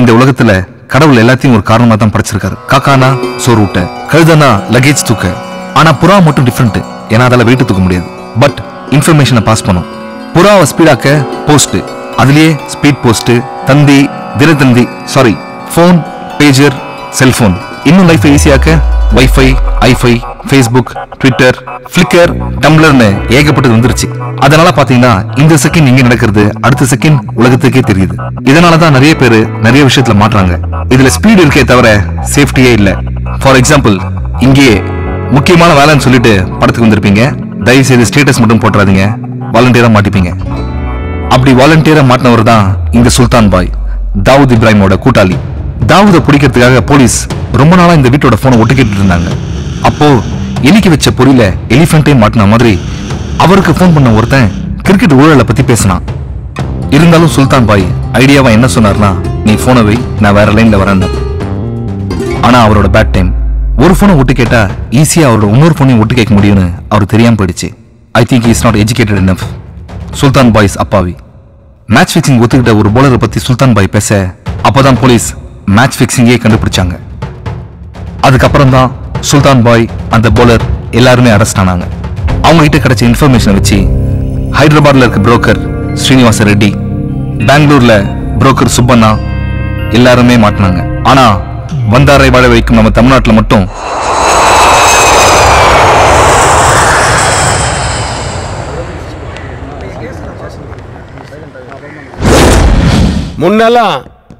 இந்த உலகத்துல கடவுள் எல்லாத்தையும் ஒரு காரணமா தான் படைச்சிருக்காரு காக்கானா சோறு ஊட்ட கழுதனா லக்கேஜ் தூக்க ஆனா புறா மட்டும் டிஃப்ரெண்ட் ஏன்னா அதால வெயிட் தூக்க முடியாது பட் இன்ஃபர்மேஷனை பாஸ் பண்ணும் புறாவை ஸ்பீடாக்க போஸ்ட் அதுலயே ஸ்பீட் போஸ்ட் தந்தி Dinathanthi sorry phone pager cellphone இன்னும் லைஃப் ஈஸியாக்க வைஃபை ஐஃபை ஃபேஸ்புக் ட்விட்டர் ஃபிளிக்கர் டம்ளர்னு ஏகப்பட்டது வந்துருச்சு அதனால பாத்தீங்கன்னா இந்த செகண்ட் இங்க நடக்கிறது அடுத்த செகண்ட் உலகத்துக்கே தெரியுது இதனால தான் நிறைய பேர் நிறைய விஷயத்துல மாட்றாங்க இதுல ஸ்பீடு இருக்கே தவிர சேஃப்டியே இல்ல ஃபார் எக்ஸாம்பிள் இங்கேயே முக்கியமான வேலைன்னு சொல்லிட்டு படத்துக்கு வந்திருப்பீங்க தயவு செய்து ஸ்டேட்டஸ் மட்டும் போட்டுறாதீங்க வாலண்டியரா மாட்டிப்பீங்க அப்படி வாலண்டியரா மாட்டினவர் தான் இந்த சுல்தான் பாய் தாவூத் இப்ராஹிமோட கூட்டாளி தாவூதை பிடிக்கிறதுக்காக போலீஸ் ரொம்ப நாளா இந்த வீட்டோட போனை ஒட்டுக்கிட்டு இருந்தாங்க அப்போ எலிக்கு வச்ச பொறியில எலிஃபென்ட்டே மாட்டின மாதிரி அவருக்கு ஃபோன் பண்ண ஒருத்தன் கிரிக்கெட் ஊழலை பத்தி பேசினான் இருந்தாலும் சுல்தான் பாய் ஐடியாவா என்ன சொன்னார்னா நீ போனை வை நான் வேற லைன்ல வரேன் ஆனா அவரோட பேட் டைம் ஒரு போனை ஒட்டு கேட்டா ஈஸியா அவரோட இன்னொரு போனையும் ஒட்டு கேட்க முடியும்னு அவர் தெரியாம போயிடுச்சு I think is not educated enough Sultan boys அப்பாவி மேட்ச் ஃபிக்சிங் ஒத்துக்கிட்ட ஒரு bowler பத்தி சுல்தான் பாய் பேச அப்பதான் போலீஸ் மேட்ச் ஃபிக்சிங்கே கண்டுபிடிச்சாங்க அதுக்கப்புறம் தான் சுல்தான் பாய் அந்த bowler எல்லாருமே அரெஸ்ட் ஆனாங்க அவங்க கிட்ட கிடைச்ச இன்ஃபர்மேஷனை வச்சு ஹைதராபாத்ல இருக்க புரோக்கர் ஸ்ரீனிவாச ரெட்டி பெங்களூர்ல புரோக்கர் சுப்பண்ணா எல்லாருமே மாட்டினாங்க ஆனா வந்தாரை வாழ வைக்கும் நம்ம தமிழ்நாட்டுல மட்டும் முன்னெல்லாம்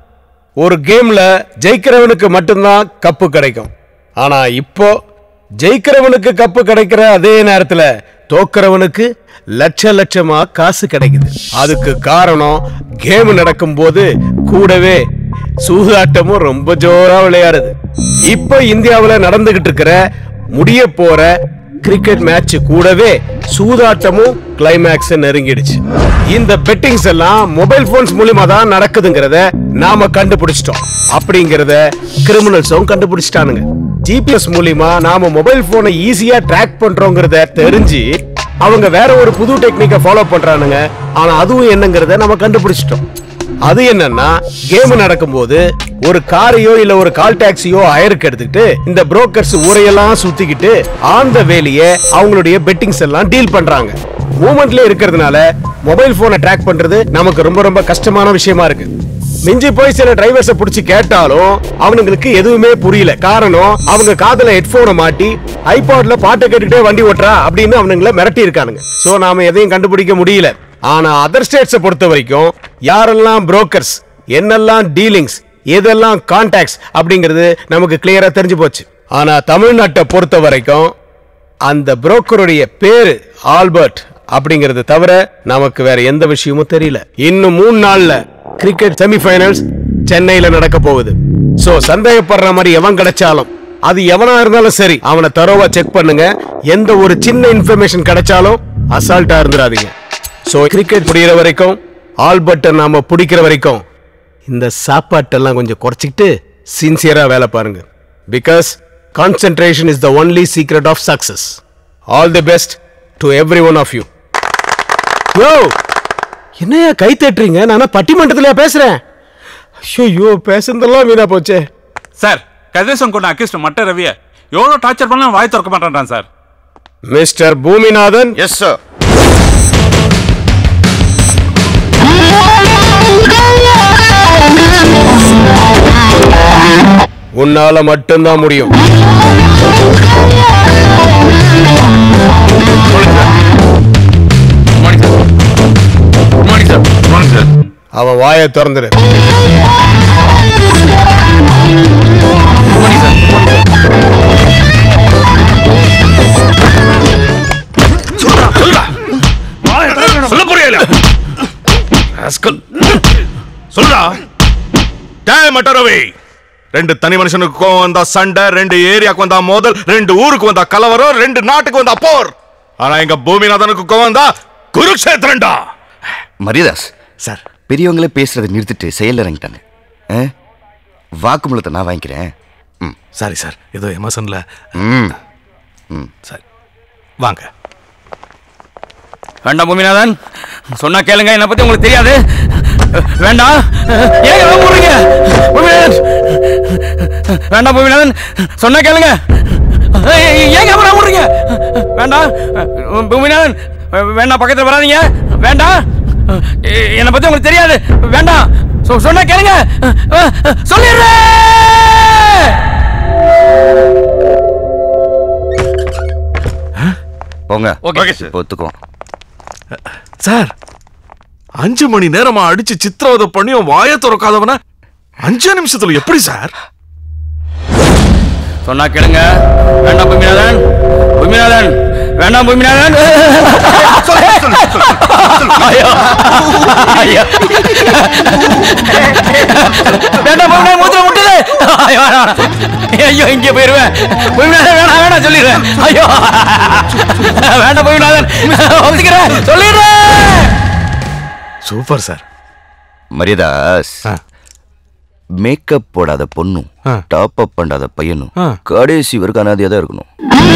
ஒரு கேம்ல ஜெயிக்கிறவனுக்கு மட்டும்தான் கப்பு கிடைக்கும் ஆனா இப்போ ஜெயிக்கிறவனுக்கு கப்பு கிடைக்கிற அதே நேரத்துல தோக்கிறவனுக்கு லட்ச லட்சமா காசு கிடைக்குது அதுக்கு காரணம் கேம் நடக்கும்போது கூடவே சூதாட்டமும் ரொம்ப ஜோரா விளையாடுது இப்போ இந்தியாவுல நடந்துகிட்டு இருக்கிற முடிய போற கிரிக்கெட் மேட்ச் கூடவே சூதாட்டமும் கிளைமேக்ஸ் நெருங்கிடுச்சு இந்த பெட்டிங்ஸ் எல்லாம் மொபைல் போன்ஸ் மூலியமா தான் நடக்குதுங்கிறத நாம கண்டுபிடிச்சிட்டோம் அப்படிங்கறத கிரிமினல்ஸும் கண்டுபிடிச்சிட்டானுங்க ஜிபிஎஸ் மூலியமா நாம மொபைல் போனை ஈஸியா ட்ராக் பண்றோங்கிறத தெரிஞ்சு அவங்க வேற ஒரு புது டெக்னிக்கை ஃபாலோ பண்றானுங்க ஆனா அதுவும் என்னங்கிறத நம்ம கண்டுபிடிச்சிட்டோம் அது என்னன்னா கேம் நடக்கும்போது ஒரு காரையோ இல்ல ஒரு கால் டாக்ஸியோ ஹயருக்கு எடுத்துக்கிட்டு இந்த புரோக்கர்ஸ் ஊரையெல்லாம் சுத்திக்கிட்டு ஆன் த வேலையே அவங்களுடைய பெட்டிங்ஸ் எல்லாம் டீல் பண்றாங்க மூமெண்ட்ல இருக்கிறதுனால மொபைல் போனை ட்ராக் பண்றது நமக்கு ரொம்ப ரொம்ப கஷ்டமான விஷயமா இருக்கு மிஞ்சி போய் சில டிரைவர்ஸ புடிச்சு கேட்டாலும் அவனுங்களுக்கு எதுவுமே புரியல காரணம் அவங்க காதுல ஹெட்போனை மாட்டி ஐபாட்ல பாட்டை கேட்டுக்கிட்டே வண்டி ஓட்டுறா அப்படின்னு அவனுங்களை மிரட்டி இருக்கானுங்க சோ நாம எதையும் கண்டுபிடிக்க முடியல ஆனா அதர் ஸ்டேட்ஸை பொறுத்த வரைக்கும் யாரெல்லாம் புரோக்கர்ஸ் என்னெல்லாம் டீலிங்ஸ் எதெல்லாம் கான்டாக்ட்ஸ் அப்படிங்கிறது நமக்கு கிளியரா தெரிஞ்சு போச்சு ஆனா தமிழ்நாட்டை பொறுத்த வரைக்கும் அந்த புரோக்கருடைய பேரு ஆல்பர்ட் அப்படிங்கறது தவிர நமக்கு வேற எந்த விஷயமும் தெரியல இன்னும் மூணு நாள்ல கிரிக்கெட் செமிஃபைனல்ஸ் சென்னையில நடக்க போகுது சோ சந்தேகப்படுற மாதிரி எவன் கிடைச்சாலும் அது எவனா இருந்தாலும் சரி அவனை தரோவா செக் பண்ணுங்க எந்த ஒரு சின்ன இன்ஃபர்மேஷன் கிடைச்சாலும் அசால்ட்டா இருந்துடாதீங்க சோ கிரிக்கெட் முடியிற வரைக்கும் ஆல்பர்ட்டை நாம பிடிக்கிற வரைக்கும் இந்த சாப்பாட்டெல்லாம் கொஞ்சம் குறைச்சிக்கிட்டு சின்சியரா வேலை பாருங்க because concentration is the only secret of success all the best to every one of you யோ என்னையா கை தட்டுறீங்க நான் பட்டிமன்றத்திலயா பேசுறேன் ஐயோ பேசுனதெல்லாம் வீணா போச்சே சார் கதிரேசன் கொண்ட அக்கிஸ்ட் மட்ட ரவிய எவ்வளோ டார்ச்சர் பண்ணாலும் வாய் திறக்க மாட்டேன்றான் sir mister Bhuminathan yes sir உன்னால மட்டும்தான் முடியும் அவன் வாயை திறந்துரு சொல்ல புரியல ராஸ்கல் சொல்றா டேய் மட்டரவி ரெண்டு தனி மனுஷனுக்கு கோவம் வந்தா சண்டை ரெண்டு ஏரியாக்கு வந்தா மோதல் ரெண்டு ஊருக்கு வந்தா கலவரம் ரெண்டு நாட்டுக்கு வந்தா போர் ஆனா எங்க பூமிநாதனுக்கு கோவம் வந்தா குருக்ஷேத்திரண்டா மரியதாஸ் சார் பெரியவங்களே பேசுறதை நிறுத்திட்டு செயல் இறங்கிட்டாங்க ஆ? வாக்குமூலத்தை நான் வாங்கிக்கிறேன் ம் சாரி சார் ஏதோ எமர்சன்ல ம் ம் சரி வாங்க வேண்டாம் பூமிநாதன் சொன்னா கேளுங்க என்னை பத்தி உங்களுக்கு தெரியாது வேண்டாம் ஏங்க வேக போடுறீங்க பூமிநாதன் வேண்டாம் பூமிநாதன் சொன்னா கேளுங்க ஏங்க அப்புறம் விடுறீங்க வேண்டாம் பூமிநாதன் வேண்டாம் பக்கத்தில் வராதீங்க வேண்டாம் என்னை பத்தி உங்களுக்கு தெரியாது வேண்டாம் சொ- சொன்னா கேளுங்க சொல்லிடுறேன் போங்க ஓகே இப்போ ஒத்துக்குவோம் சார் அஞ்சு மணி நேரமா அடிச்சு சித்திரவதை பண்ணியும் வாயை திறக்காதவன அஞ்சு நிமிஷத்துல எப்படி சார் சொன்னா கேளுங்க வேண்டாம் பூமிநாதன் பூமிநாதன் வேண்டாம் பூமிநாதன் ஐயோ. ஐயோ. வேண்டாம் பூமிநாதன் மூத்திரம் முட்டுது ஐயோ வேணாம், வேணாம். ஐயோ இங்கே போயிருவேன் பூமிநாதன் வேணாம் வேணாம் சொல்லிடுறேன் ஐயோ வேண்டாம் பூமிநாதன் ஒத்துக்கிறேன் சொல்லிடுறேன் சூப்பர் சார் மரியாதாஸ் ஆ. மேக்கப் போடாத பொண்ணும் ஆ. டாப் அப் பண்ணாத பையனும் ஆ. கடைசி வரைக்கும் அனாதையா தான் இருக்கணும்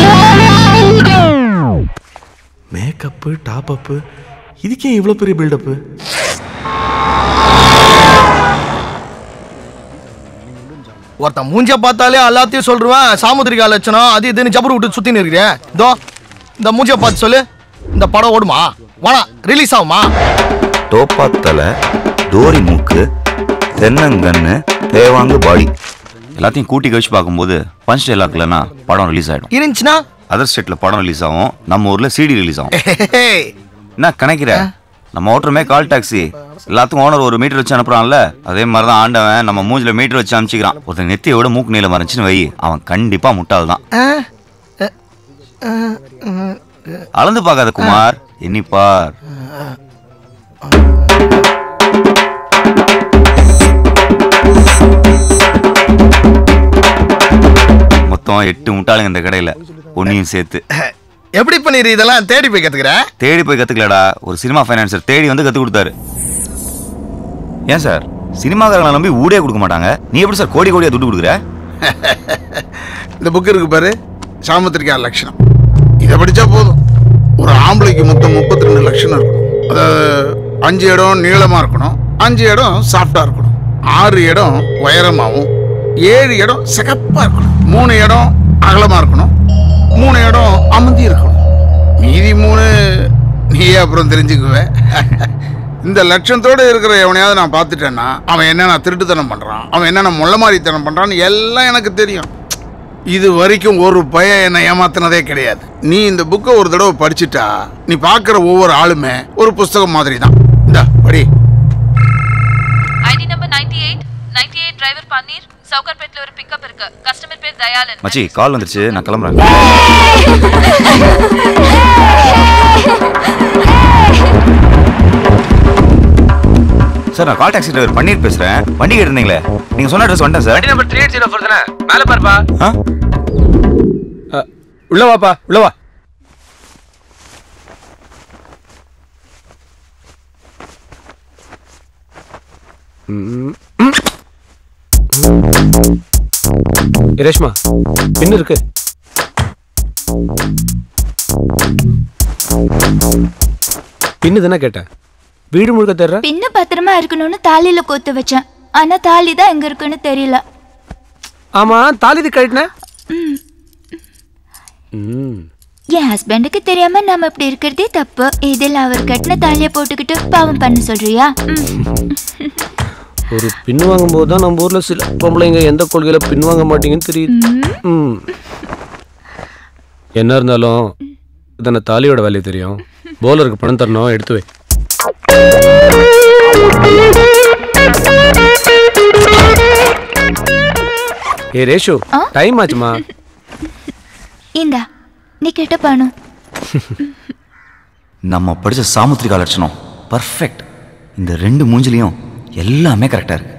மேக்கப்பு டாப் அப்பு இதுக்கே இவ்வளவு பெரிய பில்டப்பு ஒருத்தன் மூஞ்ச பார்த்தாலே எல்லாத்தையும் சொல்றேன் சாமுத்திரிகா லட்சணம் அது இதுன்னு ஜபர் விட்டு சுத்தின்னு இருக்கிறேன் இதோ இந்த மூஞ்ச பார்த்து சொல்லு இந்த படம் ஓடுமா வாடா ரிலீஸ் ஆகுமா டோப்பா தலை டோரி மூக்கு தென்னங்கன்னு தேவாங்கு பாடி எல்லாத்தையும் கூட்டி கழிச்சு பார்க்கும்போது பஞ்ச் டைலாக் இல்லைன்னா படம் ரிலீஸ் ஆயிடும் இருந்துச்சுன்னா அதர் ஸ்டேட்ல படம் ரிலீஸ் ஆகும் நம்ம ஊர்ல சிடி ரிலீஸ் ஆகும் என்ன கணக்கிற நம்ம ஓட்டுறமே கால் டாக்ஸி எல்லாத்துக்கும் ஓனர் ஒரு மீட்டர் வச்சு அனுப்புறான்ல அதே மாதிரி தான் ஆண்டவன் நம்ம மூஞ்சில மீட்டர் வச்சு அனுப்பிச்சிக்கிறான் ஒருத்தன் நெத்தியை விட மூக்கு நீளம் இருந்துச்சுன்னு வை அவன் கண்டிப்பா முட்டாள் தான் அளந்து பார்க்காத குமார் எண்ணிப்பார் மொத்தம் எட்டு முட்டாளுங்க இந்த கடையில ஒன்னையும் சேர்த்து எப்படி பண்ணிரு இதெல்லாம் தேடி போய் கத்துக்கிற தேடி போய் கத்துக்கலடா ஒரு சினிமா ஃபைனான்சர் தேடி வந்து கத்து கொடுத்தாரு ஏன் சார் சினிமாக்காரங்களை நம்பி ஊடே கொடுக்க மாட்டாங்க நீ எப்படி சார் கோடி கோடியா துட்டு கொடுக்குற இந்த புக் இருக்கு பாரு சாமுத்திரிகா லட்சணம் இதை படிச்சா போதும் ஒரு ஆம்பளைக்கு மொத்தம் முப்பத்தி ரெண்டு லட்சணம் இருக்கணும் அதாவது அஞ்சு இடம் நீளமா இருக்கணும் அஞ்சு இடம் சாஃப்டா இருக்கணும் ஆறு இடம் உயரமாகவும் ஏழு இடம் சிகப்பா இருக்கணும் மூணு இடம் அகலமா இருக்கணும் மூணு இடம் அமர்த்தி இருக்கணும் மீதி மூணு நீயே அப்புறம் தெரிஞ்சுக்குவ இந்த லட்சத்தோட இருக்கிற எவனையாவது நான் பார்த்துட்டேன்னா அவன் என்னென்ன திருட்டுத்தனம் பண்றான் அவன் என்னென்ன முள்ளமாரித்தனம் பண்றான்னு எல்லாம் எனக்கு தெரியும் இது வரைக்கும் ஒரு பையன் என்னை ஏமாத்தினதே கிடையாது நீ இந்த புக்கை ஒரு தடவை படிச்சுட்டா நீ பார்க்குற ஒவ்வொரு ஆளுமே ஒரு புஸ்தகம் மாதிரி தான் இந்த படி ID number ninety eight ninety eight driver Panneer சவுகர்பேட்ல ஒரு பிக்கப் இருக்கு கஸ்டமர் பேர் தயாளன் மச்சி கால் வந்துருச்சு நான் கிளம்புறேன் சார் நான் கால் டாக்ஸி டிரைவர் பன்னீர் பேசுறேன் வண்டி கேட்டிருந்தீங்களே நீங்க சொன்ன அட்ரஸ் வந்துட்டேன் sir number three eight zero four தானே மேலே பாருப்பா ஆ? உள்ள வாப்பா உள்ள வா ஏ, ரேஷ்மா பின்னு இருக்கு பின்னு தானே கேட்டேன் வீடு முழுக்க தேடுற பின்ன பத்திரமா இருக்கணும்னு தாலியில கோத்து வச்சேன் ஆனா தாலி தான் எங்க இருக்குன்னு தெரியல ஆமா தாலிது கழட்டின ம் என் ஹஸ்பண்டுக்கு தெரியாம நாம இப்படி இருக்கிறதே தப்பு இதில் அவர் கட்டின தாலியை போட்டுக்கிட்டு பாவம் பண்ண சொல்றியா ம். ஒரு பின் வாங்கும்போது தான் நம்ம ஊர்ல சில பொம்பளைங்க எந்த கொள்கையில பின் வாங்க மாட்டீங்கன்னு தெரியுது ம். என்ன இருந்தாலும் இதான தாலியோட வேலையை தெரியும் போலருக்கு பணம் தரணும் எடுத்து வை ஏ ரேஷு டைம் ஆச்சுமா இந்தா நீ கேட்ட பணம் நம்ம படிச்ச சாமுத்திரிகா லட்சணம் பர்ஃபெக்ட் இந்த ரெண்டு மூஞ்சிலையும் எல்லாமே கரெக்டா இருக்கு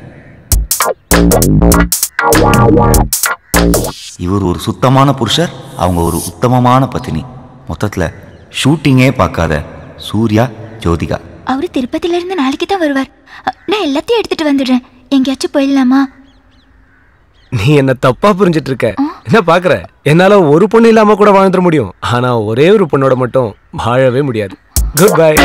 இவர் ஒரு சுத்தமான புருஷர் அவங்க ஒரு உத்தமமான பத்தினி மொத்தத்துல ஷூட்டிங்கே பார்க்காத சூர்யா ஜோதிகா அவரு திருப்பதில இருந்து நாளைக்கு தான் வருவார் அ, நான் எல்லாத்தையும் எடுத்துட்டு வந்துடுறேன் எங்கேயாச்சும் போயிடலாமா நீ என்ன தப்பா புரிஞ்சிட்டு இருக்க என்ன பாக்குற என்னால ஒரு பொண்ணு இல்லாம கூட வாழ்ந்துட முடியும் ஆனா ஒரே ஒரு பொண்ணோட மட்டும் வாழவே முடியாது குட் பை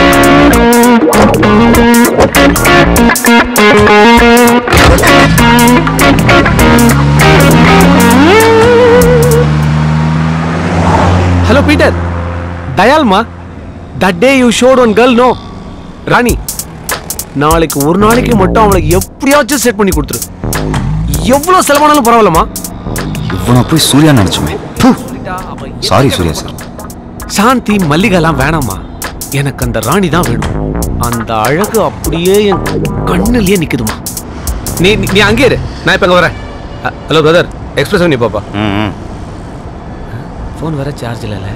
ஹலோ பீட்டர் தயால்மா that day you shot one girl no Rani நாளைக்கு ஒரு நாளைக்கு மட்டும் அவளுக்கு எப்படியாச்சும் செட் பண்ணி கொடுத்துரு எவ்வளவு செலவானாலும் பரவாயில்லம்மா இவ்வளோ போய் சூர்யா நினைச்சுமே சாரி சூர்யா சார் சாந்தி மல்லிகைலாம் வேணாம்மா எனக்கு அந்த ராணி தான் வேணும் அந்த அழகு அப்படியே என் கண்ணுலயே நிக்குதுமா நீ நீ- நீ அங்கே இரு நான் இப்ப அங்க வரேன் ஹலோ பிரதர் எக்ஸ்பிரஸ் நீ பாப்பா ம் ஃபோன் வேற சார்ஜ் இல்லைல்ல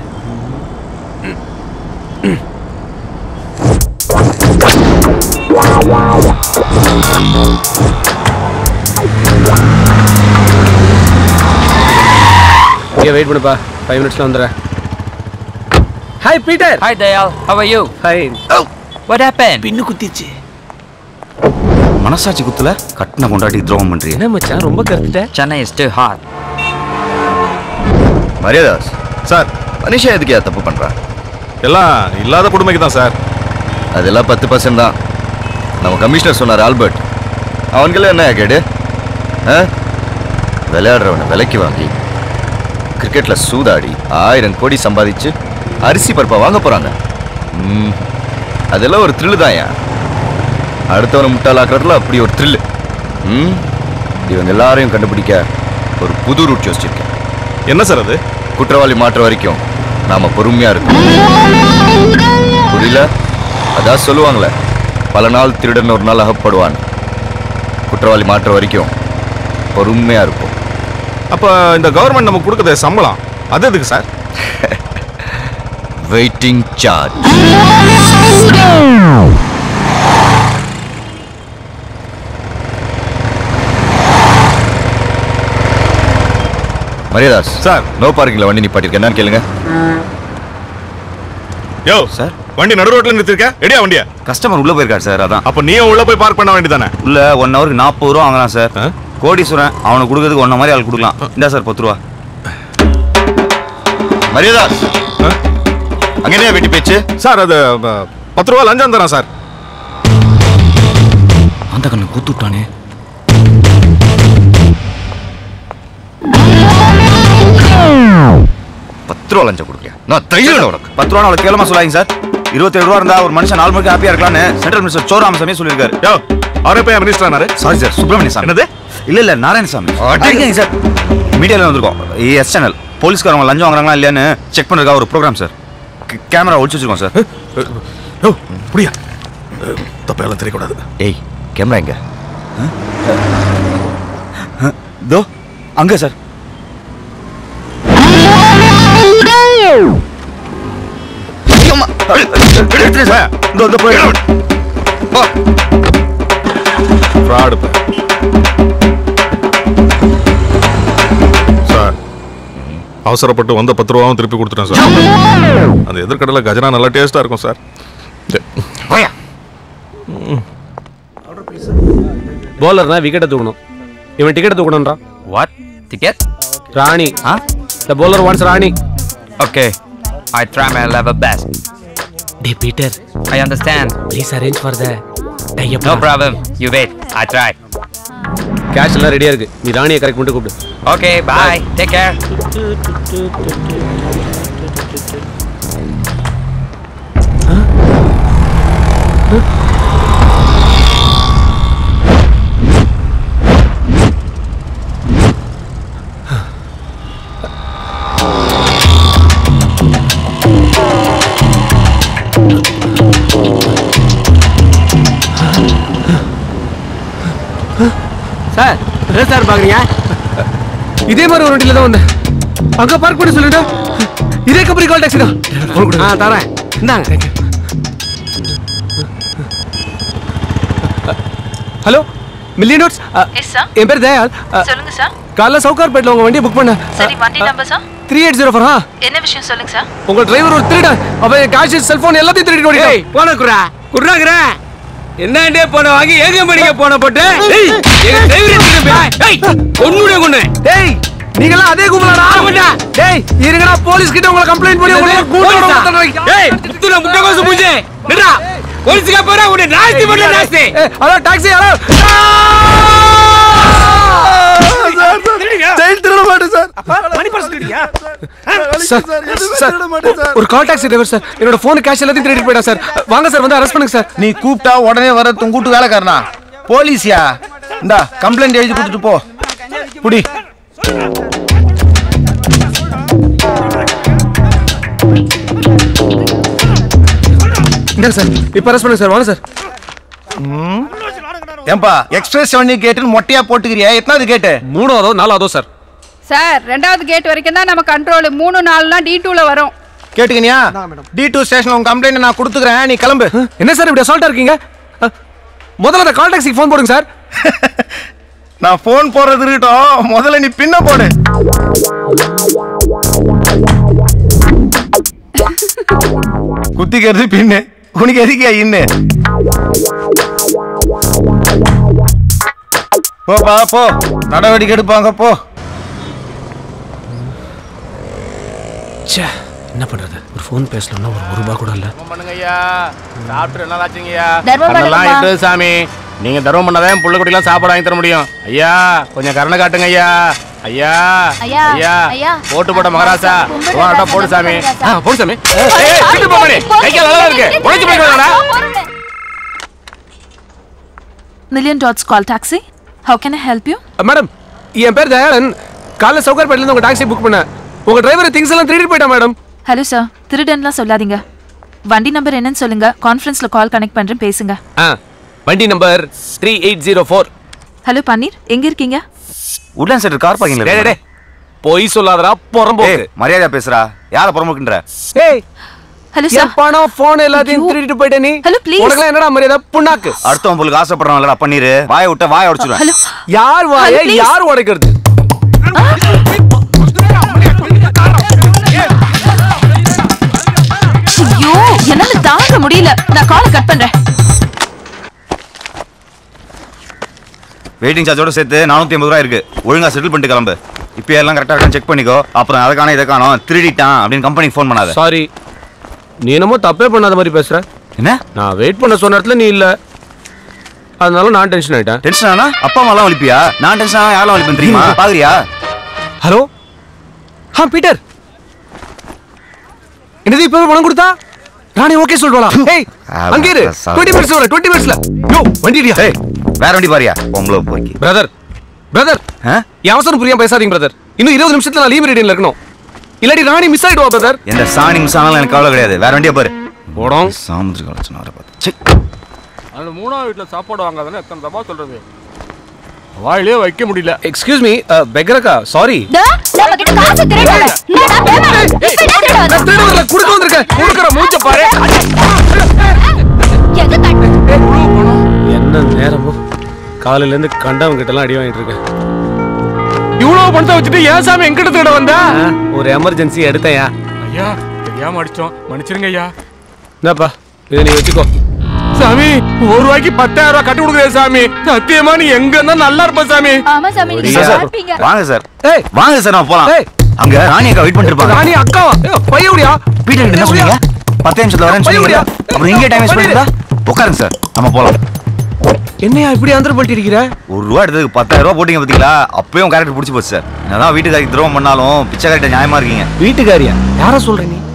இங்கே வெயிட் பண்ணுப்பா ஃபைவ் மினிட்ஸ்ல வந்துடுறேன் hi Peter hi Dayal how are you fine what happened pin குத்திச்சு மனசாட்சி குத்துல கட்டின கொண்டாட்டி துரோகம் பண்றீங்க என்ன மச்சான் ரொம்ப கருத்துட்ட Chennai is too hot Mariyadas sir மனுஷன் எதுக்கு தப்பு பண்றான் எல்லாம் இல்லாத கொடுமைக்கு தான் சார் அதெல்லாம் பத்து பர்சன்ட் தான் நம்ம கமிஷனர் சொன்னார் ஆல்பர்ட் அவனுக்கெல்லாம் என்ன கேடு ஆ? விளையாடுறவனை விலைக்கு வாங்கி கிரிக்கெட்ல சூதாடி ஆயிரம் கோடி சம்பாதிச்சு அரிசி பருப்பை வாங்க போறாங்க ம், அதெல்லாம் ஒரு த்ரில்லு தான் அடுத்தவனை முட்டாளாக்குறதுல அப்படி ஒரு த்ரில்லு ம் இவங்க எல்லாரையும் கண்டுபிடிக்க ஒரு புது ரூட் யோசிச்சிருக்கேன் என்ன சார் அது குற்றவாளி மாற்ற வரைக்கும் நாம பொறுமையா இருக்கணும் புரியல அதான் சொல்லுவாங்களே பல நாள் திருடன் ஒரு நாள் அகப்படுவான் குற்றவாளி மாற்ற வரைக்கும் பொறுமையா இருப்போம் அப்ப இந்த கவர்மெண்ட் நமக்கு கொடுக்குற சம்பளம் அது எதுக்கு sir waiting charge Mariyadas sir no பார்க்கிங்ல வண்டி நிப்பாட்டிருக்கேன் என்னன்னு கேளுங்க யோ சார் வண்டி நடு ரோட்ல நிறுத்திருக்க எடியா வண்டியா கஸ்டமர் உள்ள போயிருக்காரு சார் அதான் அப்ப நீயும் உள்ள போய் பார்க் பண்ண வேண்டியதானே உள்ள ஒன் ஹவருக்கு நாற்பது ரூபா வாங்கலாம் சார் கோடீஸ்வரன் அவனுக்கு கொடுக்கறதுக்கு ஒன்ன மாதிரி ஆள் கொடுக்கலாம் இந்தா சார் பத்து ரூபா மரியாதாஸ் அங்க என்ன வெட்டி பேச்சு சார் அது அஹ், பத்து ரூபா லஞ்சம் தரேன் சார் அந்த கண்ணு கூத்து விட்டானே பத்து ரூபா லஞ்சம் கொடுக்க நான் தைரியம் உனக்கு பத்து ரூபா அவ்வளோ கேளமா சொல்லாங்க சார் இருபத்தேழு ரூபா இருந்தா ஒரு மனுஷன் நாலு மணிக்கு ஹாப்பியா இருக்கலாம்னு சென்ட்ரல் மினிஸ்டர் சோராமசாமி சொல்லியிருக்காரு யோ அவரே போய் மினிஸ்டர் ஆனாரு சாரி சார் சுப்பிரமணிய சாமி என்னது இல்ல இல்ல நாராயணசாமி அடிக்கங்க சார் மீடியால வந்திருக்கோம் எஸ் சேனல் போலீஸ்காரங்க லஞ்சம் வாங்குறாங்களா இல்லையான்னு செக் பண்றதுக்காக ஒரு ப்ரோக்ராம் சார் கேமரா ஒழிச்சு வச்சிருக்கோம் சார் யோ புரியா தப்பெல்லாம் தெரியக்கூடாது ஏய் கேமரா எங்க தோ அங்க சார் ஃப்ராடு சார் அவசரப்பட்டு வந்த பத்து ரூபாவும் திருப்பி கொடுத்துட்டேன் சார் அந்த எதிர்கடலை கஜனா நல்லா டேஸ்டா இருக்கும் சார் போலர்னா விக்கெட்டை தூக்கணும் இவன் டிக்கெட்டை தூக்கணும்ன்றா what ticket Rani the bowler wants Rani okay i try my level best டே Peter i understand please arrange for the tie up no problem you wait i try cash எல்லாம் ரெடியா இருக்கு நீ ராணியை கரெக்ட் பண்ணிட்டு கூப்பிடு okay bye take care sir என்ன sir பாக்குறீங்க இதே மாதிரி ஒரு வண்டியில தான் வந்தேன் அங்க பார்க் பண்ணி சொல்லிட்டு இதே கம்பெனி கால் டாக்ஸி தான் ஆ தரேன் இந்தாங்க hello million notes yes sir என் பேர் தயால் சொல்லுங்க சார் காலைல சவுகார்பேட்டில் உங்க வண்டியை புக் பண்ண சரி வண்டி number sir three eight zero four ஆ என்ன விஷயம் சொல்லுங்க சார் உங்க டிரைவர் ஒரு திருடன் அவன் கேஷ் செல்போன் எல்லாத்தையும் திருடிட்டு ஓடிட்டான் போன குரா குர்ராக்குற என்னண்டே போன வாங்கி எங்க மணிக்க போன போட்டு ஏய், எங்க டிரைவர் ஒன்னுடைய கொண்டு டேய் நீங்களாம் அதே கும்பலடா டேய் இருங்கடா போலீஸ் கிட்ட உங்களை கம்ப்ளைண்ட் பண்ணி உங்களை கூட்டோட மாத்தறேன் ஏய் முத்துன முட்டைகோசு பூஜை நிடா போலீஸ்க்கு போறா உன்னை நாஸ்தி பண்ண நாஸ்தி ஹலோ டாக்ஸி ஹலோ செயல் திருட மாட்டேன் சார் மணி பர்ஸ் திருடியா சார் சார் ஒரு கால் டாக்ஸி டிரைவர் சார் என்னோட போன் கேஷ் எல்லாத்தையும் திருடிட்டு போயிட்டா சார் வாங்க சார் வந்து அரெஸ்ட் பண்ணுங்க சார் நீ கூப்பிட்டா உடனே வர உன் கூட்டு வேலைக்காரனா போலீஸ்யா இந்தா கம்ப்ளைண்ட் எழுதி கொடுத்துட்டு போ புடி இந்தாங்க சார் இப்போ அரெஸ்ட் பண்ணுங்க சார் வாங்க சார் ஏன்பா எக்ஸ்பிரஸ் செவனி கேட்டுன்னு மொட்டையா போட்டுக்கிறியா எத்தனாவது கேட்டு மூணாவதோ நாலாவதோ சார் சார் ரெண்டாவது கேட் வரைக்கும் தான் நம்ம கண்ட்ரோல் மூணு நாலுனா டி டூல வரும் கேட்டுக்கினியா டி டூ ஸ்டேஷன் உன் கம்ப்ளைண்ட் நான் கொடுத்துக்கிறேன் நீ கிளம்பு என்ன சார் இப்படி அசால்ட்டா இருக்கீங்க அஹ், முதல்ல அந்த கால் டாக்ஸிக்கு ஃபோன் போடுங்க சார் நான் ஃபோன் போடுறது இருக்கட்டும் முதல்ல நீ பின்ன போடு குத்திக்கிறது பின்னு உனக்கு எதுக்கியா இன்னு போப்பா போ நடவடிக்கை எடுப்பாங்க போ ச்சே என்ன பண்றது ஒரு ஃபோன் பேசலன்னா ஒரு ஒரு ரூபா கூட இல்ல பண்ணுங்கய்யா சாப்பிட்டு நல்லா ஆச்சுங்கய்யா தர்மம் அதெல்லாம் பண்ணுங்கப்பா. இட்டு சாமி நீங்க தர்மம் பண்ணாதான் புள்ள குட்டிலாம் சாப்பாடு வாங்கி தர முடியும் ஐயா கொஞ்சம் கருணை காட்டுங்க ஐயா ஐயா ஐயா, ஐயா ஐயா. போட்டு போட்ட மகாராசா கும்பிடு வாடா ராசா, போடு சாமி கும்பிடு ஆ, போடு சாமி ஏய், ஏய், கிட்ட போ மணி கை கால் நல்லா இருக்கு உழைச்சு போயிடுவாடா Million dots call taxi. How can I help you? Madam என் பேர் தயாளன் காலைல சவுகர்பேட்ல இருந்து உங்க டாக்ஸி புக் பண்ணேன் உங்க டிரைவர் திங்ஸ் எல்லாம் திருடி போயிட்டான் மேடம் ஹலோ சார் திருடன்லாம் சொல்லாதீங்க வண்டி நம்பர் என்னன்னு சொல்லுங்க கான்ஃபரன்ஸ்ல கால் கனெக்ட் பண்றேன் பேசுங்க ஆ வண்டி number three eight zero four hello Panneer எங்க இருக்கீங்க உட்லான் சென்டர் கார் பார்க்கிங்ல டேய், டேய், பொய் சொல்லாதடா புறம்போக்கு மரியாதையா பேசுறா யார புறம்போக்குன்ற ஏய் ஹலோ என் பணம் போன் எல்லாத்தையும் திருடிட்டு போயிட்ட நீ ஹலோ ப்ளீஸ் உனக்குலாம் என்னடா மரியாதை புண்ணாக்கு அடுத்தவன் பொருளுக்கு ஆசைப்படுறான்லடா பண்ணிரு வாயை விட்ட வாயை உடைச்சிடுவேன் யார் வாய Hello, please. யார் உடைக்கிறது ஐயோ என்னால தாங்க முடியல நான் காலை கட் பண்றேன் வெயிட்டிங் சார்ஜோட சேர்த்து நானூத்தி ஐம்பது ரூபா இருக்கு ஒழுங்கா செட்டில் பண்ணிட்டு கிளம்பு இப்போ எல்லாம் கரெக்டா இருக்கான்னு செக் பண்ணிக்கோ அப்புறம் அதை காணோம் இதை காணோம் திருடிட்டான் அப்படின்னு கம்பெனிக்கு ஃபோன் பண்ணாத சாரி நீ என்னமோ தப்பே பண்ணாத மாதிரி பேசுற என்ன நான் வெயிட் பண்ண சொன்ன இடத்துல நீ இல்ல அதனால நான் டென்ஷன் ஆயிட்டேன் டென்ஷன் ஆனா அப்பா அம்மாலாம் வலிப்பியா நான் டென்ஷன் ஆனா யாரெல்லாம் வலிப்பேன் தெரியுமா பாக்குறியா ஹலோ ஆ பீட்டர் என்னது இப்போ பணம் கொடுத்தா நானே ஓகே சொல்றோம் ஏய் அங்கே இரு 20 மினிட்ஸ் வர 20 மினிட்ஸ்ல யோ வண்டிடியா ஏய் வேற வண்டி பாரியா பொம்பளை போய்க்கு பிரதர் பிரதர் என் அவசரம் புரியாம பேசாதீங்க பிரதர் இன்னும் இருபது நிமிஷத்துல நான் லீவ் ரீடிங்ல இருக்கணும் இல்லாட்டி ராணி மிஸ் ஆயிடுவா பிரதர் எந்த சாணி மிஸ் ஆனாலும் எனக்கு கவலை கிடையாது வேற வண்டியா பாரு ஓடம் சாமுதிரி கலெக்ஷன் வர பார்த்து அந்த மூணாவது வீட்டுல சாப்பாடு வாங்காதானே எத்தனை தப்பா சொல்றது வாயிலே வைக்க முடியல எக்ஸ்கியூஸ் மீ பெக்ரக்கா சாரி நம்ம கிட்ட காசு திருடல என்னடா பேமெண்ட் இப்ப என்ன திருட திருட வரல குடுக்க வந்திருக்கேன் குடுக்குற மூஞ்ச பாரு எங்க கட்டு என்ன நேரமோ காலையில இருந்து கண்டவங்க கிட்ட எல்லாம் அடி வாங்கிட்டு இருக்கேன் இவ்வளவு பணத்தை வச்சுட்டு ஏன் சாமி எங்கிட்ட தேட வந்தா ஒரு எமர்ஜென்சி எடுத்தையா ஐயா தெரியாம அடிச்சோம் மன்னிச்சிருங்க ஐயா என்னப்பா இதை நீ வச்சுக்கோ சாமி ஒரு ரூபாய்க்கு பத்தாயிரம் ரூபாய் கட்டி கொடுக்குறேன் சாமி சத்தியமா நீ எங்க இருந்தா நல்லா இருப்ப சாமி ஆமா சாமி நீங்க சார், சார், பார்ப்பீங்க வாங்க சார் வாங்க சார் நம்ம போலாம் அங்க ராணி அக்கா வெயிட் பண்ணிட்டு இருப்பாங்க ராணி அக்காவா பையவுடியா பீட்டர் கிட்ட என்ன சொன்னீங்க பத்து நிமிஷத்துல வரேன்னு சொன்னீங்க அப்புறம் இங்கே டைம் வேஸ்ட் பண்ணிருந்தா உட்காருங்க சார் நம்ம போலாம் என்னையா இப்படி அந்தர் பண்ணிட்டு இருக்கிற ஒரு ரூபா எடுத்ததுக்கு பத்தாயிரம் ரூபா போட்டீங்க பாத்தீங்களா அப்பயும் கேரக்டர் பிடிச்சி போச்சு சார் என்னதான் வீட்டுக்காரிக்கு துரோகம் பண்ணாலும் பிச்சைக்காரிட்ட நியாயமா இருக்கீங்க வீட்டுக்காரியா யார சொல்ற நீ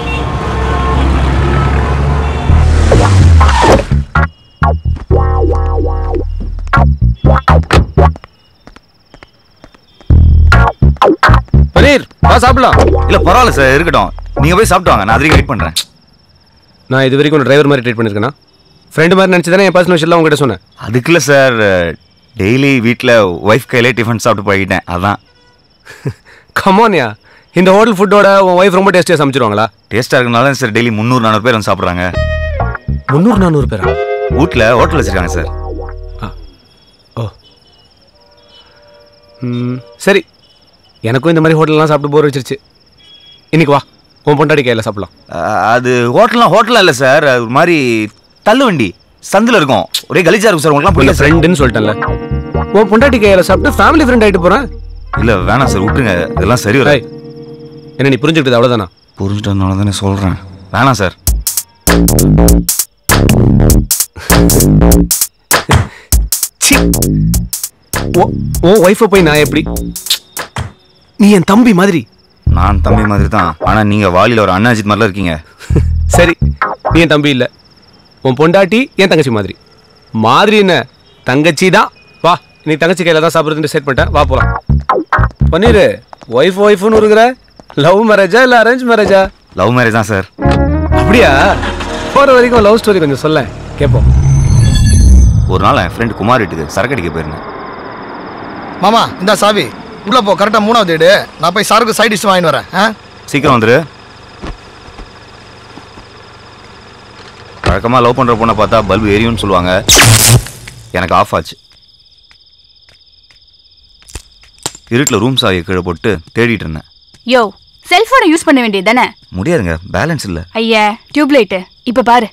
பனீர் வா சாப்பிடலாம் இல்ல பரவாயில்ல சார் இருக்கட்டும் நீங்க போய் சாப்பிட்டு வாங்க நான் அது வெயிட் பண்றேன் நான் இது வரைக்கும் டிரைவர் மாதிரி ட்ரீட் பண்ணிருக்கேனா ஃப்ரெண்டு மாதிரி நினச்சி தானே என் பர்சனல் விஷயம் உங்ககிட்ட சொன்னேன் அதுக்குள்ள சார் டெய்லி வீட்டில் ஒய்ஃப் கையிலே டிஃபன் சாப்பிட்டு பழகிட்டேன் அதான் கமான்யா இந்த ஹோட்டல் ஃபுட்டோட உன் ஒய்ஃப் ரொம்ப டேஸ்டியாக சமைச்சிருவாங்களா டேஸ்டா இருக்கனால சார் டெய்லி முந்நூறு நானூறு பேர் வந்து சாப்பிட்றாங்க முந்நூறு நானூறு பேரா வீட்டில் ஹோட்டல் வச்சிருக்காங்க சார் ம், சரி எனக்கும் இந்த மாதிரி ஹோட்டல்லாம் சாப்பிட்டு போர் வச்சிருச்சு இன்னைக்கு வா உன் பொண்டாடி கையில் சாப்பிடலாம் அஹ், அது ஹோட்டல்லாம் ஹோட்டலாம் இல்லை சார் அது ஒரு மாதிரி தள்ளு வண்டி சந்தில் இருக்கும் ஒரே கலிஜா இருக்கும் சார் உங்களுக்குலாம் உள்ள புரியல ஃப்ரெண்டுன்னு சொல்லிட்டேன்ல உன் பொண்டாட்டி கையில் சாப்பிட்டு ஃபேமிலி ஃப்ரெண்ட் ஆகிட்டு போகிறேன் இல்ல வேணாம் சார் விட்டுருங்க இதெல்லாம் சரி வர என்ன நீ புரிஞ்சுக்கிட்டது அவ்வளவுதானா புரிஞ்சுட்டதுனால தானே சொல்றேன் வேணாம் சார் சி ஓ ஒய்ஃபை போய் நான் எப்படி நீ என் தம்பி மாதிரி நான் தம்பி மாதிரி தான் ஆனா நீங்க வாலியில ஒரு அண்ணாஜித் மாதிரிலாம் இருக்கீங்க சரி நீ என் தம்பி இல்ல உன் பொண்டாட்டி என் தங்கச்சி மாதிரி மாதிரி என்ன தங்கச்சி தான் வா நீ தங்கச்சி கையில தான் சாப்பிடுறதுன்னு செட் பண்ணிட்டேன் வா போலாம் பன்னீர் ஒய்ஃப் ஒய்ஃப்னு இருக்கிற லவ் மேரேஜா இல்ல அரேஞ்ச் மேரேஜா லவ் மேரேஜ் தான் சார் அப்படியா போற வரைக்கும் லவ் ஸ்டோரி கொஞ்சம் சொல்ல கேட்போம் ஒரு நாள் என் ஃப்ரெண்ட் குமார் வீட்டுக்கு சரக்கு அடிக்க போயிருந்தேன் மாமா இந்த சாவி உள்ள போ கரெக்டா மூணாவது வீடு நான் போய் சாருக்கு சைட் டிஷ் வாங்கிட்டு வரேன் ஆ? சீக்கிரம் வந்துரு வழக்கமா லவ் பண்ற பொண்ணை பார்த்தா பல்பு எரியும்னு சொல்லுவாங்க எனக்கு ஆஃப் ஆச்சு இருட்டில் ரூம் சாவியை கீழே போட்டு தேடிட்டு இருந்தேன் யோ செல்போனை யூஸ் பண்ண வேண்டியது தானே முடியாதுங்க பேலன்ஸ் இல்லை ஐயா டியூப் லைட்டு இப்ப பாரு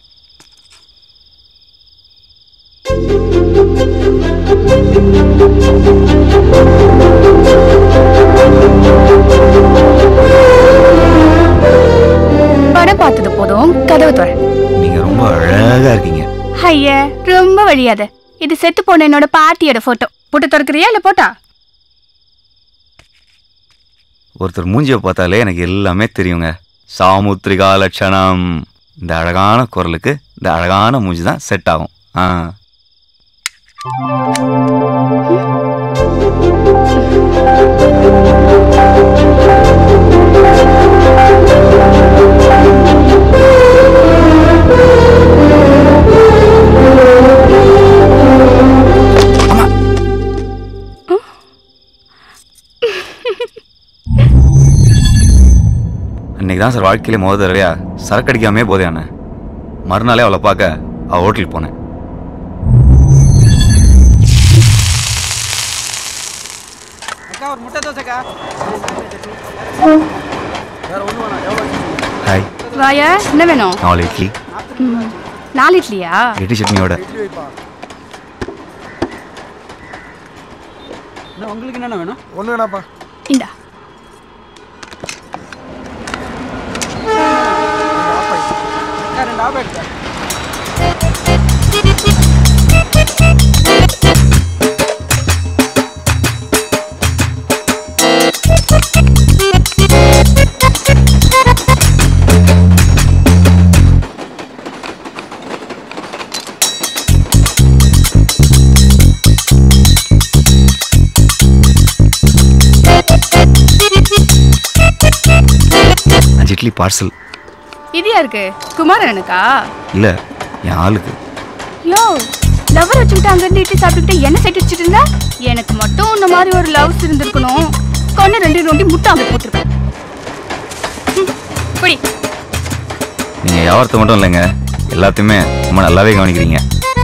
படம் பார்த்தது போதும் கதவு தர நீங்க ரொம்ப அழகா இருக்கீங்க ஐயா ரொம்ப வழியாத இது செத்து போன என்னோட பாட்டியோட போட்டோ போட்டு திறக்கிறியா இல்ல போட்டா ஒருத்தர் மூஞ்சியை பார்த்தாலே எனக்கு எல்லாமே தெரியுங்க சாமுத்திரிகா லட்சணம் இந்த அழகான குரலுக்கு இந்த அழகான மூஞ்சி தான் செட் ஆகும் ஆ இன்னைக்கு தான் சார் வாழ்க்கையிலே முத தடவையா சரக்கு அடிக்காமே போதையான மறுநாளே அவளை பார்க்க அவள் ஹோட்டலுக்கு போனேன் அக்கா ஒரு முட்டை தோசைக்கா ஹாய் வாயா என்ன வேணும் நாலு இட்லி ம், நாலு இட்லியா இட்லி சட்னியோட அண்ணா, உங்களுக்கு என்னென்ன வேணும் ஒண்ணு வேணாப்பா இந்தா அக்கா, ரெண்டு ஆஃப் எடுத்தா அஞ்சு இட்லி பார்சல் இது யாருக்கு குமாரனுக்கா இல்லை என் ஆளுக்கு யோ லவர் வச்சுக்கிட்டு அங்கிருந்து இட்லி சாப்பிட்டுக்கிட்டு என்ன சைட் வச்சுட்டு இருந்தா எனக்கு மட்டும் இந்த மாதிரி ஒரு லவ்ஸ் இருந்திருக்கணும் கண்ணு ரெண்டு நோண்டி முட்டை அங்கே போட்டிருப்பேன் ம், புடி நீங்கள் வியாபாரத்தை மட்டும் இல்லைங்க எல்லாத்தையுமே ரொம்ப நல்லாவே கவனிக்கிறீங்க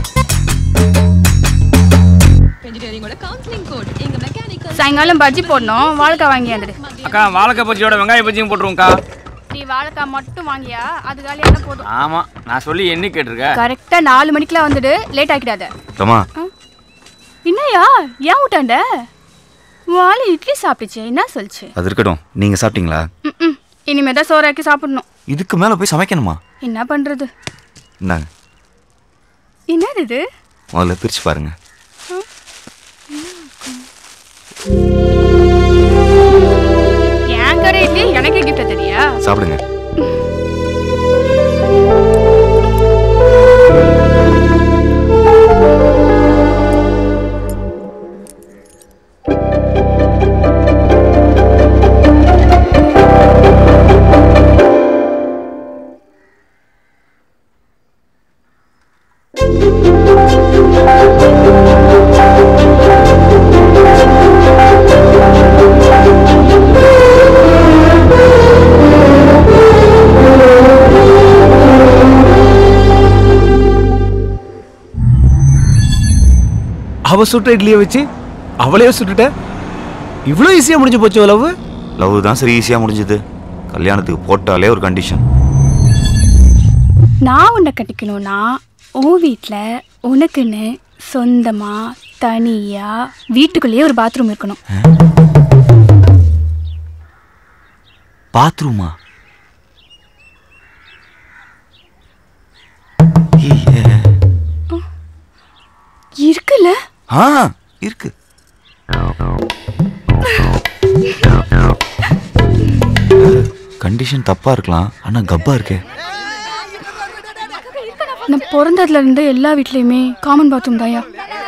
சாயங்காலம் பஜ்ஜி போடணும் வாழைக்காய் வாங்கியாந்துடு அக்கா வாழைக்காய் பஜ்ஜியோட வெங்காய பஜ்ஜியும் போட்டுருவோம்க்கா நீ வாழைக்காய் மட்டும் வாங்கியா அது காலியான போதும் ஆமா நான் சொல்லி என்ன கேட்டிருக்க கரெக்டா நாலு மணிக்கெல்லாம் வந்துடு லேட் ஆக்கிடாத ரமா என்னையா ஏன் விட்டாண்ட வாழை இட்லி சாப்பிட்டுச்சு என்ன சொல்லுச்சு அது இருக்கட்டும் நீங்கள் சாப்பிட்டீங்களா ம் இனிமே தான் சோறாக்கி சாப்பிடணும் இதுக்கு மேலே போய் சமைக்கணுமா என்ன பண்றது இந்தாங்க என்னது இது முதல்ல பிரித்து பாருங்க என் கடை இட்லி எனக்கே கிஃப்ட் தெரியா சாப்பிடுங்க அவ சுட்ட இட்லியை வச்சு அவளையே சுட்டுட்ட இவ்வளோ ஈஸியாக முடிஞ்சு போச்சு லவ் லவ் தான் சரி ஈஸியாக முடிஞ்சது கல்யாணத்துக்கு போட்டாலே ஒரு கண்டிஷன் நான் உன்னை கட்டிக்கணும்னா உன் வீட்டில் உனக்குன்னு சொந்தமா தனியா வீட்டுக்குள்ளேயே ஒரு பாத்ரூம் இருக்கணும் பாத்ரூமா இருக்குல்ல ஆ இருக்கு கண்டிஷன் தப்பா இருக்கலாம் ஆனா கப்பா இருக்கே நான் பிறந்ததுல இருந்து எல்லா வீட்லயுமே காமன் பாத்ரூம் தாயா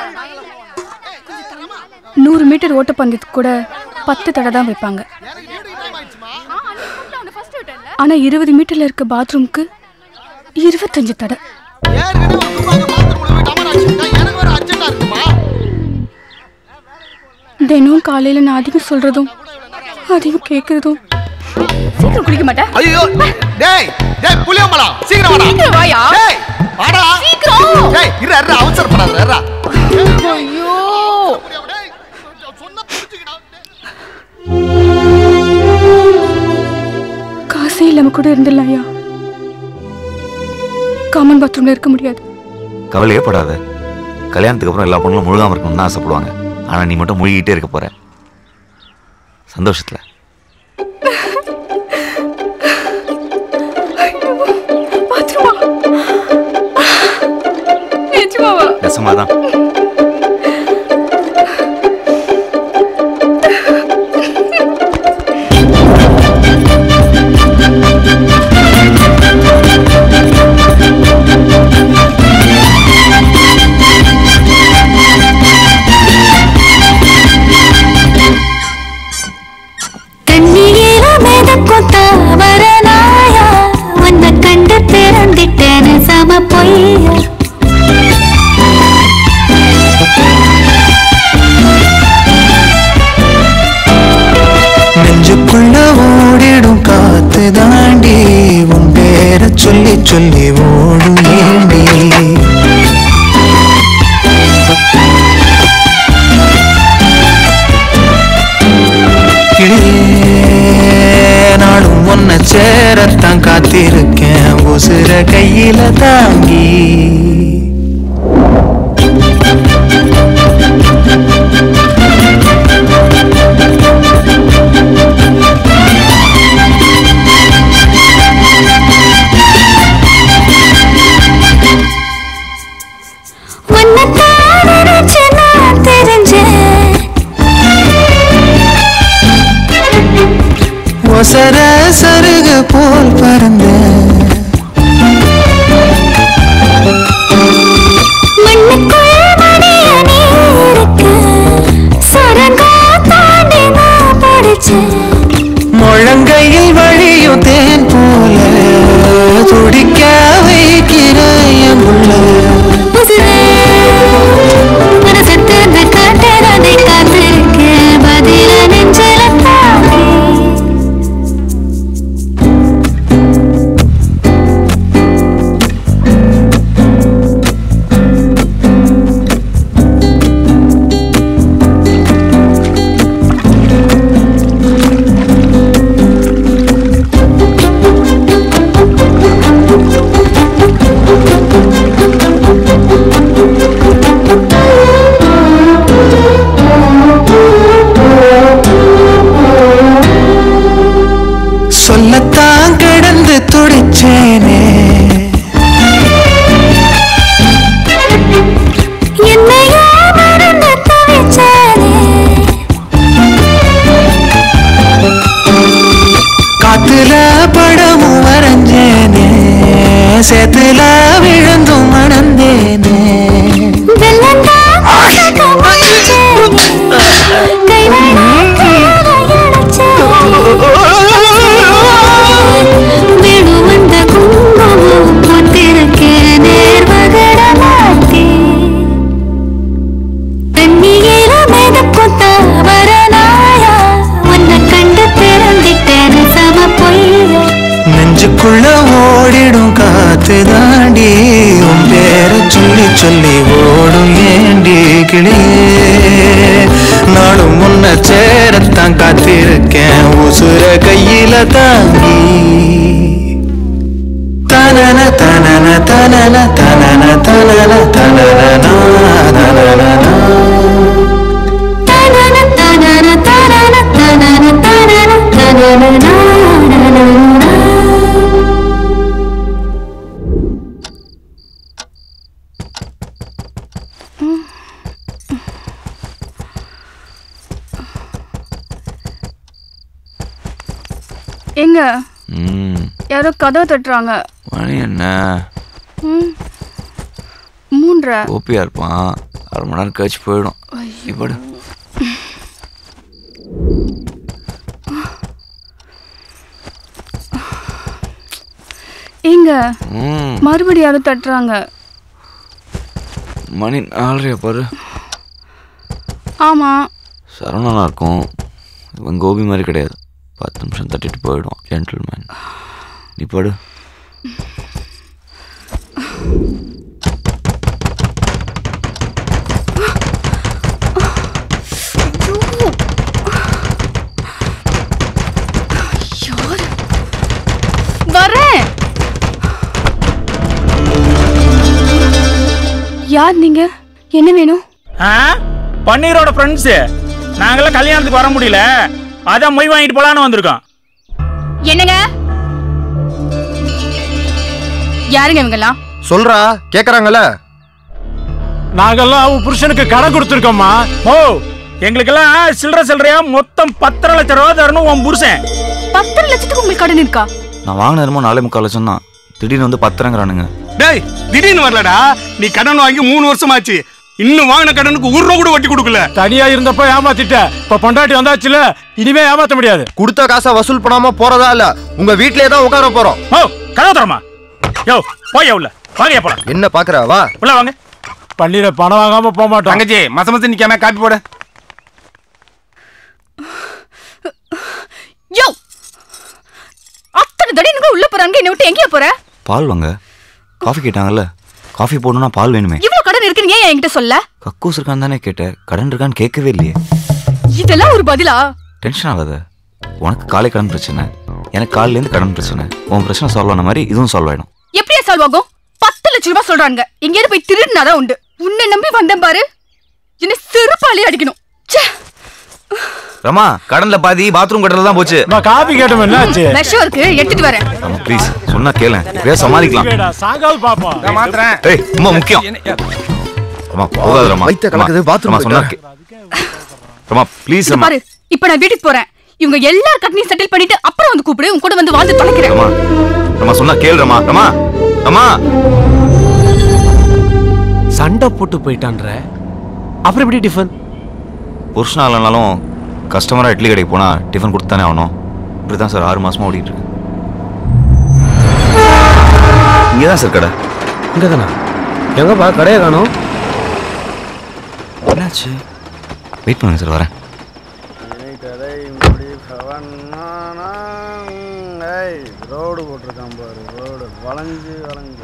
நூறு மீட்டர் ஓட்டப்பந்தயத்துக்கு கூட பத்து தடை தான் வைப்பாங்க ஆனா இருபது மீட்டர்ல இருக்க பாத்ரூம்க்கு இருபத்தஞ்சு தடை தினம் காலையில நான் அதிகம் சொல்றதும் அதிகம் கேட்கறதும் சீக்கிரம் குளிக்க மாட்டேன் ஐயோ டேய் டேய் புளியம்பலம் சீக்கிரம் வாடா சீக்கிரம் வாயா. டேய் வாடா சீக்கிரம். டேய் இரு இரு அவசரப்படாத இரு ஐயோ காசே இல்லாம கூட இருந்துடலாம்யா காமன் பாத்ரூம்ல இருக்க முடியாது கவலையே படாத கல்யாணத்துக்கு அப்புறம் எல்லா பொண்ணுங்களும் முழுகாம இருக்கணும்னு தான் ஆசைப்படுவாங்க ஆனா நீ மட்டும் முழுகிட்டே இருக்க போற சந்தோஷத்துல பாத்ரூமா நிஜமாவா நெசமாதான் கண்ணியில மிதக்கும் தாவரனாயா உன்னை கண்டு பிறந்திட்டேன்னு சம பொய்யா நெஞ்சுக்குள்ள ஓடிடும் காத்து தாண்டி உன் பேரை சொல்லி சொல்லி ஓடும் ஏண்டி கிளியே நானும் உன்னை சேரத்தான் காத்திருக்கேன் உசுர கையில தாங்கி உன்னை தான் நினைச்சு நான் தெரிஞ்சேன் ஒசர சருகு போல் பறந்தேன் மண்ணுக்குள் மடிய நீ இருக்க சுரங்கா தாண்டி நான் படிச்சேன் முழங்கையில் வழியும் தேன் போல துடிக்க வைக்கிற என் உள்ள உசுரே, மனசு திறந்து காட்டுறதை காத்திருக்கேன் பதில நெஞ்சில தாங்கி சொல்லத்தான் கிடந்து துடிச்சேனே என்னையா மறந்து தவிச்சானே காத்துல படமும் வரைஞ்சேனே சேத்துல விழுந்தும் மணந்தேனே வெள்ளந்தா ஆசகம் வச்சேனே கை வீடு வந்த குங்குமம் போட்டிருக்கேன் நேர்வகட மாத்தி தண்ணியில மிதக்கும் தாவரனாயா உன்னை கண்டு பிறந்திட்டேன் சம பொய்யா நெஞ்சுக்குள்ள ஓடிடும் காத்து தாண்டி உன் பேரை சொல்லி சொல்லி ஓடும் ஏண்டி கிளியே நானும் முன்ன சேரத்தான் காத்திருக்கேன் உசுர கையில தாங்கி தனன தனன தனன தனன தனன தனன தனன தனன தனன தனன தனன தனன தனன எங்க ம் யாரோ கதவை தட்டுறாங்க மணி என்ன ம். மூன்றரை ஓபியா இருப்பான் அரை மணி நேரம் கழிச்சு போயிடும் இப்படி எங்க ம் மறுபடியும் யாரோ தட்டுறாங்க மணி நாலரையா பாரு ஆமா சரவணனா இருக்கும் இவன் கோபி மாதிரி கிடையாது பத்து நிமிஷம் தட்டிட்டு போயிடும் ஜென்டில்மேன் நீ படு யார் வரேன் யார் நீங்க என்ன வேணும் ஆ பன்னீரோட ஃப்ரெண்ட்ஸ் நாங்களாம் கல்யாணத்துக்கு வர முடியல அதான் மொய் வாங்கிட்டு போலான்னு வந்திருக்கோம் என்னங்க யாருங்க இவங்கெல்லாம் சொல்றா கேக்குறாங்கல்ல நாங்கெல்லாம் அவ புருஷனுக்கு கடன் கொடுத்துருக்கோம்மா ஓ எங்களுக்கெல்லாம் சில்லற சில்லறையா மொத்தம் பத்தரை லட்சம் ரூபா தரணும் உன் புருஷன் பத்தரை லட்சத்துக்கு உங்களுக்கு கடன் இருக்கா நான் வாங்கின நேரமும் நாலே முக்கால் லட்சம் தான் திடீர்னு வந்து பத்திரங்கிறானுங்க டேய் திடீர்னு வரலடா நீ கடன் வாங்கி மூணு வருஷம் ஆச்சு இன்னும் வாங்கின கடனுக்கு ஒரு ரூபா கூட வட்டி கொடுக்கல தனியா இருந்தப்ப ஏமாத்திட்ட இப்ப பொண்டாட்டி வந்தாச்சுல இனிமே ஏமாத்த முடியாது கொடுத்த காசை வசூல் பண்ணாம போறதா இல்ல உங்க வீட்லயே தான் உட்கார போறோம் ஓ கதவு தரமா யோ போய் உள்ள வாங்க போலாம் என்ன பாக்குற வா உள்ள வாங்க பள்ளியில பணம் வாங்காம போக மாட்டோம் தங்கச்சி மச மசம் நிக்காம காப்பி போடு யோ அத்தனை தடினுங்க உள்ள போறாங்க என்ன விட்டு எங்கேயா போற பால் வாங்க காஃபி கேட்டாங்கல்ல காஃபி போடணும்னா பால் வேணுமே இவ்வளவு கடன் இருக்குன்னு ஏன் என்கிட்ட சொல்ல கக்கூஸ் இருக்கான்னு தானே கேட்டேன் கடன் இருக்கான்னு கேட்கவே இல்லையே இதெல்லாம் ஒரு பதிலா டென்ஷன் ஆகாத உனக்கு காலை கடன் பிரச்சனை எனக்கு காலையிலேருந்து கடன் பிரச்சனை உன் பிரச்சனை சால்வ் ஆன மாதிரி இதுவும் சால்வ் ஆயிடும் எப்படியா சால்வ் ஆகும் பத்து லட்சம் ரூபாய் சொல்றாங்க எங்கேயாவது போய் திருடினாதான் உண்டு உன்னை நம்பி வந்தேன் பாரு என்ன செருப்பாலே அடிக்கணும் ச்சே. ரமா கடன்ல பாதி பாத்ரூம் கடன்ல தான் போச்சு காபி கேட்டோம் என்னாச்சு விஷம் இருக்கு எடுத்துட்டு வரேன் ரமா ப்ளீஸ் சொன்னா கேள இப்படியே சமாளிக்கலாம் சாயங்காலம் பாப்போம் மாத்திரேன் ஏய் ரொம்ப முக்கியம் ரமா போகாத ரமா வயித்த கலக்குது, ரமா, bathroom ரமா சொன்னா போயிட்டு கே- ரமா ப்ளீஸ் இங்க ரமா பாரு இப்ப நான் வீட்டுக்கு போறேன் இவங்க எல்லார் கட்டணையும் செட்டில் பண்ணிட்டு அப்புறம் வந்து கூப்பிடு உன் கூட வந்து வாழ்ந்து தொலைக்கிறேன் ரமா ரமா சொன்னா கேளு ரமா ரமா ரமா சண்டை போட்டு போயிட்டான்ற அப்புறம் எப்படி டிஃபன் புருஷனா இல்லைனாலும் கஸ்டமரா இட்லி கடைக்கு போனா டிஃபன் கொடுத்து தானே ஆகணும் இப்படி தான் சார் ஆறு மாசமா ஓடிட்டு இருக்கு இங்கே தான் சார் கடை இங்கே தானே எங்கப்பா கடையை காணும் என்னாச்சு வெயிட் பண்ணுங்க சார் வரேன் ரோடு போட்டிருக்கான் பாரு ரோடு வளைஞ்சு வளைஞ்சு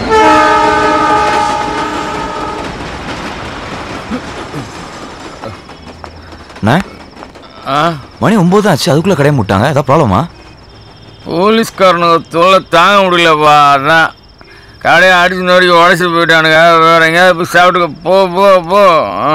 அண்ணா மணி ஒம்பது தான் ஆச்சு அதுக்குள்ளே கடையை முட்டாங்க ஏதாவது ப்ராப்ளமா போலீஸ்காரனுக்கு தொல்லை தாங்க முடியலப்பா அதான் கடையை அடிச்சு நோடி உடச்சிட்டு போயிட்டானுங்க வேற எங்கேயாவது போய் சாப்பிட்டுக்க போ போ போ ஆ.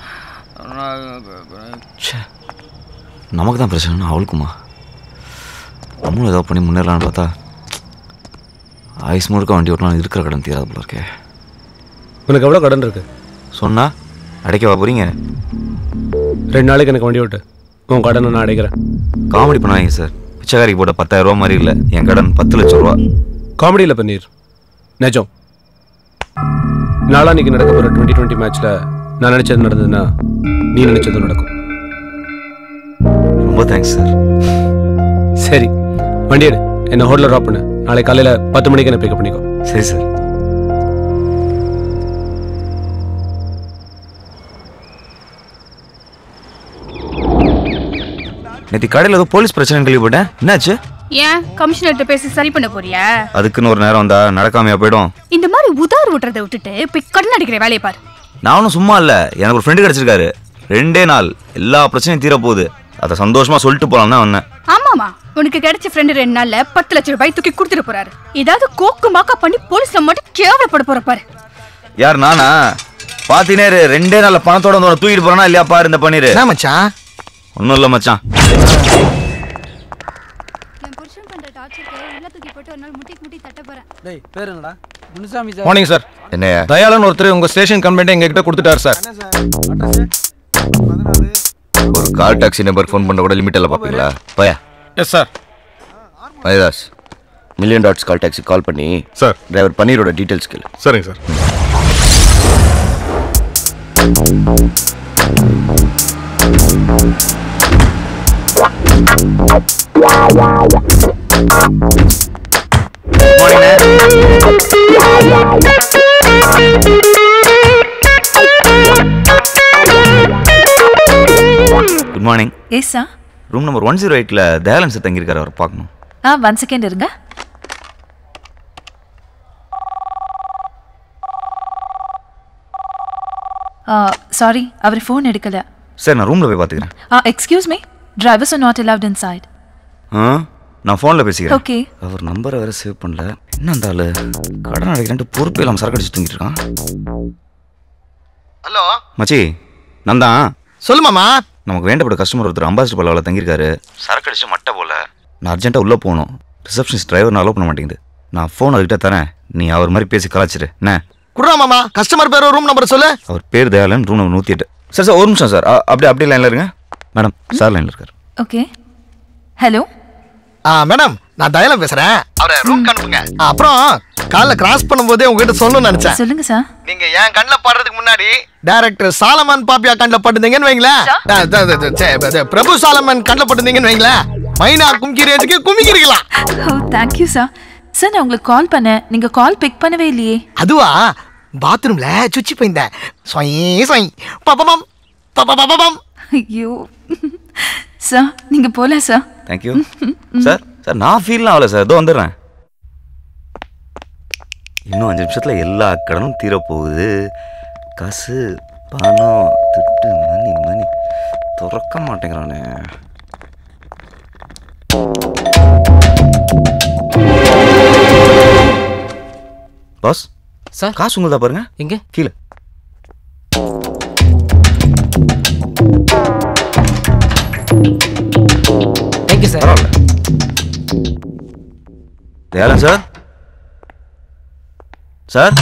நமக்கு தான் பிரச்சனைனா அவளுக்குமா நம்மளும் ஏதோ பண்ணி முன்னேறலாம்னு பார்த்தா ஆயுஸ் முழுக்க வண்டி ஓட்டலாம் இருக்கிற கடன் தீராது போல இருக்கே உனக்கு எவ்வளோ கடன் இருக்கு சொன்னா அடைக்கவா போறீங்க ரெண்டு நாளைக்கு எனக்கு வண்டி ஓட்டு உன் கடனை நான் அடைக்கிறேன் காமெடி பண்ணாதீங்க சார் பிச்சைக்காரிக்கு போட்ட பத்தாயிரம் ரூபா மாதிரி இல்லை என் கடன் பத்து லட்சம் ரூபா காமெடியில் பண்ணீர் நிஜம் நாளான்னைக்கு நடக்க போகிற டுவெண்ட்டி டுவெண்ட்டி மேட்ச்சில் நான் நினச்சது நடந்ததுன்னா நீ நினச்சதும் நடக்கும் ரொம்ப தேங்க்ஸ் சார் சரி வண்டி எடு என்னை ஹோட்டலில் ட்ராப் பண்ணு நாளை காலையில் பத்து மணிக்கு என்ன பிக்கப் பண்ணிக்கோ சரி சார் நேற்று கடையில் ஏதோ போலீஸ் பிரச்சனை கேள்விப்பட்டேன் என்னாச்சு ஏன் கமிஷனர்கிட்ட பேசி சரி பண்ண போறியா அதுக்குன்னு ஒரு நேரம் வந்தா நடக்காமையா போயிடும் இந்த மாதிரி உதார் விட்டுறதை விட்டுட்டு போய் கடன் அடிக்கிற வேலையை பாரு நான் ஒன்றும் சும்மா இல்லை எனக்கு ஒரு ஃப்ரெண்டு கிடச்சிருக்காரு ரெண்டே நாள் எல்லா பிரச்சனையும் தீர போகுது அதை சந்தோஷமா சொல்லிட்டு போலாம் தான் வந்தேன் ஆமாமா உனக்கு கிடைச்ச ஃப்ரெண்டு ரெண்டு நாள்ல பத்து லட்சம் ரூபாய் தூக்கி கொடுத்துட்டு போறாரு ஏதாவது கோக்கு மாக்கா பண்ணி போலீஸ்ல மட்டும் கேவலப்பட போற பாரு யார் நானா பாத்தீனே இரு, ரெண்டே நாள்ல பணத்தோட வந்து உன்னை தூக்கிட்டு போறானா இல்லையா பாரு இந்த பண்ணிரு மச்சான் ஒன்றும் இல்லை மச்சான் புருஷன் பண்ற டார்ச்சருக்கு உள்ள தூக்கி போட்டு ஒரு நாள் முட்டிக்கு முட்டி தட்ட போறேன் டேய் பேர் என்னடா முனுசாமி மார்னிங் சார் என்னையா தயாளன் ஒருத்தர் உங்க ஸ்டேஷன் கம்ப்ளைண்ட் எங்ககிட்ட கொடுத்துட்டாரு சார் ஒரு கால் டாக்ஸி நம்பர் ஃபோன் பண்ண கூட லிமிட் எல்லாம் பார்ப்பீங்களா பயா yes sir Mayadas million dots call taxi call பண்ணி சார் டிரைவர் பன்னீரோட டீட்டெயில்ஸ் கேளு சரிங்க sir good morning yes sir room number one zero எயிட்டில் தயாளன் சார் தங்கியிருக்காரு அவர் பார்க்கணும் ஆ ஒன் செகண்ட் இருங்க சாரி அவர் ஃபோன் எடுக்கல சார் நான் ரூமில் போய் பார்த்துக்கிறேன் ஆ excuse me drivers are not allowed inside ஆ நான் ஃபோனில் பேசிக்கிறேன் Okay. அவர் நம்பரை வேற சேவ் பண்ணல என்ன அந்த ஆளு கடன் அடைக்கிறேன்ட்டு பொறுப்பே இல்லாமல் சரக்கு அடிச்சு தூங்கிட்டு இருக்கான் ஹலோ மச்சி நான் தான் சொல்லு மாமா நமக்கு வேண்டப்பட்ட கஸ்டமர் ஒருத்தர் அம்பாசிடர் பல்லாவில் தங்கியிருக்காரு சரக்கு அடிச்சு மட்டை போல நான் அர்ஜென்ட்டாக உள்ளே போகணும் ரிசப்ஷனிஸ்ட் டிரைவர் அலோவ் பண்ண மாட்டேங்குது நான் ஃபோன் அவர்கிட்ட தரேன் நீ அவர் மாதிரி பேசி கலாச்சிரு என்ன குடுறா மாமா கஸ்டமர் பேர் ரூம் நம்பர் சொல்லு அவர் பேர் தயாளன் ரூம் நம்பர் நூற்றி எட்டு சார் சார் ஒரு நிமிஷம் சார் அ- அப்படியே அப்படியே லைனில் இருங்க மேடம் சார் லைனில் இருக்கார் ஓகே ஹலோ ஆ மேடம் நான் தயலம் பேசுறேன் அவரை ரூம் அனுப்புங்க ஆ, அப்புறம் காலைல கிராஸ் பண்ணும்போதே உங்ககிட்ட சொல்லணும்னு நினைச்சேன் சொல்லுங்க சார் நீங்க என் கண்ணில் படுறதுக்கு முன்னாடி டைரக்டர் சாலமன் பாப்பியா கண்ணில் பட்டுந்தீங்கன்னு வைங்களேன் ஆ, த- த- த- சே, த- பிரபு சாலமன் கண்ணில் பட்டுந்தீங்கன்னு வைங்களேன் மைனா கும்கி ரேஞ்சுக்கு குமிக்கிருக்கலாம் ஓ தேங்க்யூ சார் சார் நான் உங்களுக்கு கால் பண்ணேன் நீங்க கால் பிக் பண்ணவே இல்லையே அதுவா பாத்ரூம்ல சுச்சி போயிருந்தேன் சொய் சொய் பப்பம் பப்பம் ஐயோ சார் நீங்க போல சார் தேங்க்யூ சார் சார் நான் ஃபீல்லாம் ஆகல சார் இதோ வந்துடுறேன் இன்னும் அஞ்சு நிமிஷத்தில் எல்லா கடனும் தீரப்போகுது காசு பணம் திட்டு மணி மணி திறக்க மாட்டேங்கிறானே பாஸ் சார் காசு உங்களுதா பாருங்க எங்க கீழே தேங்க்யூ சார் பரவாயில்ல தயாளன் சார் சார்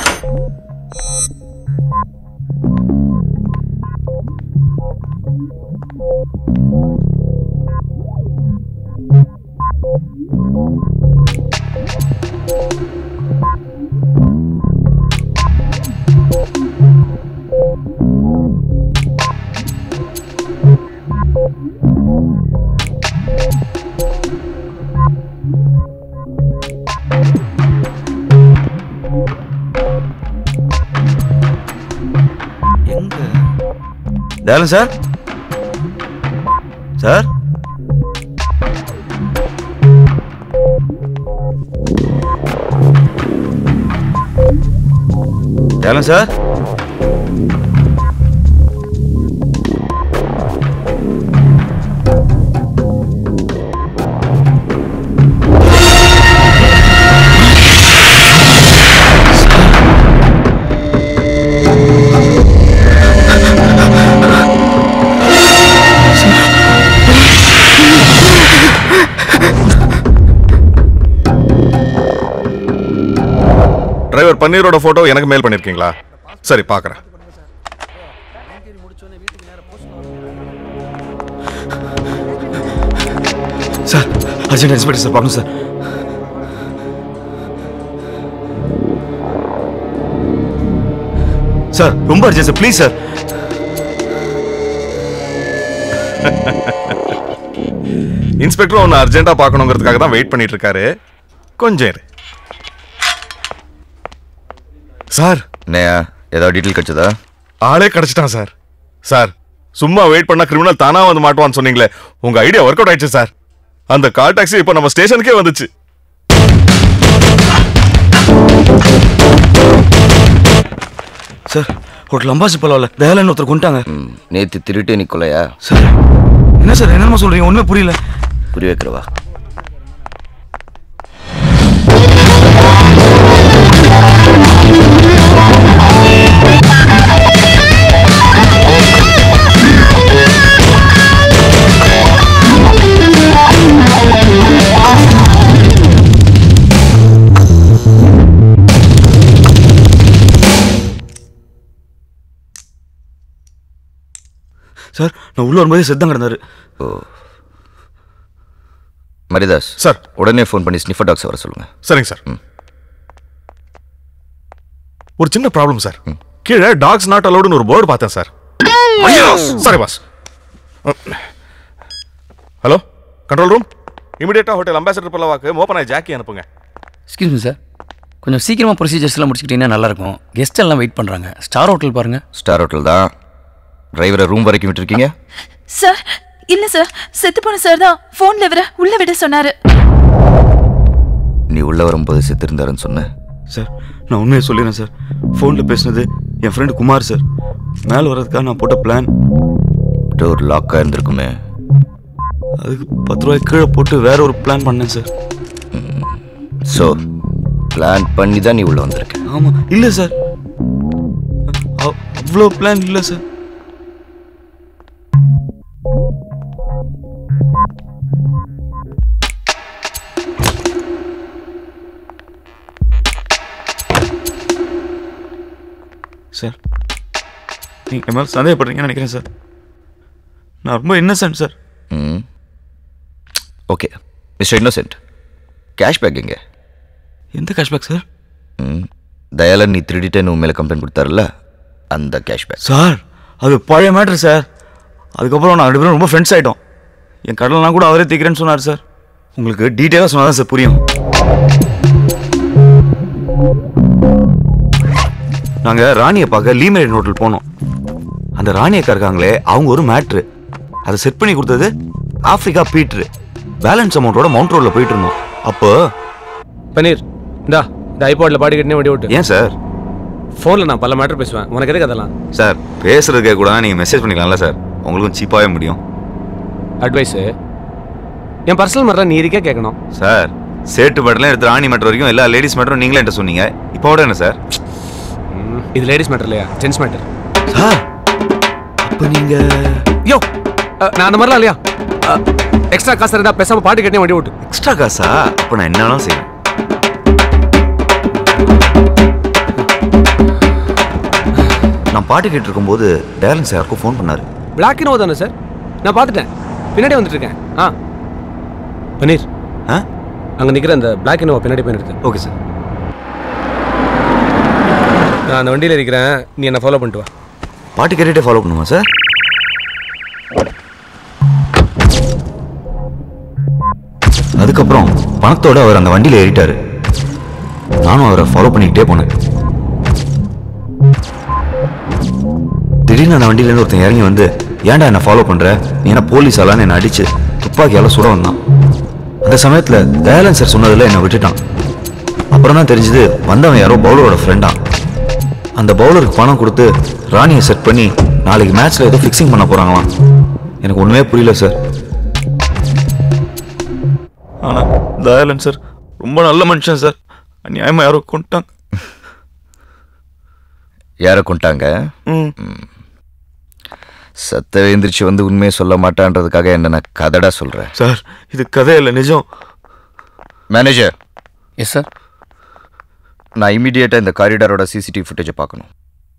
எங்க Dayalan sir sir Dayalan sir driver பன்னீரோட போட்டோ எனக்கு மெயில் பண்ணிருக்கீங்களா சரி பார்க்கறேன் சார் அர்ஜென்ட் இன்ஸ்பெக்டர் சார் பார்க்கணும் சார் சார் ரொம்ப urgent sir please sir inspector ஒன்று அர்ஜென்ட்டா பார்க்கணுங்கிறதுக்காக தான் வெயிட் பண்ணிட்டு இருக்காரு கொஞ்சம் இரு சார் என்னையா ஏதாவது டீட்டெயில் கிடைச்சதா ஆளே கிடைச்சிட்டான் சார் சார் சும்மா வெயிட் பண்ணா கிரிமினல் தானா வந்து மாட்டுவான்னு சொன்னீங்களே உங்க ஐடியா ஒர்க் அவுட் ஆயிடுச்சு சார் அந்த கால் டாக்ஸி இப்போ நம்ம ஸ்டேஷனுக்கே வந்துச்சு சார் ஹோட்டல் அம்பாசி பரவாயில்ல தயாலன் ஒருத்தர் கொண்டாங்க நேத்து திருட்டு நிக்கோலையா சார் என்ன சார் என்னமா சொல்றீங்க ஒண்ணுமே புரியல புரிய வைக்கிறவா Thank you. சார் நான் உள்ள வரும்போது செத்தம் கிடந்தாரு ஓ மரிதாஸ் சார் உடனே ஃபோன் பண்ணி ஸ்னிஃபர் டாக்ஸ் வர சொல்லுங்க சரிங்க சார் ஒரு சின்ன ப்ராப்ளம் சார் கீழே டாக்ஸ் நாட் அலோடுன்னு ஒரு போர்டு பார்த்தேன் sir sorry boss hello control room இமிடியேட்டா ஹோட்டல் அம்பாசிடர் பல்லவாக்கு மோப்பனாய் ஜாக்கி அனுப்புங்க எக்ஸ்கியூஸ் மீ சார் கொஞ்சம் சீக்கிரமாக ப்ரொசீஜர்ஸ்லாம் முடிச்சுக்கிட்டீங்கன்னா நல்லா இருக்கும் கெஸ்ட் எல்லாம் வெயிட் பண்ணுறாங்க ஸ்டார் ஹோட்டல் பாருங்க ஸ்டார் ஹோட்டல் தான் டிரைவரை ரூம் வரைக்கும் விட்டுருக்கீங்க சார் இல்ல சார் செத்து போன சார் தான் போன்ல இவர உள்ள விட சொன்னாரு நீ உள்ள வரும்போது செத்து இருந்தாருன்னு சொன்ன சார் நான் உண்மையை சொல்லிடுறேன் சார் ஃபோனில் பேசினது என் ஃப்ரெண்டு குமார் சார் மேலே வர்றதுக்காக நான் போட்ட பிளான் டோர் லாக்காக இருந்திருக்குமே அதுக்கு பத்து ரூபாய் கீழே போட்டு வேற ஒரு பிளான் பண்ணேன் சார் ஸோ பிளான் பண்ணி தான் நீ உள்ள வந்திருக்க ஆமாம் இல்லை சார் அவ்- அவ்வளோ பிளான் இல்லை சார் சார் நீங்கள் என் மேலே சந்தேகப்படுறீங்கன்னு நினைக்கிறேன் சார் நான் ரொம்ப இன்னசென்ட் சார் ம் ஓகே மிஸ்டர் இன்னோசென்ட் கேஷ்பேக் எங்க எந்த கேஷ்பேக் சார் ம் தயாலன் நீ திருடிட்டேன்னு உன் மேலே கம்ப்ளைண்ட் கொடுத்தாருல்ல அந்த கேஷ்பேக் சார் அது பழைய மேட்ரு சார் அதுக்கப்புறம் நான் ரெண்டு பேரும் ரொம்ப ஃப்ரெண்ட்ஸ் ஆகிட்டோம் என் கடலாம் கூட அவரே தீக்கிறேன்னு சொன்னார் சார் உங்களுக்கு டீட்டெயிலாக சொன்னால் தான் சார் புரியும் நாங்கள் ராணியை பார்க்க லீமேட் ஹோட்டல் போனோம் அந்த ராணி அக்கா இருக்காங்களே அவங்க ஒரு மேட்ரு அதை செட் பண்ணி கொடுத்தது ஆப்பிரிக்கா பீட்ரு பேலன்ஸ் அமௌண்ட்டோட மவுண்ட் ரோடில் போயிட்டு இருந்தோம் அப்போ பன்னீர் இந்தா இந்த ஐபாட்ல பாடி கட்டினே வண்டி ஓட்டு ஏன் சார் ஃபோனில் நான் பல மேட்டர் பேசுவேன் உனக்கு எதுக்கு அதெல்லாம் சார் பேசுறதுக்கே கூட நீங்கள் மெசேஜ் பண்ணிக்கலாம்ல சார் உங்களுக்கும் சீப்பாகவே முடியும் அட்வைஸு என் பர்சனல் மேட்டர் நீ இருக்கே கேட்கணும் சார் சேட்டு பட்டலாம் எடுத்து ராணி மேட்டர் வரைக்கும் எல்லா லேடிஸ் மேட்டரும் நீங்களே என்கிட்ட சொன்னீங்க இப்போ விட என்ன சார் இது லேடிஸ் மேட்டர் இல்லையா ஜென்ஸ் மேட்டர் சார் அப்போ நீங்கள் யோ அஹ், நான் அந்த மாதிரிலாம் இல்லையா எக்ஸ்ட்ரா காசு இருந்தால் பேசாம பாட்டு கட்டினே வண்டி ஓட்டு எக்ஸ்ட்ரா காசா அப்போ நான் என்னன்னாலும் செய்வேன் நான் பாட்டு கேட்டு இருக்கும்போது டேலன்ஸ் யாருக்கும் ஃபோன் பண்ணாரு பிளாக் இனோவா தானே சார் நான் பார்த்துட்டேன் பின்னாடி வந்துட்டு இருக்கேன் ஆ பன்னீர் ஆ அங்கே நிற்கிற அந்த பிளாக் இனோவா பின்னாடி போய் நிறுத்து ஓகே சார் நான் அந்த வண்டியில் இருக்கிறேன் நீ என்னை ஃபாலோ பண்ணிட்டு வா பாட்டு கேட்டுட்டே ஃபாலோ பண்ணுமா சார் அதுக்கப்புறம் பணத்தோட அவர் அந்த வண்டியில் ஏறிட்டாரு நானும் அவரை ஃபாலோ பண்ணிக்கிட்டே போனேன் திடீர்னு அந்த வண்டியிலேருந்து ஒருத்தன் இறங்கி வந்து ஏன்டா என்ன ஃபாலோ பண்ற நீ என்ன போலீஸ் ஆளான்னு என்னை அடிச்சு துப்பாக்கியால சுட வந்தான் அந்த சமயத்துல தயாலன் சார் சொன்னதுல என்னை விட்டுட்டான் அப்புறம் தான் தெரிஞ்சது வந்தவன் யாரோ பவுலரோட ஃப்ரெண்டா அந்த பவுலருக்கு பணம் கொடுத்து ராணியை செட் பண்ணி நாளைக்கு மேட்ச்ல ஏதோ ஃபிக்ஸிங் பண்ண போறாங்களாம் எனக்கு ஒண்ணுமே புரியல சார் ஆனா தயாலன் சார் ரொம்ப நல்ல மனுஷன் சார் அநியாயமா யாரோ கொண்டுட்டாங்க யாரை கொண்டாங்க ம். சத்த எழுந்திரிச்சு வந்து உண்மையை சொல்ல மாட்டான்றதுக்காக என்ன நான் கதடா சொல்றேன் சார் இது கதை இல்லை நிஜம் மேனேஜர் எஸ் சார் நான் இமீடியட்டா இந்த காரிடாரோட சிசிடிவி ஃபுட்டேஜை பார்க்கணும்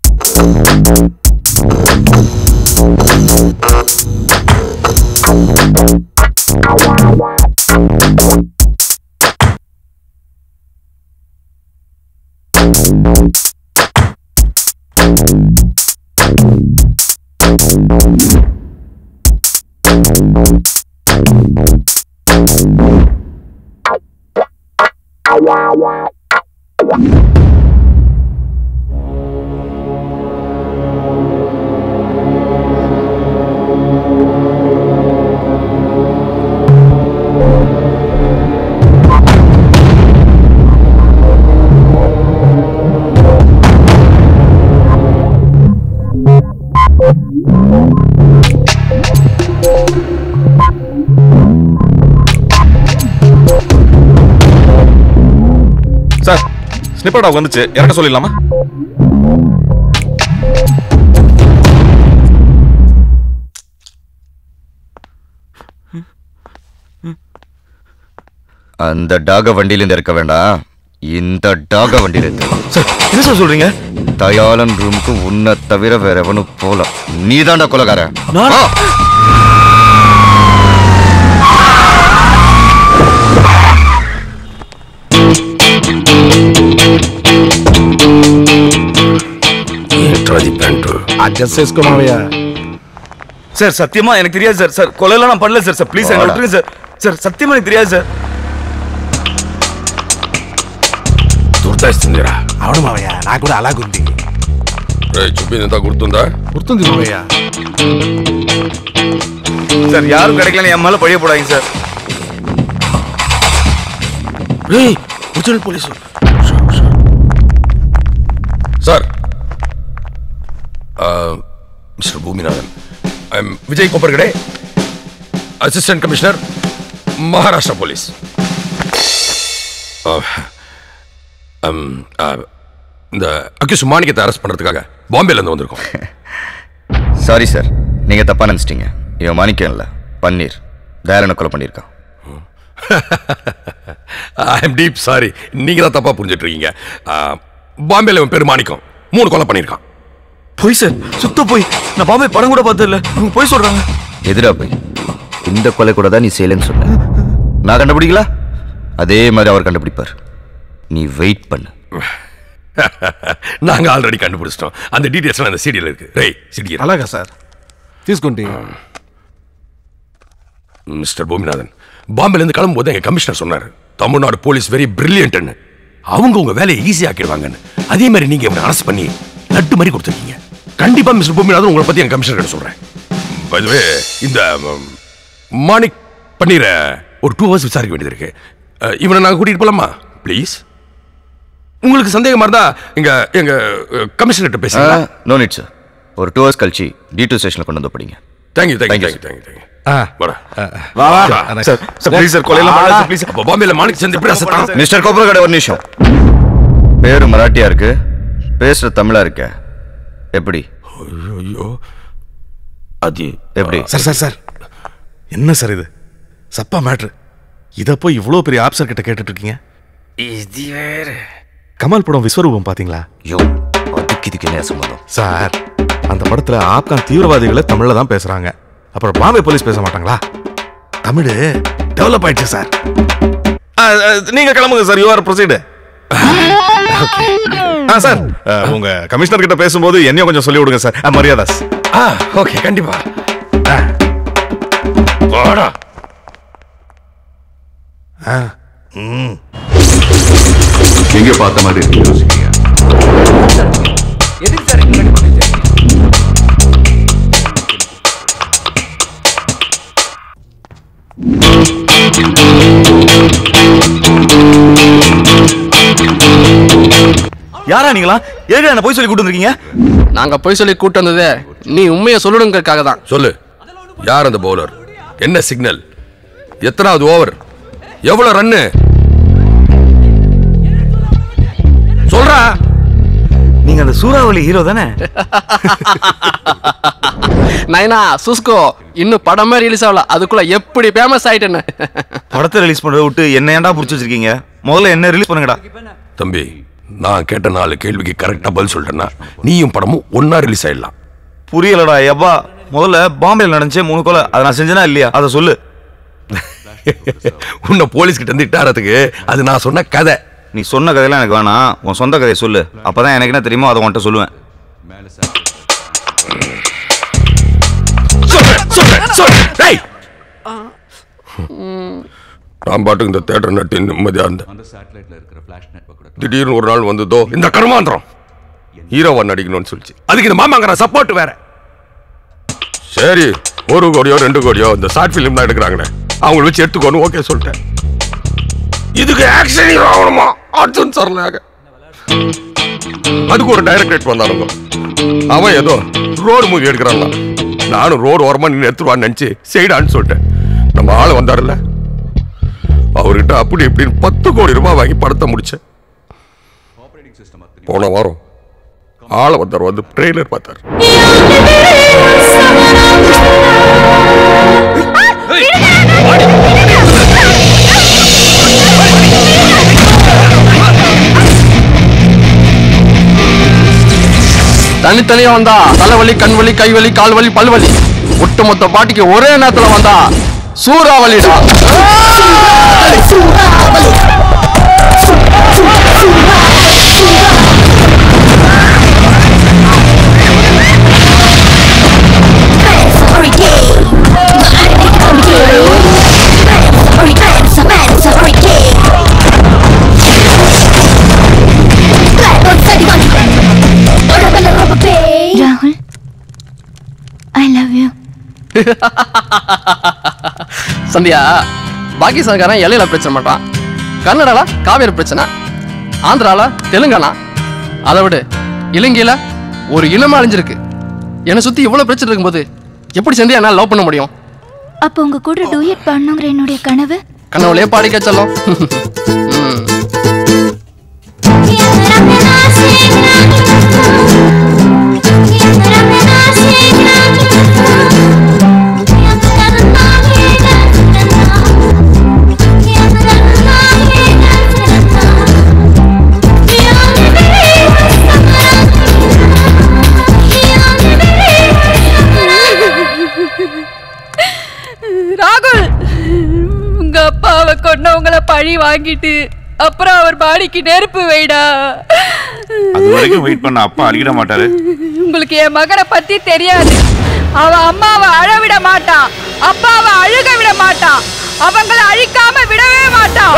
சார் ஸ்னிப்பர் டாக் வந்துச்சு இறக்க சொல்லிடலாமா அந்த டாக வண்டியிலேருந்து இருக்க வேண்டாம் இந்த டாக வண்டியில சார் என்ன சார் சொல்றீங்க தயாளன் ரூமுக்கு உன்னை தவிர வேற எவனும் போல நீதான்டா கொலகாரன் வா. ఏంట్రది ప్యాంటు అడ్జస్ట్ చేసుకో మావయ్య சார் சத்தியமா எனக்கு தெரியாது சார் சார் கொலையெல்லாம் நான் பண்ணல சார் சார் ப்ளீஸ் என்ன வாடா. விட்டுருங்க சார் சார் சத்தியமா எனக்கு தெரியாது சார் గుర్తొస్తుందిరా అవును మావయ్య నాకు కూడా అలాగుంది రేయ్, చెప్పిందంతా గుర్తుందా గుర్తుంది మావయ్య சார் யாரும் கிடைக்கலன்னு என் மேல பழிய போடாதீங்க சார் రేయ్ original police sir mister Bhuminathan I'm Vijay Koppargade assistant commissioner Maharashtra police இந்த அக்யூஸ் மாணிக்கத்தை அரெஸ்ட் பண்றதுக்காக பாம்பேல இருந்து வந்திருக்கோம் சாரி சார் நீங்க தப்பா நினைச்சிட்டீங்க இவன் மாணிக்கம் இல்ல பன்னீர் தயாளனை கொலை பண்ணியிருக்கான் ஐ எம் டீப் சாரி நீங்க தான் தப்பா புரிஞ்சிட்டு இருக்கீங்க Uh, பாம்பேல இவன் பேர் மாணிக்கம் மூணு கொலை பண்ணியிருக்கான் போய் சார் சுத்த போய் நான் பாம்பே படம் கூட பார்த்தது இல்ல இவங்க போய் சொல்றாங்க எதிரா போய் இந்த கொலை கூட தான் நீ செய்யலன்னு சொன்ன நான் கண்டுபிடிக்கல அதே மாதிரி அவர் கண்டுபிடிப்பார் நீ வெயிட் பண்ணு நாங்க ஆல்ரெடி கண்டுபிடிச்சிட்டோம் அந்த டீடைல்ஸ் அந்த சீடியில் இருக்கு ரை சிடி అలాగా సార్ తీసుకోండి மிஸ்டர் பூமிநாதன் பாம்பேல இருந்து கிளம்பும்போது எங்க கமிஷனர் சொன்னாரு தமிழ்நாடு போலீஸ் வெரி பிரில்லியன்ட்னு அவங்க உங்க வேலையை ஈஸி ஆக்கிடுவாங்கன்னு அதே மாதிரி நீங்க இவனை அரெஸ்ட் பண்ணி லட்டு மாதிரி கொடுத்துருக்கீங்க கண்டிப்பா மிஸ்டர் பூமிநாதன் உங்களை பத்தி எங்க கமிஷனர் கிட்ட சொல்றேன் By the way, இந்த ம், மாணிக் பன்னீர ஒரு டூ ஹவர்ஸ் விசாரிக்க வேண்டியது இருக்கு அஹ், இவனை நாங்க கூட்டிட்டு போலாமா ப்ளீஸ் உங்களுக்கு சந்தேகமா இருந்தா எங்க எங்க கமிஷனர் கிட்ட பேசுங்க நோ நீட் சார் ஒரு டூ ஹவர்ஸ் கழிச்சு டி டூ ஸ்டேஷனில் கொண்டு வந்து படிங்க thank you thank you Thank you, thank you thank you ஆ. வாடா வா, வா. சார் சார் ப்ளீஸ் சார் கொலையெல்லாம் பண்ணாத ப்ளீஸ் அப்போ பாம்பேல மாணிக் சந்தி எப்படி அசத்தான் மிஸ்டர் கோபுரகடை ஒரு நிமிஷம் பேரு மராட்டியா இருக்கு பேசுற தமிழா இருக்க எப்படி ஐயோ அது எப்படி சார் சார் சார் என்ன சார் இது சப்பா மேட்ரு இதை போய் இவ்வளோ பெரிய ஆப்சர் கிட்ட கேட்டுட்டு இருக்கீங்க இது வேற கமல் படம் விஸ்வரூபம் பாத்தீங்களா யோ அதுக்கு இதுக்கு என்ன சம்பந்தம் சார் அந்த படத்துல ஆப்கான் தீவிரவாதிகளை தமிழ்ல தான் பேசுறாங்க அப்புறம் பாம்பே போலீஸ் பேச மாட்டாங்களா தமிழ் டெவலப் ஆயிடுச்சு சார் நீங்க கிளம்புங்க சார் யூ ஆர் ப்ரொசீடு ஆ சார் அஹ், உங்க கமிஷனர் கிட்ட பேசும்போது என்னையும் கொஞ்சம் சொல்லி விடுங்க சார் அஹ், மரியாதாஸ் ஆ ஓகே கண்டிப்பா வாடா எங்க பார்த்த மாதிரி இருக்கு யோசிக்கிறீங்க யாரா நீங்களா ஏங்க என்ன போய் சொல்லி கூட்டு வந்திருக்கீங்க நாங்க போய் சொல்லி கூட்டு வந்ததே நீ உண்மையை சொல்லணுங்கிறதுக்காக தான் சொல்லு யார் அந்த பவுலர் என்ன சிக்னல் எத்தனாவது ஓவர் எவ்வளவு ரன்னு சொல்றா நீங்க அந்த சூறாவளி ஹீரோ தானே நைனா சுஸ்கோ இன்னும் படமே ரிலீஸ் ஆகல அதுக்குள்ள எப்படி ஃபேமஸ் ஆயிட்டேன்னு படத்தை ரிலீஸ் பண்றதை விட்டு என்ன ஏன்டா புடிச்சு வச்சிருக்கீங்க முதல்ல என்ன ரிலீஸ் பண்ணுங்கடா தம்பி நான் கேட்ட நாலு கேள்விக்கு கரெக்டா பதில் சொல்லிட்டேன்னா நீயும் படமும் ஒன்னா ரிலீஸ் ஆயிடலாம் புரியலடா எவ்வா முதல்ல பாம்பேல நடந்துச்சே மூணு கொலை அதை நான் செஞ்சேனா இல்லையா அதை சொல்லு உன்னை போலீஸ் கிட்ட இருந்து இட்டாரத்துக்கு அது நான் சொன்ன கதை நீ சொன்ன கதையெல்லாம் எனக்கு வேணாம் உன் சொந்த கதையை சொல்லு அப்பதான் எனக்கு என்ன தெரியுமோ அதை உன்கிட்ட சொல்லுவேன் டேய் நான் பாட்டுக்கு இந்த தேட்டர் நட்டு நிம்மதியா இருந்தேன் திடீர்னு ஒரு நாள் வந்ததோ இந்த கருமாந்திரம் ஹீரோவா நடிக்கணும்னு சொல்லிச்சு அதுக்கு இந்த மாமாங்கிற சப்போர்ட் வேற சரி ஒரு கோடியோ ரெண்டு கோடியோ இந்த ஷார்ட் ஃபிலிம் தான் எடுக்கிறாங்கண்ணே அவங்கள வச்சு எடுத்துக்கோன்னு ஓகே சொல்லிட்டேன் இதுக்கு ஆக்ஷன் ஹீரோ ஆகணுமா அர்ஜுன் சரலாக அதுக்கு ஒரு டைரக்டரேட் வந்தானுங்க அவன் ஏதோ ரோடு மூவி எடுக்கிறாங்க நானும் ரோடு ஓரமா நின்று எடுத்துருவான்னு நினைச்சு செய்டான்னு சொல்லிட்டேன் நம்ம ஆள் வந்தாருல்ல அவர்கிட்ட அப்படி இப்படின்னு பத்து கோடி ரூபாய் வாங்கி படத்தை முடிச்சேன் போன வாரம் ஆளை வந்தார் வந்து ட்ரெய்லர் பார்த்தார் தனித்தனியா வந்தா தலைவலி கண்வலி கைவலி கால்வலி பல்வலி ஒட்டுமொத்த பாட்டிக்கு ஒரே நேரத்துல வந்தா சூறாவளிடா ராகுல் ஐ லவ் யூ சந்தியா பாகிஸ்தான்காரன் எல்லையில பிரச்சனை பண்றான் கன்னடால காவேரி பிரச்சனை ஆந்திரால தெலுங்கானா அதை விடு இலங்கையில ஒரு இனமா அழிஞ்சிருக்கு என்னை சுத்தி இவ்வளவு பிரச்சனை இருக்கும்போது எப்படி சந்தியா என்னால் லவ் பண்ண முடியும் அப்போ உங்க கூட டூயட் பண்ணுங்கிற என்னுடைய கனவு கனவுலயே பாடிக்க சொல்லும் ம். ராகுல் உங்க அப்பாவை கொன்னவங்கள பழி வாங்கிட்டு அப்புறம் அவர் பாடிக்கு நெருப்பு வைடா அது வரைக்கும் வெயிட் பண்ண அப்பா அழிக்கிட மாட்டாரு உங்களுக்கு என் மகனை பத்தி தெரியாது அவன் அம்மாவை அழ விட மாட்டான் அப்பாவை அழுக விட மாட்டான் அவங்கள அழிக்காம விடவே மாட்டான்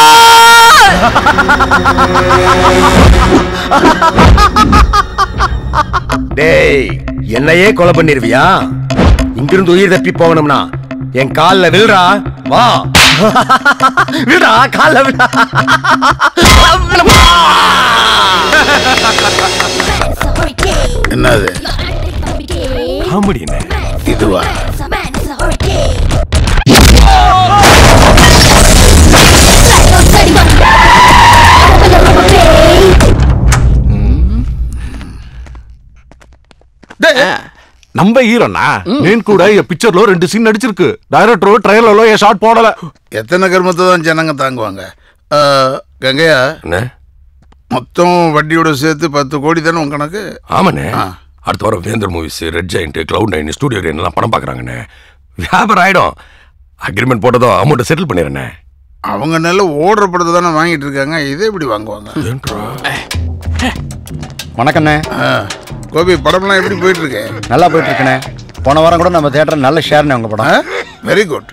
டேய் என்னையே கொலை பண்ணிருவியா இங்கிருந்து உயிர் தப்பி போகணும்னா என் கால்ல விழுறா வா விடா கால்ல விடா என்னது காமெடி என்ன இதுவா நம்ம ஹீரோனா నేను కూడా ఈ పిక్చర్ లో రెండు సీన్ నడిచిருக்கு డైరెక్టర్ ట్రైలర్ లో ఏ షాట్ పోడல எத்தனை கர்மத்தை தான் ஜனங்க தாங்குவாங்க ஆ, கங்கையா மொத்தம் வட்டியோட சேர்த்து பத்து கோடி தானே உன் கணக்கு ஆமாண்ணே அடுத்த வாரம் Vendhar Movies Red Giant Cloud Nine Studio எல்லாம் படம் பார்க்குறாங்கண்ணே வியாபாரம் ஆயிடும் அக்ரிமெண்ட் போட்டதும் அமௌண்ட்டை செட்டில் பண்ணிடுறேண்ணே அவங்க நல்ல ஓடுற படத்தை தானே வாங்கிட்டு இருக்காங்க இதே எப்படி வாங்குவாங்க வணக்கண்ணே கோபி படம்லாம் எப்படி போயிட்டு இருக்கு நல்லா போயிட்டு இருக்கண்ணே போன வாரம் கூட நம்ம தியேட்டர் நல்ல ஷேர்னே உங்க படம் வெரி குட்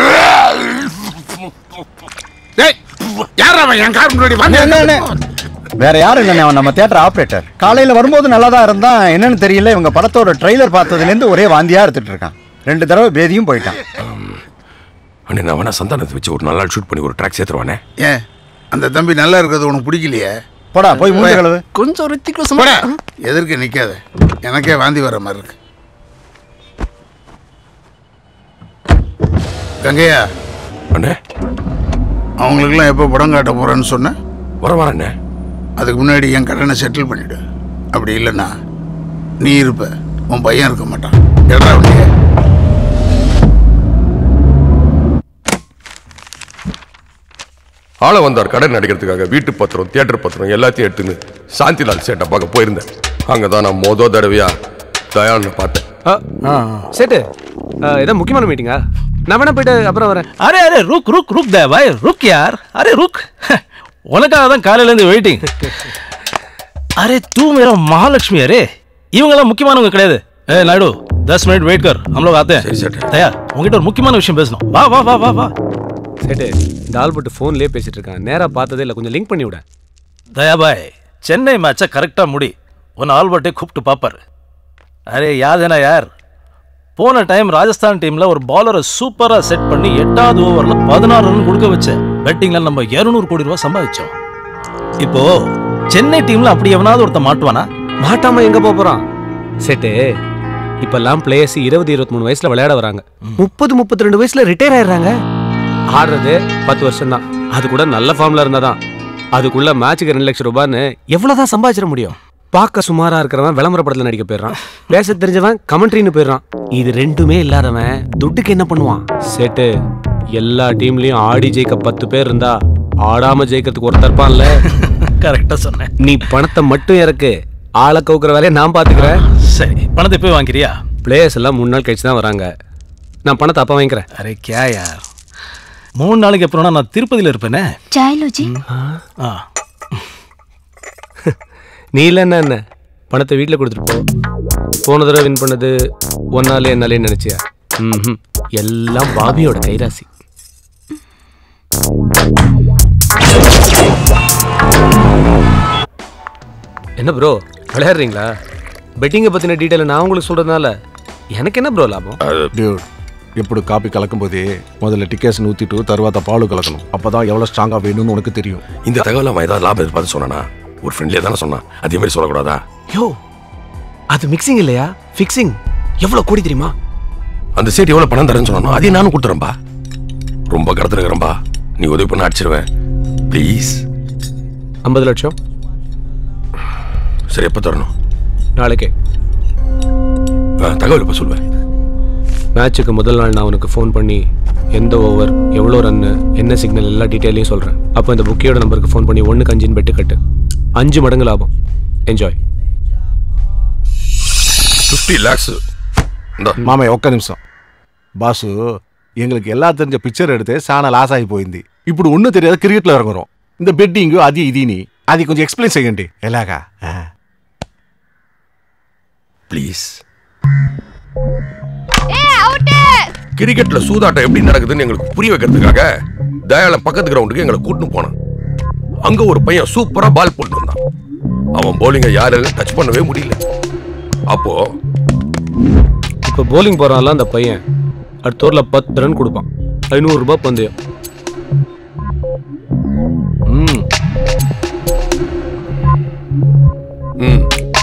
டேய் யார் அவன் என் கார் முன்னாடி அண்ணே, அண்ணே, அண்ணே. வேற யாரும் இல்லைண்ணே அவன் நம்ம தியேட்டர் ஆப்ரேட்டர் காலையில வரும்போது நல்லா தான் இருந்தான் என்னன்னு தெரியல இவங்க படத்தோட ட்ரைலர் பார்த்ததுலேருந்து ஒரே வாந்தியா எடுத்துட்டு இருக்கான் ரெண்டு தடவை பேதியும் போயிட்டான் அண்ணே நான் வேணா சந்தானத்தை வச்சு ஒரு நல்ல நாள் ஷூட் பண்ணி ஒரு ட்ராக் சேர்த்துருவானே ஏன் அந்த தம்பி நல்லா இருக்கிறது உனக்கு பிடிக்கலையே போடா போய் மூஞ்சி கழுவு கொஞ்சம் ரித்திக் போடா எதிர்க்க நிக்காத எனக்கே வாந்தி வர மாதிரி இருக்கு கங்கையா அண்ணே அவங்களுக்குலாம் எப்போ படம் காட்ட போறேன்னு சொன்னேன் வர வரண்ணே அதுக்கு முன்னாடி என் கடனை செட்டில் பண்ணிடு அப்படி இல்லைன்னா நீ இருப்ப உன் பையன் இருக்க மாட்டான் எடா வண்டிய ஆள வந்தார் கடன் நடிக்கிறதுக்காக வீட்டு பத்திரம் தியேட்டர் பத்திரம் எல்லாத்தையும் எடுத்துன்னு சாந்திலால் சேட்டை பார்க்க போயிருந்தேன் அங்கே தான் நான் மொத தடவையா தயாளனை பார்த்தேன் சேட்டு ஏதோ முக்கியமான மீட்டிங்கா நான் வேணா போயிட்டு அப்புறம் வரேன் अरे अरे रुक रुक रुक दे भाई रुक यार अरे रुक உனக்காக தான் காலையில இருந்து வெயிட்டிங் அரே தூ மேரா மகாலட்சுமி அரே இவங்கெல்லாம் முக்கியமானவங்க கிடையாது ஏ நாயுடு தஸ் மினிட் வெயிட் கர் हम लोग आते हैं தயார் உங்ககிட்ட ஒரு முக்கியமான விஷயம் பேசணும் வா வா வா வா வா சேட்டு இந்த ஆல்பர்ட் ஃபோன்லேயே பேசிட்டு இருக்கான் நேரா பார்த்ததே இல்லை கொஞ்சம் லிங்க் பண்ணி விட தயாபாய் சென்னை மேட்சை கரெக்டாக முடி உன்னை ஆல்பர்ட்டே கூப்பிட்டு பார்ப்பாரு அரே யாதேனா யார் போன டைம் ராஜஸ்தான் டீம்ல ஒரு பாலரை சூப்பரா செட் பண்ணி எட்டாவது ஓவர்ல பதினாறு ரன் கொடுக்க வச்சேன் பெட்டிங்ல நம்ம 200 கோடி ரூபாய் சம்பாதிச்சோம் இப்போ சென்னை டீம்ல அப்படி எவனாவது ஒருத்த மாட்டுவானா மாட்டாம எங்க போப் போறான் சேட்டு இப்பெல்லாம் பிளேயர்ஸ் இருபது இருபத்தி மூணு வயசுல விளையாட வராங்க முப்பது முப்பத்தி ரெண்டு வயசுல ரிட்டையர் ஆயிடுறாங்க ஆடுறது பத்து வருஷம் தான் அது கூட நல்ல ஃபார்ம்ல இருந்தாதான் அதுக்குள்ள மேட்சுக்கு ரெண்டு லட்சம் ரூபான்னு எவ்வளவுதான் சம்பாதிச்சிட முடியும் பார்க்க சுமாரா இருக்கிறவன் விளம்பர படத்துல நடிக்க போயிடுறான் பேச தெரிஞ்சவன் கமெண்ட்ரின்னு போயிடுறான் இது ரெண்டுமே இல்லாதவன் துட்டுக்கு என்ன பண்ணுவான் சேட்டு எல்லா டீம்லயும் ஆடி ஜெயிக்க பத்து பேர் இருந்தா ஆடாம ஜெயிக்கிறதுக்கு ஒருத்தர் இருப்பான்ல கரெக்டா சொன்னேன் நீ பணத்தை மட்டும் இறக்கு ஆளை கவுக்குற வேலையை நான் பார்த்துக்கிறேன் சரி பணத்தை போய் வாங்கிக்கிறியா பிளேயர்ஸ் எல்லாம் மூணு நாள் கழிச்சு தான் வராங்க நான் பணத்தை அப்போ வாங்கிக்கிறேன் அரே கே யார் மூணு நாளைக்கு அப்புறம்னா நான் திருப்பதியில் இருப்பேனே சாயலோஜி ஆ நீ இல்லை என்ன என்ன பணத்தை வீட்டில் கொடுத்துட்டு போ போன தடவை வின் பண்ணது ஒன்னாலே என்னாலே நினைச்சியா ம் எல்லாம் பாபியோட கைராசி என்ன ப்ரோ விளையாடுறீங்களா பெட்டிங்கை பற்றின டீட்டெயில் நான் உங்களுக்கு சொல்கிறதுனால எனக்கு என்ன ப்ரோ லாபம் டியூட் ఇప్పుడు కాపీ కలకపోతే முதல்ல டிக்கெட்ஸ் ஊற்றிட்டு தருవాత பால் கலக்கணும் அப்பதான் எவ்வளோ ஸ்ட்ராங்காக வேணும்னு உனக்கு தெரியும் இந்த தகவல் அவன் ஏதாவது லாபம் எதிர்பார்த்து சொன்னானா ஒரு ஃப்ரெண்ட்லியே தானே சொன்னான் அதே மாதிரி சொல்லக்கூடாதா யோ அது மிக்சிங் இல்லையா ஃபிக்ஸிங் எவ்வளோ கோடி தெரியுமா அந்த சீட் எவ்வளவு பணம் தரேன்னு சொன்னானோ அதையும் நானும் கொடுத்துறேன்பா ரொம்ப கடத்துருக்கிறேன்பா நீ உதவி பண்ண அடிச்சிருவேன் ப்ளீஸ் ஐம்பது லட்சம் சரி எப்போ தரணும் நாளைக்கே ஆ, தகவல் எப்போ சொல்லுவேன் மேட்சுக்கு முதல் நாள் நான் உனக்கு ஃபோன் பண்ணி எந்த ஓவர் எவ்வளோ ரன்னு என்ன சிக்னல் எல்லா டீட்டெயிலையும் சொல்கிறேன் அப்போ இந்த புக்கியோட நம்பருக்கு ஃபோன் பண்ணி ஒன்றுக்கு அஞ்சுன்னு பெட்டு கட்டு அஞ்சு மடங்கு லாபம் என்ஜாய் ஃபிஃப்டி லேக்ஸ் మామయ్య ఒక్క నిమిషం బాసు எங்களுக்கு எல்லாம் தெரிஞ்ச பிக்சர் எடுத்து చాలా లాస్ అయిపోయింది ఇప్పుడు ఉన్న తెలియదు క్రికెట్లో ఇறங்குறோம் இந்த பெட்டிங்கு அது இதுని అది కొంచెం ఎక్స్ప్లెయిన్ చేయండి ఎలాగా ப்ளீஸ் ஏ அவுட் கிரிக்கெட்ல சூதாட்டம் எப்படி நடக்குதுன்னு எங்களுக்கு புரிய வைக்கிறதுக்காக தயாளன் பக்கத்து கிரவுண்டுக்கு எங்களை கூட்டின்னு போனான் அங்க ஒரு பையன் சூப்பரா பால் போட்டு வந்தான் அவன் போலிங்க யாரும் டச் பண்ணவே முடியல அப்போ இப்போ போலிங் போகிறான்ல அந்த பையன் அடுத்த ஓவரில் பத்து ரன் கொடுப்பான் ஐநூறுரூபா பந்தயம் ம் ம்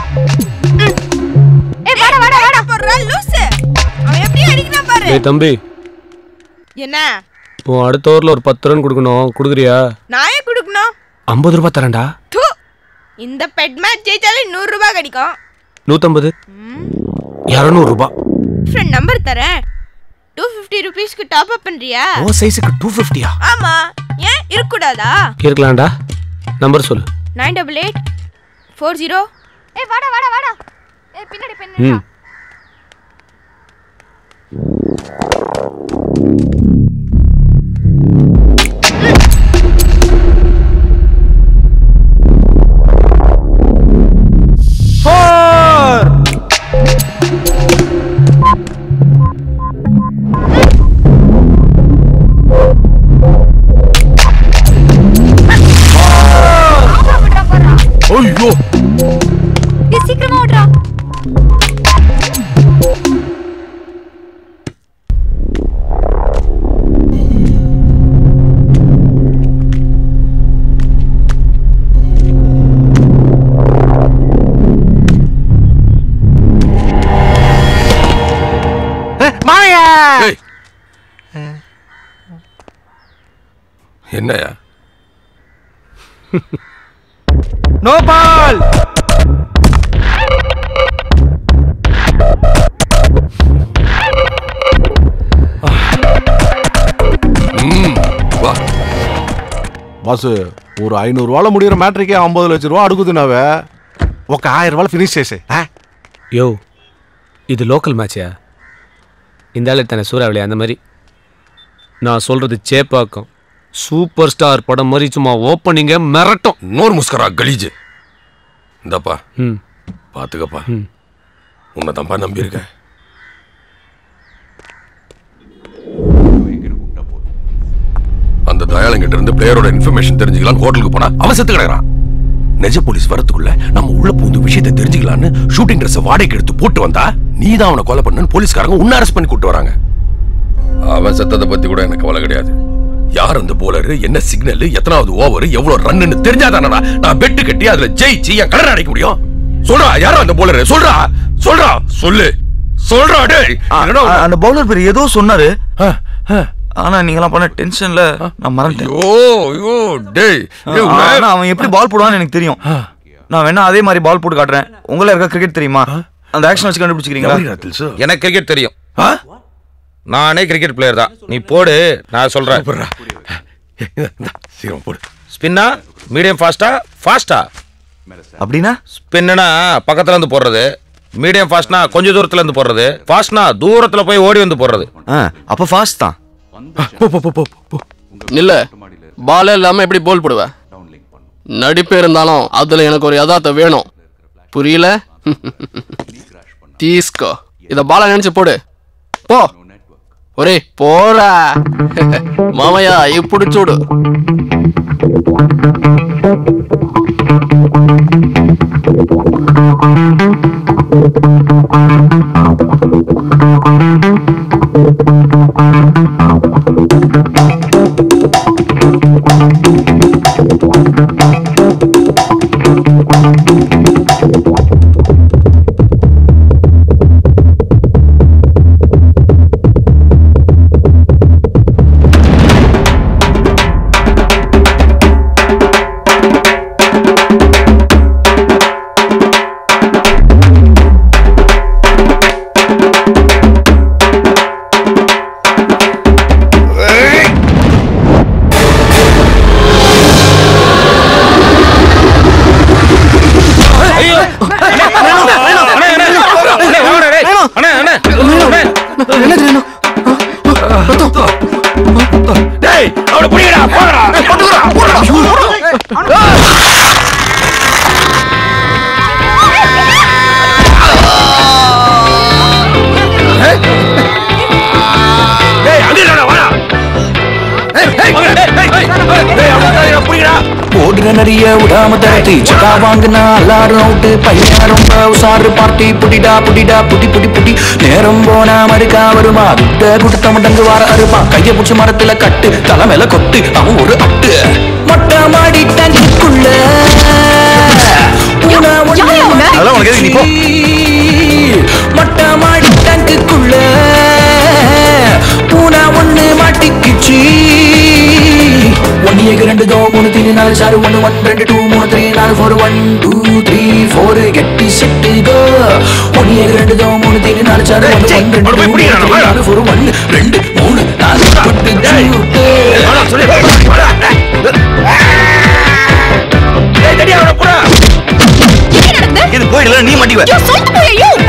ஏ வாடா வாடா வாடா போறா லூசு அவன் எப்படி அடிக்கிறான் பாரு டேய் தம்பி என்ன இப்போ அடுத்த ஓவரில் ஒரு பத்து ரன் கொடுக்கணும் கொடுக்குறியா நான் ஏன் கொடுக்கணும் ஐம்பது ரூபா தரேன்டா தூ இந்த பெட் மேட்ச் ஜெயிச்சாலே நூறு ரூபாய் கிடைக்கும் நூற்றம்பது இரநூறுபா ஃப்ரெண்ட் நம்பர் தரேன் டூ ஃபிஃப்டி ருபீஸ்க்கு டாப் அப் பண்றியா ஓ சைஸுக்கு டூ ஃபிஃப்டியா ஆமா ஏன் இருக்கக்கூடாதா இருக்கலாம்டா நம்பர் சொல்லு nine double eight four zero ஏ வாடா வாடா வாடா ஏ பின்னாடி பின்னாடி ம் ஐயோ ஏய் சீக்கிரமா ஓடுறா மாயா ஏய். என்னயா நோ பால் ம் வா బాసు ஒரு ఐనూరు రూపాయలు ముడిగిన మ్యాట్రికే ஐம்பது லட்ச ரூபா అడుగుతున్నావే ఒక ఆయిరం రూపాయలు ఫినిష్ చేసే யோ இது லோக்கல் மேட்சா இந்த ஆளு தானே சூறாவளி அந்த மாதிரி நான் சொல்றது சேப்பாக்கம் சூப்பர் ஸ்டார் படம் மாதிரி சும்மா ஓப்பனிங்க மிரட்டும் நோர் முஸ்கரா கலீஜ் இந்தாப்பா ம் பாத்துக்கப்பா ம். உன்னை தான்ப்பா நம்பியிருக்கேன் அந்த தயாளங்கிட்ட இருந்து பிளேயரோட இன்ஃபர்மேஷன் தெரிஞ்சுக்கலாம் ஹோட்டலுக்கு போனா அவன் செத்து கிடக்குறான் நிஜ போலீஸ் வரதுக்குள்ள நம்ம உள்ள பூந்து விஷயத்தை தெரிஞ்சுக்கலான்னு ஷூட்டிங் ட்ரெஸ் வாடகைக்கு எடுத்து போட்டு வந்தா நீ தான் அவனை கொலை பண்ணுன்னு போலீஸ்காரங்க உன்ன அரெஸ்ட் பண்ணி கூட்டு வராங்க அவன் செத்ததை பத்தி கூட எனக்கு கவலை கிடையாது யார் அந்த போலர் என்ன சிக்னல் எத்தனாவது ஓவர் எவ்வளவு ரன்னு தெரிஞ்சாதானடா நான் பெட்டு கட்டி அதுல ஜெயிச்சு என் கடனை அடைக்க முடியும் சொல்றா யாரோ அந்த போலர் சொல்றா சொல்றா சொல்லு சொல்றா டேய் என்னடா உன்- அந்த பவுலர் பேர் ஏதோ சொன்னாரு ஆனா நீங்களாம் பண்ண டென்ஷன்ல நான் மறந்துட்டேன் ஐயோ ஐயோ டேய் டேய், உன்னை- ஆனா அவன் எப்படி பால் போடுவான்னு எனக்கு தெரியும் நான் வேணா அதே மாதிரி பால் போட்டு காட்டுறேன் உங்கள இருக்க கிரிக்கெட் தெரியுமா அந்த ஆக்ஷன் வச்சு கண்டுபிடிச்சிக்கிறீங்களா எனக்கு கிரிக்கெட் தெரியும் நானே கிரிக்கெட் பிளேயர் தான் நீ போடு நான் சொல்றேன் சீக்கிரம் போடு ஸ்பின்னா மீடியம் ஃபாஸ்டா ஃபாஸ்டா அப்படின்னா ஸ்பின்னா பக்கத்துல இருந்து போடுறது மீடியம் ஃபாஸ்ட்னா கொஞ்சம் தூரத்துல இருந்து போடுறது ஃபாஸ்ட்னா தூரத்துல போய் ஓடி வந்து போடுறது அப்ப ஃபாஸ்ட் தான் இல்ல பாலே இல்லாம எப்படி போல் போடுவ நடிப்பு இருந்தாலும் அதுல எனக்கு ஒரு யதார்த்தம் வேணும் புரியல தீஸ்கோ இத பாலா நினைச்சு போடு போ ஒரே போடா மாமையா இப்படி చూడు டேய் அவனை புடிங்கடா போங்கடா போட்டுங்கடா போடா டேய் அங்க இல்லடா வாடா ஓடுற நிறைய விடாம திரட்டி சட்டா வாங்கினா எல்லாரும் அவுட்டு பையன் ரொம்ப உசாரு பார்ட்டி புடிடா புடிடா புடி புடி புடி நேரம் போனா மறுக்கா வருமா விட்ட குடுத்த மடங்கு வார அருமா கைய புடிச்சு மரத்துல கட்டு தலை மேல கொட்டு அவன் ஒரு அட்டு மொட்டை மாடி தண்ணிக்குள்ள அதெல்லாம் உனக்கு எதுக்கு? நீ போ. மொட்டை மாடி டங்குக்குள்ள பூனா ஒண்ணு மாட்டிக்கிச்சு ஒன்னு ஏக ரெண்டு தோ மூணு தீனி நாலு சாறு ஒன்னு ஒன் ரெண்டு டூ மூணு த்ரீ நாலு four one two three four கெட்டி செட்டு கோ ஒன்னு ஏக ரெண்டு தோ மூணு தீனி நாலு சாறு ஒன்னு ஒன் ரெண்டு டூ மூணு த்ரீ நாலு ஃபோர் ஒன் ரெண்டு மூணு நாலு பட்டு இது போயிடல நீ மாட்டிக்குவ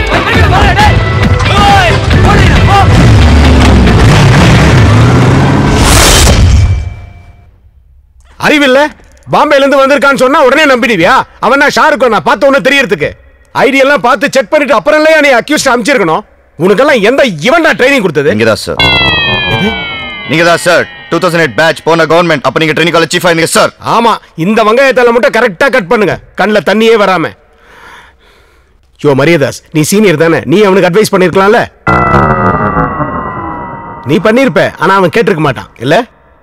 அறிவில்ல பாம்பேல இருந்து வந்திருக்கான்னு சொன்னா உடனே நம்பிடுவியா அவன் நான் ஷாருக் நான் பார்த்த உடனே தெரியறதுக்கு ஐடியெல்லாம் பார்த்து செக் பண்ணிட்டு அப்புறம் இல்லையா நீ அக்யூஸ்ட் அமிச்சிருக்கணும் உனக்கெல்லாம் எந்த இவன் நான் ட்ரைனிங் கொடுத்தது நீங்க தான் சார் நீங்க தான் sir two thousand eight batch போன கவர்மெண்ட் அப்ப நீங்க ட்ரைனிங் காலேஜ் சீஃபா இருந்தீங்க சார் ஆமா இந்த வெங்காயத்தால மட்டும் கரெக்டா கட் பண்ணுங்க கண்ணுல தண்ணியே வராம யோ மரியதாஸ் நீ சீனியர் தானே நீ அவனுக்கு அட்வைஸ் பண்ணிருக்கலாம்ல நீ பண்ணிருப்ப ஆனா அவன் கேட்டிருக்க மாட்டான் இல்ல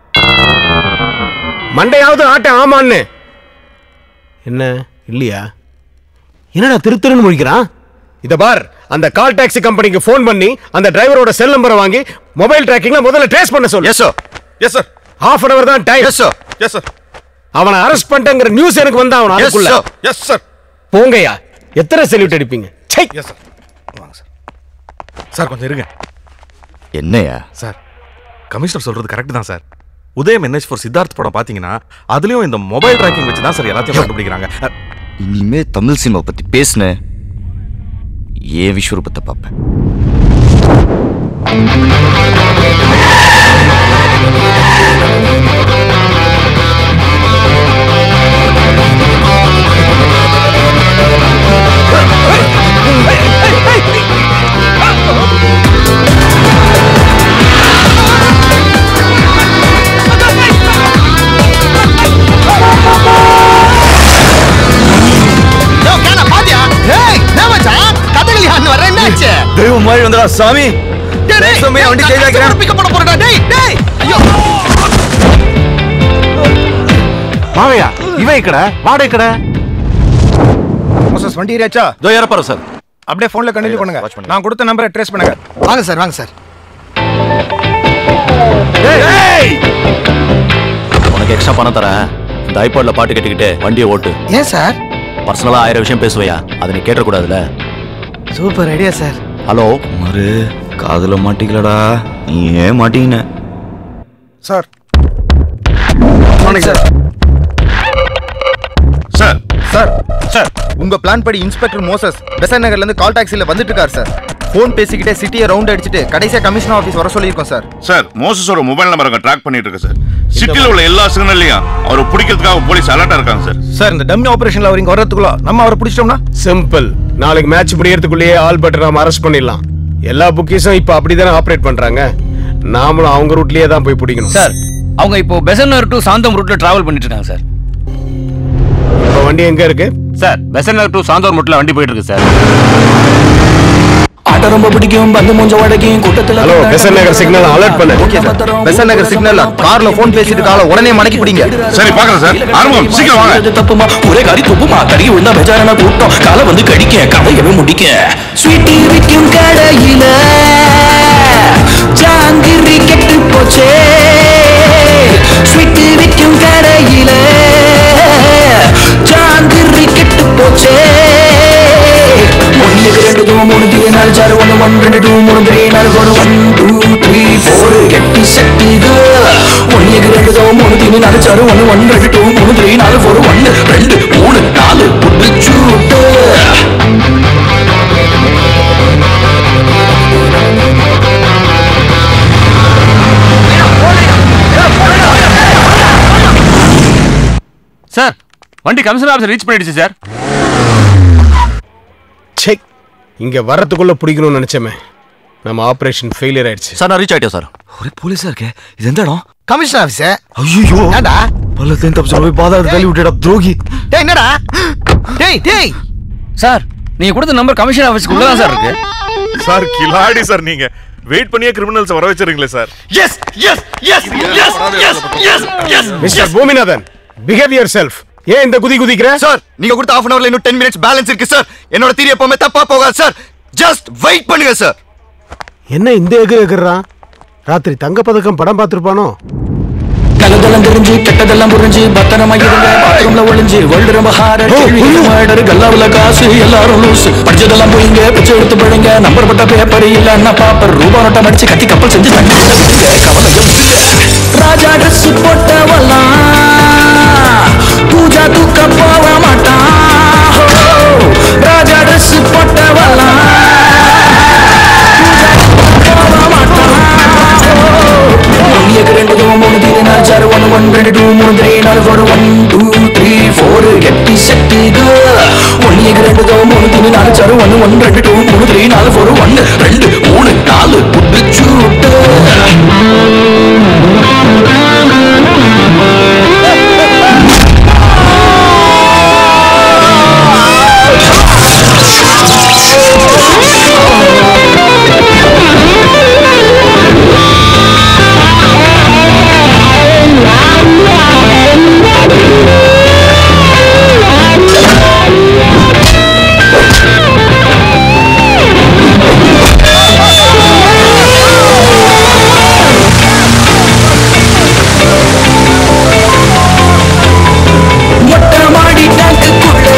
மண்டையாவது ஆட்ட ஆமான்னு என்ன இல்லையா என்னடா திருத்தருன்னு முழிக்கிறான் இத பார் அந்த கால் டாக்ஸி கம்பெனிக்கு ஃபோன் பண்ணி அந்த டிரைவரோட செல் நம்பரை வாங்கி மொபைல் ட்ராக்கிங்ல முதல்ல ட்ரேஸ் பண்ண சொல்லு yes sir yes sir half an hour தான் time yes sir yes sir அவனை அரெஸ்ட் பண்ணிட்டேங்கிற நியூஸ் எனக்கு வந்தா அவன் Yes, அதுக்குள்ள sir. Yes, sir. போங்கய்யா எத்தனை செல்யூட் அடிப்பீங்க ச்சை எஸ் சார் வாங்க சார் சார் கொஞ்சம் இருங்க என்னையா சார் கமிஷனர் சொல்றது கரெக்ட் தான் sir Udhayam NH four Siddharth படம் பாத்தீங்கன்னா அதுலயும் இந்த மொபைல் ட்ராக்கிங் வச்சு தான் சார் எல்லாத்தையும் கண்டுபிடிக்கிறாங்க அஹ், இனிமே தமிழ் சினிமா பத்தி பேசுன ஏன் விஸ்வரூபத்தை பார்ப்பேன் தெய்வம் மாதிரி வந்தடா சாமி பேசாம வண்டி சேஞ்ச் ஆக்கிறேன் மாவையா இவன் இக்கட வாடகை கடை மோசஸ் வண்டி ஏறியாச்சா இதோ ஏறப்பாரு சார் அப்படியே ஃபோன்ல கண்டினியூ பண்ணுங்க நான் கொடுத்த நம்பரை ட்ரேஸ் பண்ணுங்க வாங்க சார் வாங்க சார் உனக்கு எக்ஸ்ட்ரா பணம் தரேன் இந்த ஐபாட்ல பாட்டு கேட்டுக்கிட்டு வண்டியை ஓட்டு ஏன் சார் பர்சனலா ஆயிரம் விஷயம் பேசுவையா அதை நீ கேட்டக்கூடாதுல சூப்பர் ஐடியா சார் ஹலோ மறு காதுல மாட்டிக்கலடா நீ ஏன் மாட்டீங்கன்னு சார் சார் சார் உங்க பிளான் படி இன்ஸ்பெக்டர் மோசஸ் பெசன் நகர்ல இருந்து கால் டாக்ஸில வந்துட்டு இருக்காரு சார் ஃபோன் பேசிக்கிட்டே சிட்டியை ரவுண்ட் அடிச்சுட்டு கடைசியா கமிஷனர் ஆஃபீஸ் வர சொல்லியிருக்கோம் சார் சார் மோசஸோட மொபைல் நம்பர் அங்க ட்ராக் பண்ணிட்டு இருக்கு சார் சிட்டில உள்ள எல்லா சிக்னல்லையும் அவரை பிடிக்கிறதுக்காக போலீஸ் அலர்ட்டா இருக்காங்க சார் சார் இந்த டம்மி ஆபரேஷன்ல அவர் இங்க வர்றதுக்குள்ள நம்ம அவரை பிடிச்சிட்டோம்னா சிம்பிள் நாளைக்கு மேட்ச் முடியறதுக்குள்ளேயே ஆல்பர்ட் நாம அரெஸ்ட் பண்ணிடலாம் எல்லா புக்கீஸும் இப்போ அப்படிதானே ஆப்ரேட் பண்றாங்க நாமளும் அவங்க ரூட்லயே தான் போய் பிடிக்கணும் சார் அவங்க இப்போ பெசன்னர் டு சாந்தம் ரூட்ல டிராவல் பண்ணிட்டு இருக்காங்க சார் இப்போ வண்டி எங்க இருக்கு சார் பெசன்னர் டு சாந்தோர் முட்டில் வண்டி போயிட்டு இருக்கு சார் ஆட்ட ரொம்ப பிடிக்கும் பந்து மூஞ்ச வடக்கும் கூட்டத்துல hello Besant Nagar signal alert பண்ணு பெசன் நகர் சிக்னல்ல கார்ல ஃபோன் பேசிட்டு கால உடனே மடக்கி பிடிங்க சரி பாக்குறேன் சார் ஆரம்பம் சீக்கிரம் வாங்க இது தப்புமா ஒரே காரி துப்புமா கறி விழுந்தா பெஜாரான கூட்டம் காலை வந்து கடிக்க கதையவே முடிக்க ஸ்வீட்டி விற்கும் கடையில ஜாங்கிரி கெட்டு போச்சே ஸ்வீட்டி விற்கும் கடையில ஜாங்கிரி கெட்டு போச்சே ஒன்னுக்கு ரெண்டு தூ மூணு தீ நாலு சாறு ஒன்று ஒன் ரெண்டு டூ மூணு த்ரீ நாலு ஒரு ஒன் டூ த்ரீ ஃபோர் கெட்டி செட்டிது ஒன்னுக்கு ரெண்டு தூ மூணு தீ நாலு சாறு ஒன்று ஒன் ரெண்டு டூ மூணு த்ரீ நாலு ஃபோர் ஒன்று ரெண்டு மூணு நாலு புடிச்சூட்டு சார் வண்டி கமிஷனர் ஆஃபீஸ் ரீச் பண்ணிடுச்சு சார் செக் இங்க வரதுக்குள்ள பிடிக்கணும்னு நினைச்சமே நம்ம ஆபரேஷன் ஃபெயிலியர் ஆயிடுச்சு சார் நான் ரீச் ஆயிட்டேன் சார் ஒரே போலீஸா இருக்கே இது எந்த இடம் கமிஷனர் ஆஃபீஸ் ஐயோ ஏன்டா பள்ளத்தையும் தப்பிச்சு போய் பாதாளத்தை தள்ளி விட்டுடா துரோகி டேய் என்னடா டேய் டேய் சார் நீங்க கொடுத்த நம்பர் கமிஷன் ஆஃபீஸ்க்கு உள்ள தான் சார் இருக்கு சார் கிலாடி சார் நீங்க வெயிட் பண்ணியே கிரிமினல்ஸ் வர வச்சிருங்களே sir yes yes yes yes yes yes yes mister Bhuminathan behave யுவர் செல்ஃப் ஏன் இந்த குதி குதிக்கிற சார் நீங்க கொடுத்த half அன் அவர்ல இன்னும் 10 மினிட்ஸ் பேலன்ஸ் இருக்கு சார் என்னோட தீரி எப்பவுமே தப்பா போகாது சார் ஜஸ்ட் வெயிட் பண்ணுங்க சார் என்ன இந்த எகிர் எகிறான் ராத்திரி தங்க பதக்கம் படம் பார்த்திருப்பானோ கலதெல்லாம் தெரிஞ்சு கெட்டதெல்லாம் புரிஞ்சு பத்திரமா இருங்க பாத்ரூம்ல ஒளிஞ்சு வேர்ல்டு ரொம்ப ஹாரர் மர்டர் கல்லாவுல காசு எல்லாரும் லூஸ் படிச்சதெல்லாம் போயிங்க பிச்சை எடுத்து போடுங்க நம்பர் பட்ட பேப்பர் இல்லன்னா பாப்பர் ரூபா நோட்டம் அடிச்சு கத்தி கப்பல் செஞ்சு தண்ணி விடுங்க கவலை எதுக்கு? ராஜா ட்ரெஸ் போட்டவெல்லாம் பூஜா தூக்க போக மாட்டான் ஹோ, ராஜா ட்ரெஸ் போட்டவெல்லாம் ஒன்னியக்கு ரெண்டு தூ மூணு தீ நாலு சாறு ஒன்று ஒன் ரெண்டு டூ மூணு த்ரீ நாலு four one two three four எட்டி செட்டுது ஒன்னியக்கு ரெண்டு தூ மூணு தீ நாலு சாறு ஒன்று ஒன் ரெண்டு டூ மூணு த்ரீ நாலு ஃபோர் ஒன்று ரெண்டு மூணு நாலு புடிச்சூட்டு மொட்டை மாடி டேங்குக்குள்ள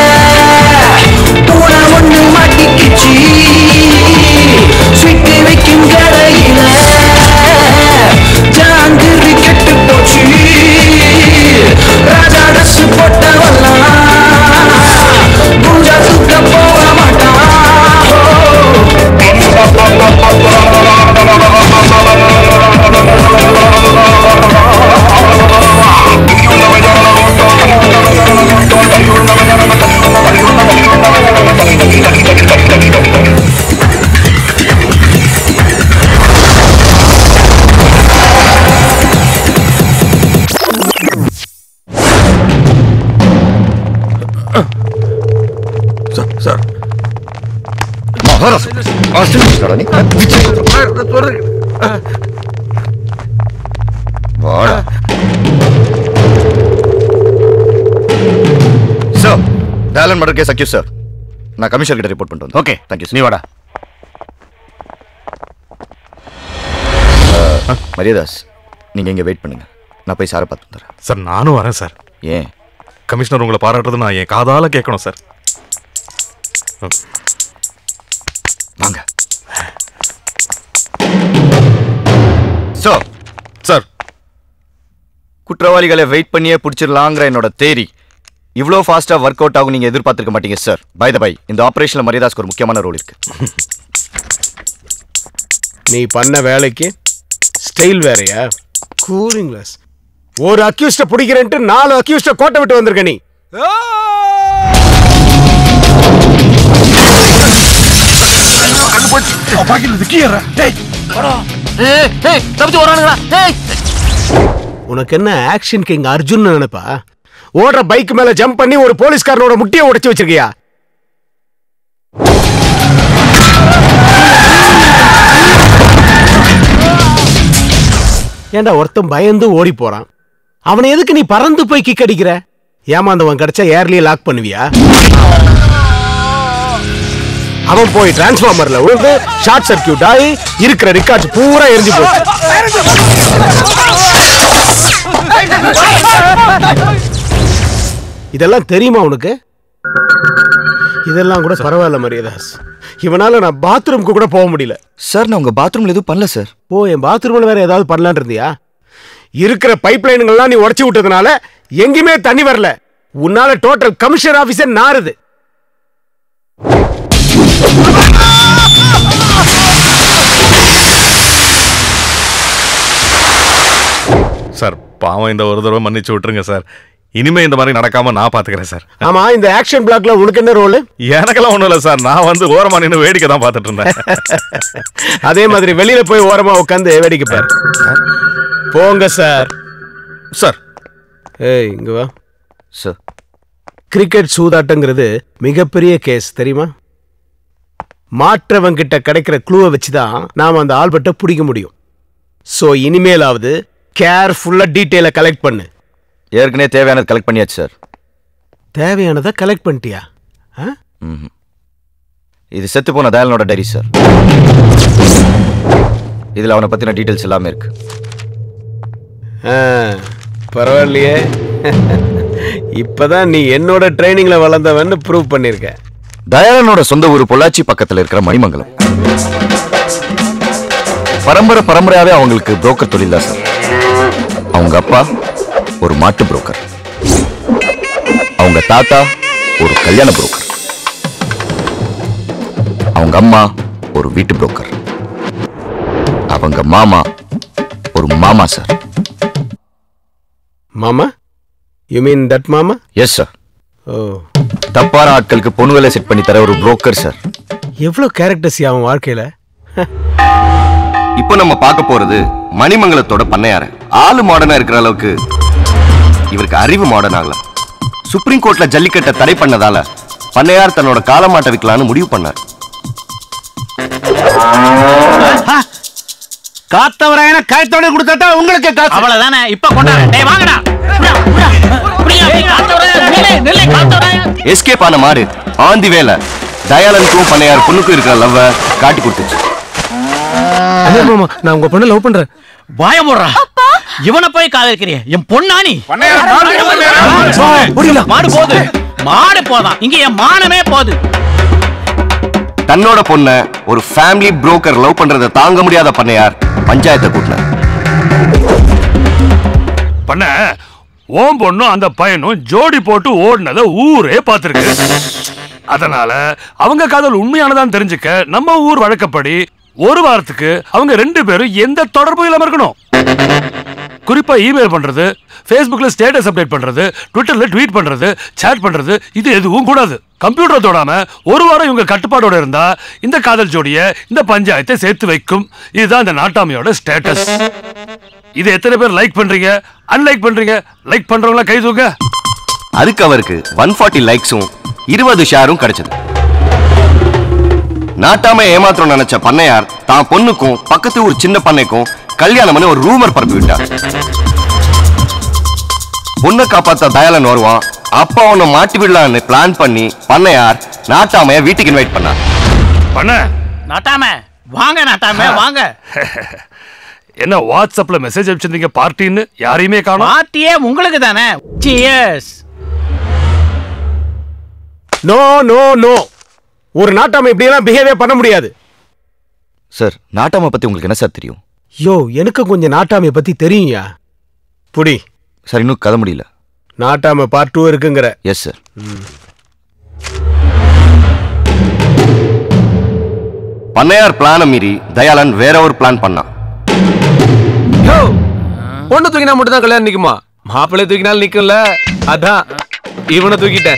பூனை ஒண்ணு மாட்டிக்கிச்சு ஸ்வீட்டு வைக்கும் கடையில ஜாங்கிரி கெட்டு போச்சு ராஜா ட்ரெஸ் போட்டவெல்லாம் பூஜா தூக்க போக சார் மகாராஷ்டிரா ஆஸ்திரேலியா நீ வாடா சார் டேலன் மர்டர் கேஸ் அக்யூஸ் சார் நான் கமிஷனர் கிட்ட ரிப்போர்ட் பண்ணிட்டு ஓகே தேங்க்யூ நீ வாடா மரியாதாஸ் நீங்க இங்க வெயிட் பண்ணுங்க நான் போய் சாரை பார்த்து வந்துடுறேன் சார் நானும் வரேன் சார் ஏன் கமிஷனர் உங்களை பாராட்டுறது நான் என் காதால கேட்கணும் சார் வாங்க சார் சார் குற்றவாளிகளை வெயிட் பண்ணியே பிடிச்சிடலாங்கிற என்னோட தேரி இவ்வளோ ஃபாஸ்டா ஒர்க் அவுட் ஆகும் நீங்க எதிர்பார்த்திருக்க மாட்டீங்க சார் பை த பை இந்த ஆபரேஷன்ல மரியாதாஸ்க்கு ஒரு முக்கியமான ரோல் இருக்கு நீ பண்ண வேலைக்கு ஸ்டைல் வேறயா கூலிங் கிளாஸ் ஒரு அக்யூஸ்ட பிடிக்கிறேன்ட்டு நாலு அக்யூஸ்ட கோட்டை விட்டு வந்திருக்க நீ உனக்கு என்ன ஆக்ஷன் கிங் அர்ஜுன் நினைப்பா ஓடுற பைக் மேல ஜம்ப் பண்ணி ஒரு போலீஸ்காரனோட முட்டியை உடைச்சு வச்சிருக்கியா ஏன்டா ஒருத்தன் பயந்து ஓடி போறான் அவனை எதுக்கு நீ பறந்து போய் கிக் அடிக்கிற ஏமாந்தவன் கிடைச்சா ஏர்லயே லாக் பண்ணுவியா அவன் போய் டிரான்ஸ்ஃபார்மர்ல விழுந்து ஷார்ட் சர்க்கியூட் ஆகி இருக்கிற ரிக்கார்ட்ஸ் பூரா எரிஞ்சு போச்சு இதெல்லாம் தெரியுமா உனக்கு இதெல்லாம் கூட பரவாயில்ல மரியதாஸ் இவனால நான் பாத்ரூம்க்கு கூட போக முடியல சார் நான் உங்க பாத்ரூம்ல எதுவும் பண்ணல சார் ஓ என் பாத்ரூம்ல வேற ஏதாவது பண்ணலான் இருந்தியா இருக்கிற பைப் லைனுங்கள்லாம் நீ உடைச்சு விட்டதுனால எங்கேயுமே தண்ணி வரல உன்னால டோட்டல் கமிஷனர் ஆபீஸர் நாறுது சார் பாவம் இந்த ஒரு தடவை மன்னிச்சு விட்டுருங்க சார் இனிமே இந்த மாதிரி நடக்காம நான் பாத்துக்கிறேன் சார் ஆமா இந்த ஆக்ஷன் பிளாக்ல உனக்கு என்ன ரோல் எனக்கெல்லாம் ஒண்ணும் இல்ல சார் நான் வந்து ஓரமா நின்று வேடிக்கை தான் பார்த்துட்டு இருந்தேன் அதே மாதிரி வெளியில போய் ஓரமா உட்காந்து வேடிக்கை பாரு போங்க சார் சார் ஏய் இங்க வா சார் கிரிக்கெட் சூதாட்டங்கிறது மிகப்பெரிய கேஸ் தெரியுமா மாற்றவன் கிட்ட கிடைக்கிற க்ளூவை வச்சு தான் நாம அந்த ஆல்பர்ட்டை பிடிக்க முடியும் ஸோ இனிமேலாவது கேர்ஃபுல்லா டீட்டெயிலை கலெக்ட் பண்ணு ஏற்கனவே தேவையானது கலெக்ட் பண்ணியாச்சு சார் தேவையானதை கலெக்ட் பண்ணிட்டியா ஆ? ம்ஹும். இது செத்து போன தயாலனோட டைரி சார் இதுல அவனை பத்தின டீடைல்ஸ் எல்லாமே இருக்கு ஆ, பரவாயில்லையே இப்பதான் நீ என்னோட ட்ரைனிங்ல வளர்ந்தவன்னு ப்ரூவ் பண்ணிருக்க தயாளனோட சொந்த ஊர் பொள்ளாச்சி பக்கத்துல இருக்கிற மணிமங்கலம் பரம்பரை பரம்பரையாவே அவங்களுக்கு புரோக்கர் தொழில் தான் சார் அவங்க அப்பா ஒரு மாட்டு புரோக்கர் அவங்க தாத்தா ஒரு கல்யாண புரோக்கர் அவங்க அம்மா ஒரு வீட்டு புரோக்கர் அவங்க மாமா ஒரு மாமா சார் மாமா யூ மீன் தட் மாமா எஸ் சார் ஓ தப்பான ஆட்களுக்கு பொண்ணு வேலை செட் பண்ணி தர ஒரு புரோக்கர் சார் எவ்வளோ கேரக்டர்ஸ் அவன் வாழ்க்கையில இப்போ நம்ம பார்க்க போறது மணிமங்கலத்தோட பண்ணையார ஆளு மாடர்னா இருக்கிற அளவுக்கு இவருக்கு அறிவு மாடர்ன் ஆகல சுப்ரீம் கோர்ட்ல ஜல்லிக்கட்டை தடை பண்ணதால பண்ணையார் தன்னோட காலமாட்டை விற்கலான்னு முடிவு பண்ணார் காத்தவராயன கயத்தோட கொடுத்தா உங்களுக்கு காசு அவ்வளவுதானே இப்ப கொண்டாடு டேய் வாங்கடா எஸ்கேப் ஆன மாடு ஆந்தி வேலை தயாளனுக்கும் பண்ணையார் பொண்ணுக்கும் இருக்கிற லவ்வ காட்டி கொடுத்துச்சு மாமா நான் உங்க பொண்ணை லவ் பண்றேன் வாய போடுறா இவனை போய் காதலிக்கிறிய என் பொண்ணா நீ மாடு போகுது மாடு போதான் இங்க என் மானமே போகுது தன்னோட பொண்ண ஒரு ஃபேமிலி புரோக்கர் லவ் பண்றதை தாங்க முடியாத பண்ணையார் பஞ்சாயத்தை கூட்டினார் பண்ண ஓம் பொண்ணும் அந்த பையனும் ஜோடி போட்டு ஓடினத ஊரே பார்த்திருக்கு அதனால அவங்க காதல் உண்மையானதான் தெரிஞ்சுக்க நம்ம ஊர் வழக்கப்படி ஒரு வாரத்துக்கு அவங்க ரெண்டு பேரும் எந்த தொடர்பும் இல்லாம இருக்கணும் குறிப்பா இமெயில் பண்றது ஃபேஸ்புக்ல ஸ்டேட்டஸ் அப்டேட் பண்றது ட்விட்டர்ல ட்வீட் பண்றது சேட் பண்றது இது எதுவும் கூடாது கம்ப்யூட்டர் தொடாம ஒரு வாரம் இவங்க கட்டுப்பாடோட இருந்தா இந்த காதல் ஜோடிய இந்த பஞ்சாயத்தை சேர்த்து வைக்கும் இதுதான் இந்த நாட்டாமையோட ஸ்டேட்டஸ் இது எத்தனை பேர் லைக் பண்றீங்க அன்லைக் பண்றீங்க லைக் பண்றவங்களா கை தூக்க அதுக்கு அவருக்கு ஒன் ஃபார்ட்டி லைக்ஸும் இருபது ஷேரும் கிடைச்சது நாட்டாம ஏமாத்திரம் நினைச்ச பண்ணையார் தான் பொண்ணுக்கும் பக்கத்து ஊர் சின்ன பண்ணைக்கும் கல்யாணம்னு ஒரு ரூமர் பரப்பி விட்டார் பொண்ணை காப்பாத்த தயாளன் வருவான் அப்பா அவனை மாட்டி விடலான்னு பிளான் பண்ணி பண்ணையார் நாட்டாமைய வீட்டுக்கு இன்வைட் பண்ணார் பண்ண நாட்டாம வாங்க நாட்டாம வாங்க என்ன வாட்ஸ்அப்ல மெசேஜ் அனுப்பிச்சிருந்தீங்க பார்ட்டின்னு யாரையுமே காணோம் பார்ட்டியே உங்களுக்கு தானே சியர்ஸ் நோ நோ நோ ஒரு நாட்டாம இப்படியெல்லாம் பிஹேவியர் பண்ண முடியாது சார் நாட்டாமை பத்தி உங்களுக்கு என்ன சார் தெரியும் யோ எனக்கு கொஞ்சம் நாட்டாமைய பத்தி தெரியும்யா புடி சார் இன்னும் கதை முடியல நாட்டாம பார்ட் டூ இருக்குங்கிற எஸ் சார் பண்ணையார் பிளானை மீறி தயாளன் வேற ஒரு பிளான் பண்ணான் பொண்ணு தூக்கினா மட்டும் தான் கல்யாணம் நிக்குமா மாப்பிள்ளை தூக்கினாலும் நிக்கும்ல அதான் இவனை தூக்கிட்டேன்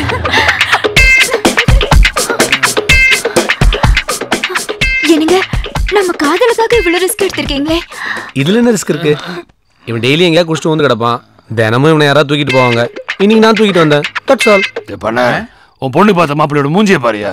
என்னங்க நம்ம காதலுக்காக இவ்வளவு ரிஸ்க் எடுத்திருக்கீங்களே இதுல என்ன ரிஸ்க் இருக்கு இவன் டெய்லி எங்கேயா குடிச்சிட்டு வந்து கிடப்பான் தினமும் இவனை யாராவது தூக்கிட்டு போவாங்க இன்னைக்கு நான் தூக்கிட்டு வந்தேன் தட்ஸ் ஆல் பண்ண உன் பொண்ணு பார்த்த மாப்பிள்ளையோட மூஞ்சிய பாரியா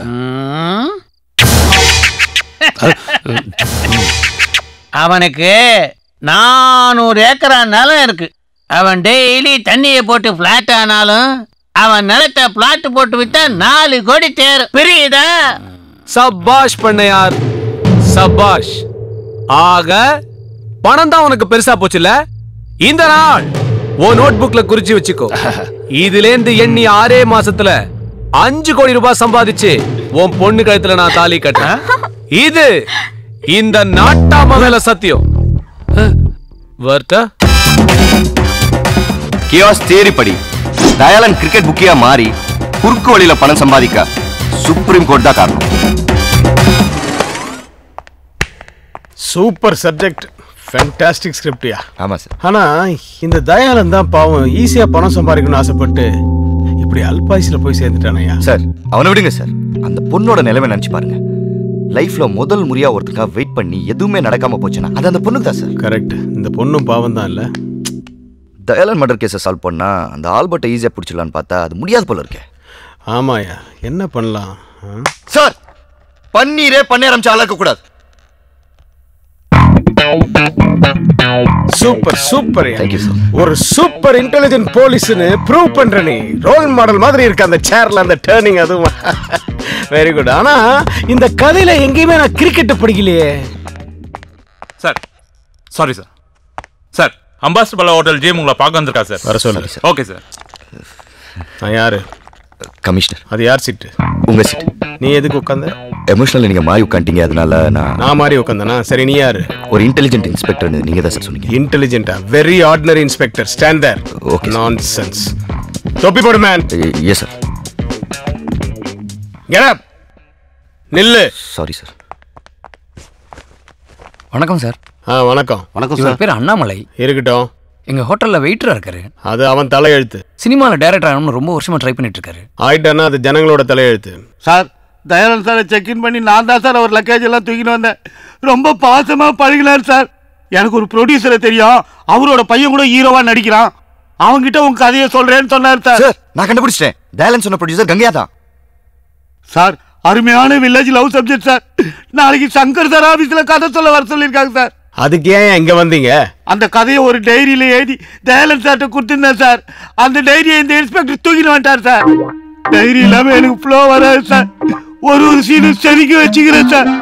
அவனுக்கு நானூறு ஏக்கரா நிலம் இருக்கு அவன் டெய்லி தண்ணியை போட்டு பிளாட் ஆனாலும் அவன் நிலத்தை பிளாட் போட்டு வித்தா நாலு கோடி தேரும் புரியுதா சபாஷ் பண்ணையார் சபாஷ் ஆக பணம் தான் உனக்கு பெருசா போச்சுல இந்த நாள் ஓ நோட் புக்ல குறிச்சு வச்சுக்கோ இதுல இருந்து எண்ணி ஆறே மாசத்துல அஞ்சு கோடி ரூபாய் சம்பாதிச்சு உன் பொண்ணு கழுத்துல நான் தாலி கட்டேன் இது இந்த நாட்டாம மேல சத்தியம் வர்த்த கியாஸ் தேரி படி தயாளன் கிரிக்கெட் புக்கியா மாறி குறுக்கு வழியில பணம் சம்பாதிக்க சுப்ரீம் கோர்ட் தான் காரணம் சூப்பர் சப்ஜெக்ட் ஃபேண்டாஸ்டிக் ஸ்கிரிப்டியா ஆமா சார் ஆனா இந்த தயாளன் தான் பாவம் ஈஸியா பணம் சம்பாதிக்கணும்னு ஆசைப்பட்டு இப்படி அல்பாயுஸ்ல போய் சேர்ந்துட்டானயா சார் அவனை விடுங்க சார் அந்த பொண்ணோட நிலைமை நினைச்சு பாருங்க லைஃப்ல முதல் முறையா ஒருத்தருக்காக வெயிட் பண்ணி எதுவுமே நடக்காம போச்சுன்னா அது அந்த பொண்ணுக்கு தான் சார் கரெக்ட் இந்த பொண்ணும் பாவம் தான் இல்ல தயாளன் மர்டர் கேஸை சால்வ் பண்ணா அந்த ஆல்பர்ட்டை ஈஸியா பிடிச்சிடலான்னு பார்த்தா அது முடியாது போல இருக்கே ஆமாயா என்ன பண்ணலாம் ஆ? சார் பன்னீரே பண்ணி ஆரம்பிச்சு அளக்க கூடாது super super Thank you, sir. ஒரு சூப்பர் இன்டெலிஜென்ட் போலீஸ்னு ப்ரூவ் பண்ற நீ ரோல் மாடல் மாதிரி இருக்கு அந்த சேர்ல அந்த டேர்னிங் அதுவும் வெரி குட் ஆனா இந்த கதையில எங்கேயுமே நான் கிரிக்கெட் படிக்கலையே sir sorry sir sir Ambassador பல ஹோட்டல் ஜிஎம் உங்களை பார்க்க வந்திருக்கா சார் வர சொல்லு ஓகே சார் நான் யாரு கமிஷனர் அது யார் சீட்டு உங்க சீட் நீ எதுக்கு உட்காந்த எமோஷனல் நீங்க மாறி உட்காந்துட்டீங்க அதனால நான் நான் மாதிரி உட்காந்தனா சரி நீ யாரு ஒரு இன்டெலிஜென்ட் இன்ஸ்பெக்டர் நீங்க தான் சார் சொன்னீங்க இன்டெலிஜென்ட்டா very ordinary inspector stand there okay nonsense தொப்பி போடு man yes sir get up நில்லு சாரி சார் வணக்கம் சார் ஆ வணக்கம் இவர் பேர் அண்ணாமலை இருக்கட்டும் எங்க ஹோட்டல்ல வெயிட்டரா இருக்காரு அது அவன் தலையெழுத்து சினிமால டைரக்டர் ஆகணும்னு ரொம்ப வருஷமா ட்ரை பண்ணிட்டு இருக்காரு ஆயிட்டானா அது ஜனங்களோட தலையெழுத்து சார் தயானந்த் சாரை செக்இன் பண்ணி நான் தான் சார் அவர் லக்கேஜ் எல்லாம் தூக்கிட்டு வந்தேன் ரொம்ப பாசமா பழகினார் சார் எனக்கு ஒரு ப்ரொடியூசரை தெரியும் அவரோட பையன் கூட ஹீரோவா நடிக்கிறான் அவங்கிட்ட உங்க கதையை சொல்றேன்னு சொன்னார் சார் நான் கண்டுபிடிச்சிட்டேன் டேலன் சொன்ன ப்ரொடியூசர் கங்கையா தான் சார் அருமையான வில்லேஜ் லவ் சப்ஜெக்ட் சார் நாளைக்கு சங்கர் சார் ஆபீஸ்ல கதை சொல்ல வர சொல்லியிருக்காங்க சார் அதுக்கு ஏன் இங்க வந்தீங்க அந்த கதையை ஒரு டைரியில எழுதி தயாளன் சார்ட்ட கொடுத்துருந்தேன் சார் அந்த டைரியை இந்த இன்ஸ்பெக்டர் தூக்கிட்டு வந்துட்டார் சார் டைரி இல்லாம எனக்கு ஃப்ளோ வராது சார் ஒரு ஒரு சீனும் செதுக்கி வச்சுக்கிறேன் சார்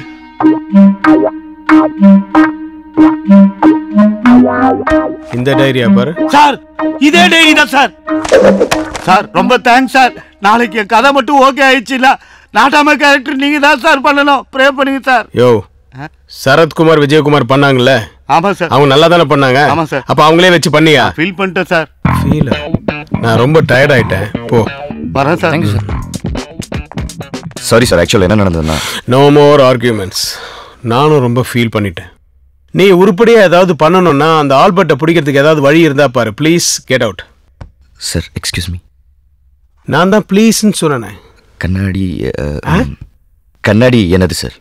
இந்த டைரியா பாரு சார் இதே டைரி தான் சார் சார் ரொம்ப தேங்க்ஸ் சார் நாளைக்கு என் கதை மட்டும் ஓகே ஆயிடுச்சுல நாட்டாம கேரக்டர் நீங்க தான் சார் பண்ணணும் ப்ரே பண்ணுங்க சார் யோ சரத்குமார் விஜயகுமார் பண்ணாங்கல்ல ஆமா சார் அவங்க நல்லா தானே பண்ணாங்க ஆமா சார். அப்ப அவங்களே வச்சு பண்ணியா ஃபீல் பண்ணிட்டேன் சார் ஃபீல் நான் ரொம்ப டயர்ட் ஆயிட்டேன் போ வரேன் sir thank you sir sorry sir ஆக்சுவலாக என்ன நடந்ததுன்னா நோ மோர் ஆர்கியூமெண்ட்ஸ் நானும் ரொம்ப ஃபீல் பண்ணிட்டேன் நீ உருப்படியா ஏதாவது பண்ணணும்னா அந்த ஆல்பர்ட்டை பிடிக்கிறதுக்கு ஏதாவது வழி இருந்தா பாரு please get out sir excuse me நான் தான் ப்ளீஸ்ன்னு சொன்னேன் கண்ணாடி அஹ், கண்ணாடி என்னது சார்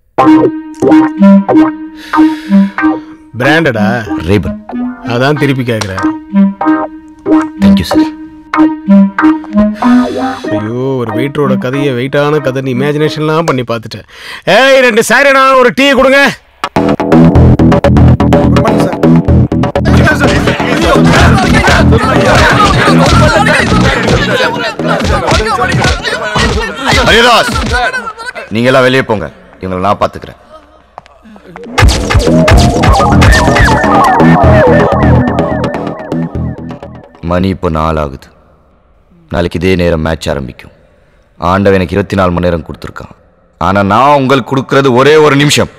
பிராண்டடா ரேபன் அதான் திருப்பி கேட்குறேன் தேங்க்யூ சார் ஐயோ ஒரு வெயிட்டரோட கதையை வெயிட்டான கதை இமேஜினேஷன்லாம் பண்ணி பார்த்துட்டேன் ஏய் ரெண்டு சாரிண்ணா ஒரு டீ கொடுங்க ஹரிதாஸ் நீங்க எல்லாம் வெளியே போங்க இவங்களை நான் பாத்துக்கிறேன் மணி இப்போ நாள் ஆகுது நாளைக்கு இதே நேரம் மேட்ச் ஆரம்பிக்கும் ஆண்டவன் எனக்கு இருபத்தி நாலு மணி நேரம் கொடுத்துருக்கான் ஆனா நான் உங்களுக்கு கொடுக்கறது ஒரே ஒரு நிமிஷம்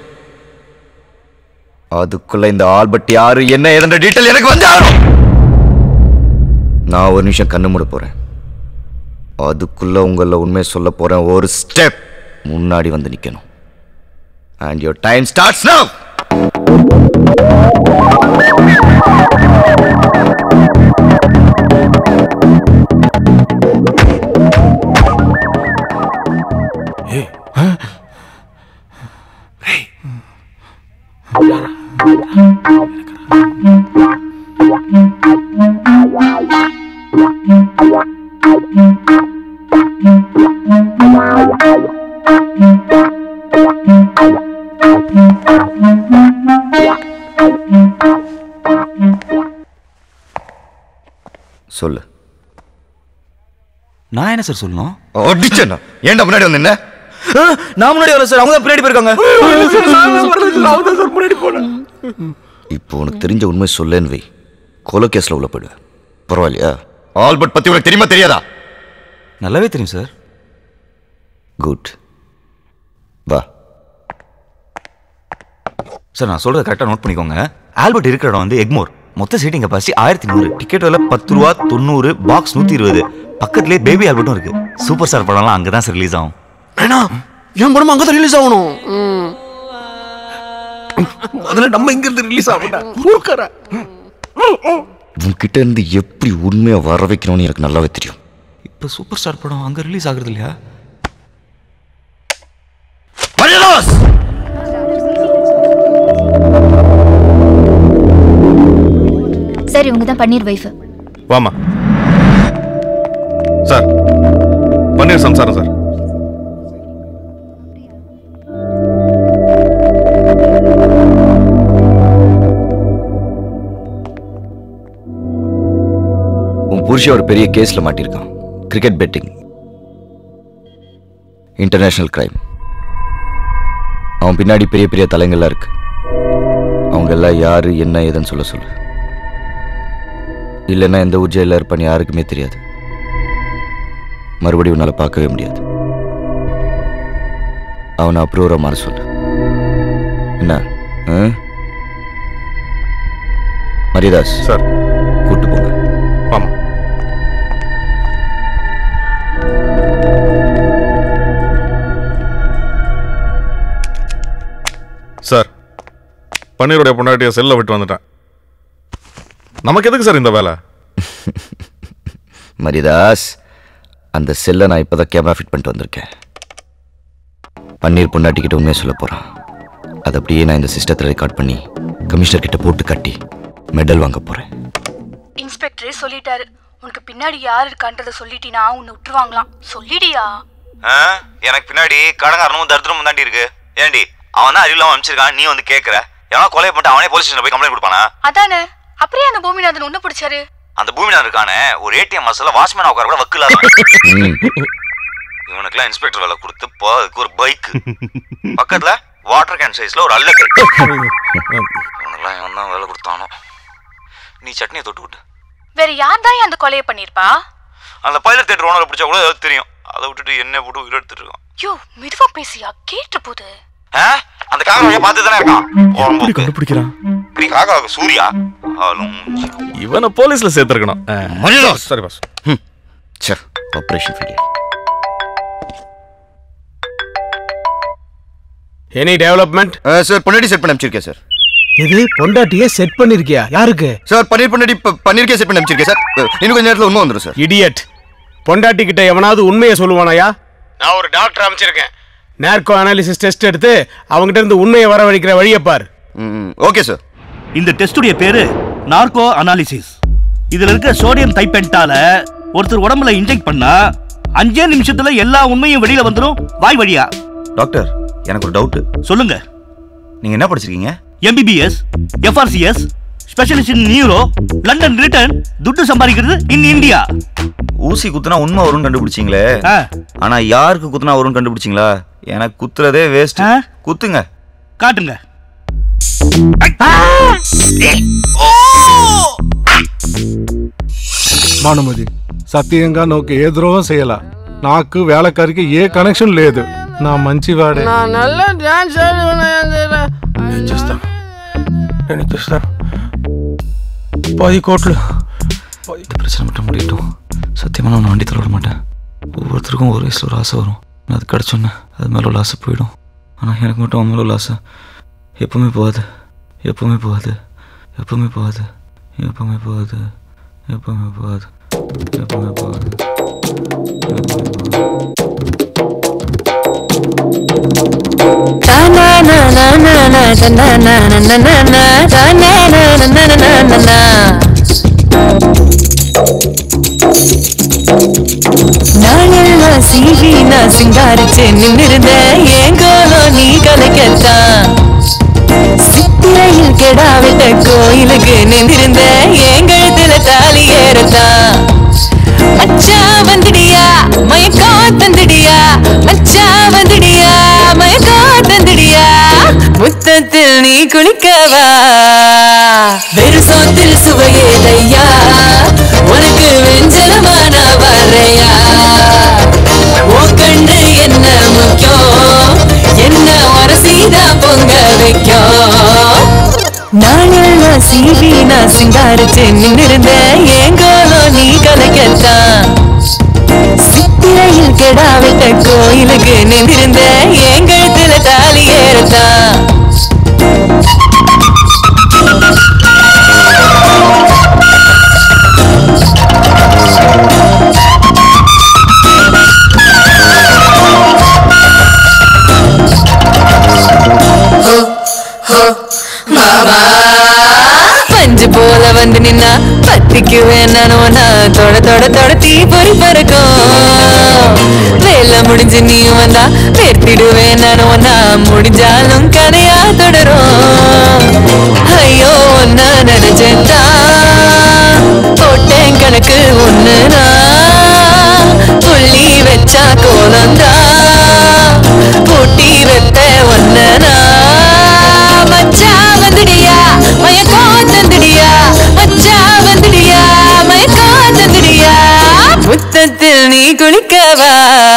அதுக்குள்ள இந்த ஆல்பர்ட் யாரு என்ன ஏதென்ற டீட்டெயில் எனக்கு வந்து ஆகணும் நான் ஒரு நிமிஷம் கண்ணு மூட போறேன் அதுக்குள்ள உங்கள உண்மையை சொல்ல போறேன் ஒரு ஸ்டெப் முன்னாடி வந்து நிக்கணும் and your time starts now சொல்லு நான் என்ன சார் சொல்லணும் அடிச்சேன்னா ஏன்டா முன்னாடி வந்து என்ன நான் முன்னாடி வரல சார் அவங்க தான் பின்னாடி போயிருக்காங்க இப்போ உனக்கு தெரிஞ்ச உண்மை சொல்லேன்னு வை கொலை கேஸ்ல உள்ள போயிடுவேன் பரவாயில்லையா ஆல்பர்ட் பத்தி உனக்கு தெரியுமா தெரியாதா நல்லாவே தெரியும் சார் குட் வா சார் நான் சொல்றத கரெக்டாக நோட் பண்ணிக்கோங்க ஆல்பர்ட் இருக்கிற இடம் வந்து எக்மோர் மொத்த சீட்டிங் கெப்பாசிட்டி ஆயிரத்தி நூறு டிக்கெட் விலை பத்து ரூபா தொண்ணூறு பாக்ஸ் நூற்றி இருபது பக்கத்துலேயே பேபி ஆல்பர்ட்டும் இருக்கு சூப்பர் ஸ்டார் படம்லாம் அங்கே தான் சார் ரிலீஸ் ஆகும் வேணா என் படம் அங்கதான் ரிலீஸ் ஆகணும் முதல்ல நம்ம இங்க இருந்து ரிலீஸ் ஆகணும் ஊர்க்கார உன்கிட்ட இருந்து எப்படி உண்மையை வர வைக்கணும்னு எனக்கு நல்லாவே தெரியும் இப்போ சூப்பர் ஸ்டார் படம் அங்கே ரிலீஸ் ஆகுறது இல்லையா சரி இவங்க தான் பன்னீர் வைஃப் வாமா சார் பன்னீர் சம்சாரம் சார் உன் புருஷன் ஒரு பெரிய கேஸ்ல மாட்டியிருக்கான் கிரிக்கெட் பெட்டிங் இன்டர்நேஷனல் கிரைம் அவன் பின்னாடி பெரிய பெரிய தலைங்கள்லாம் இருக்கு அவங்க எல்லாம் யாரு என்ன ஏதுன்னு சொல்ல சொல்லு இல்லைன்னா எந்த ஊர் ஜெயிலில் இருப்பான்னு யாருக்குமே தெரியாது மறுபடியும் உன்னால பார்க்கவே முடியாது அவனை அப்ரூவரா மாற சொல்லு என்ன ஆ? மரியதாஸ் சார் கூட்டு போங்க ஆமா சார் பன்னீருடைய பொண்டாட்டிய செல்ல விட்டு வந்துட்டேன் நமக்கு எதுக்கு சார் இந்த வேலை மரிதாஸ் அந்த செல்லை நான் இப்போதான் கேமரா ஃபிட் பண்ணிட்டு வந்திருக்கேன் பன்னீர் பொண்டாட்டிக்கிட்ட உண்மையை சொல்ல போகிறான் அதை அப்படியே நான் இந்த சிஸ்டத்தில் ரெக்கார்ட் பண்ணி கமிஷனர் கிட்ட போட்டு கட்டி மெடல் வாங்க போகிறேன் இன்ஸ்பெக்டரே சொல்லிட்டாரு உனக்கு பின்னாடி யார் இருக்கான்றத சொல்லிட்டினா உன்னை விட்டுருவாங்களாம் சொல்லிடியா எனக்கு பின்னாடி கடங்காரனும் தரித்திரமும் தாண்டி இருக்கு ஏண்டி அவன் தான் அறிவில்லாம அனுப்பிச்சிருக்கான் நீ வந்து கேட்குற எவனா கொலை பண்ணிட்டு அவனே போலீஸ் ஸ்டேஷன் போய் கம்ப்ளைண்ட் கொடுப்பானா அதானே அப்படியே அந்த பூமிநாதன் உன்ன பிடிச்சாரு அந்த பூமிநாதன் இருக்கானே ஒரு ஏடிஎம் மசாலா வாட்ச்மேன் உட்கார கூட வக்கில்லாத இவனுக்குலாம் இன்ஸ்பெக்டர் வேலை கொடுத்து போ அதுக்கு ஒரு பைக் பக்கத்துல வாட்டர் கேன் சைஸ்ல ஒரு அல்லக்கை இவனுக்குலாம் இவன் தான் வேலை கொடுத்தானோ நீ சட்னியை தொட்டு விட்டு வேற யார் தான் அந்த கொலையை பண்ணிருப்பா அந்த பைலட் தேட்டர் ஓனரை பிடிச்சா கூட ஏதாவது தெரியும் அதை விட்டுட்டு என்ன போட்டு உயிர் எடுத்துட்டு இருக்கான் யோ மெதுவா பேசியா கேட்டு போகுது ஆ? அந்த காக்கா பார்த்து தானே இருக்கான் எப்படி கண்டுபிடிக்கிறான் இப்படி காக்கா சூர்யா ஆளும் இவனை போலீஸ்ல சேர்த்திருக்கணும் மரியாதை சரி boss sir operation failure any development sir பொண்டாட்டி செட் பண்ணி அமைச்சிருக்கேன் சார் எது பொண்டாட்டியே செட் பண்ணிருக்கியா யாருக்கு சார் பன்னீர் பொண்டாட்டி ப- பன்னீருக்கே செட் பண்ணி அமைச்சிருக்கேன் சார் இன்னும் கொஞ்ச நேரத்தில் உண்மை வந்துடும் சார் இடியட் பொண்டாட்டி கிட்ட எவனாவது உண்மையை சொல்லுவானாயா நான் ஒரு டாக்டர் அமைச்சிருக்கேன் நேர்கோ அனாலிசிஸ் டெஸ்ட் எடுத்து அவங்ககிட்ட இருந்து உண்மையை வரவழைக்கிற வழியை பார் ஓகே சார் இந்த டெஸ்டுடைய பேரு நார்கோ அனாலிசிஸ் இதுல இருக்க சோடியம் தைப்பென்டால ஒருத்தர் உடம்புல இன்ஜெக்ட் பண்ணா அஞ்சே நிமிஷத்துல எல்லா உண்மையும் வெளியில வந்துரும் வாய் வழியா டாக்டர் எனக்கு ஒரு டவுட் சொல்லுங்க நீங்க என்ன படிச்சிருக்கீங்க MBBS FRCS specialist in neuro London return துட்டு சம்பாதிக்கிறது இன் இந்தியா ஊசி குத்துனா உண்மை வரும்னு கண்டுபிடிச்சீங்களே ஆனா யாருக்கு குத்துனா வரும்னு கண்டுபிடிச்சீங்களா எனக்கு குத்துறதே வேஸ்ட் குத்துங்க காட்டுங்க భానుమతి సత్యంగా నాకు ఏ ద్రోహం చేయాల నాకు వేళకారికి ఏ కనెక్షన్ లేదు నా మంచివాడే నా నల్ల డాన్స్ నేను చేస్తాను నేను ఇచ్చేస్తాను పది కోట్లు இந்த பிரச்சனை மட்டும் முடியட்டும் சத்தியமாக நான் வண்டி தர விட மாட்டேன் ஒவ்வொருத்தருக்கும் ஒரு வயசில் ஒரு ஆசை வரும் நான் அது கிடச்சோன்னே அது மேலே உள்ள ஆசை போயிடும் ஆனால் எனக்கு மட்டும் அவன் மேலே உள்ள ஆசை எப்பவுமே போகாது எப்பவுமே போகாது எப்பவுமே போகாது எப்பவுமே போகாது எப்பவுமே போகாது எப்பவுமே போகாது நாளெல்லாம் சீவி நான் சிங்காரிச்சு நின்னிருந்த ஏங்கோலோ நீ கலைக்கத்தான் சித்திரையில் கெடாவிட்ட கோயிலுக்கு நின்றிருந்த ஏங்கழுத்துல தாலி ஏறத்தான் மச்சா வந்துடியா மயக்கோ தந்துடியா மச்சா வந்துடியா மயக்கோ தந்துடியா முத்தத்தில் நீ குளிக்கவா வெறும் சோத்தில் சுவையேதையா உனக்கு வெஞ்சலமான வரையா உன் கண்ணு என்ன முக்கியம் என்ன வரசீதான் பொங்க வைக்கும் நாளெல்லாம் சீவி நான் சிங்காரிச்சு நின்னிருந்த ஏங்கோலோ நீ கலைக்கத்தான் சித்திரையில் கெடாவிட்ட கோயிலுக்கு நின்றிருந்த ஏங்கழுத்துல தாலி ஏறத்தான் பஞ்சு போல வந்து நின்னா பத்திக்கு வேணானோனா தொட தொட தொட தீ பொறி பறக்கும் வேலை முடிஞ்சு நீ வந்தா பெருத்திடுவேன் நானோனா முடிஞ்சாலும் கதையா தொடரும் ஐயோ ஒன்ன நினைச்சா போட்டேன் கணக்கு ஒண்ணுனா புள்ளி வச்சா கோலந்தா பூட்டி வைப்ப ஒன்னனா மச்சா வந்துடியா மயக்கோ தந்துடியா மச்சா வந்துடியா மயக்கோ தந்துடியா முத்தத்தில் நீ குளிக்கவா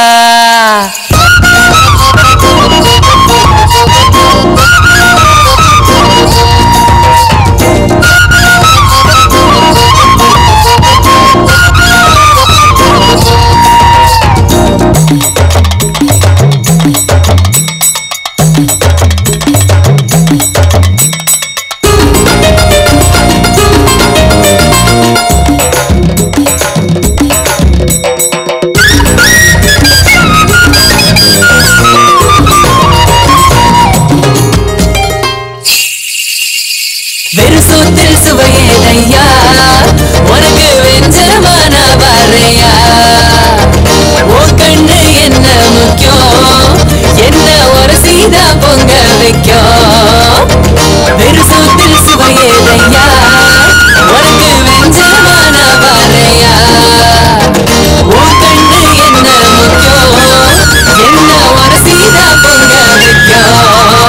வெறும் சோத்தில் சுவையேதையா உனக்கு வெஞ்சரமான வரையா உன் கண்ணு என்ன முக்கியம் என்ன ஒரு சீதா பொங்க வைக்கும் வெறும் சோத்தில் சுவையேதையா உனக்கு வெஞ்சரமான வரையா உன் கண்ணு என்ன முக்கியம் என்ன ஒரு சீதா பொங்க வைக்கும்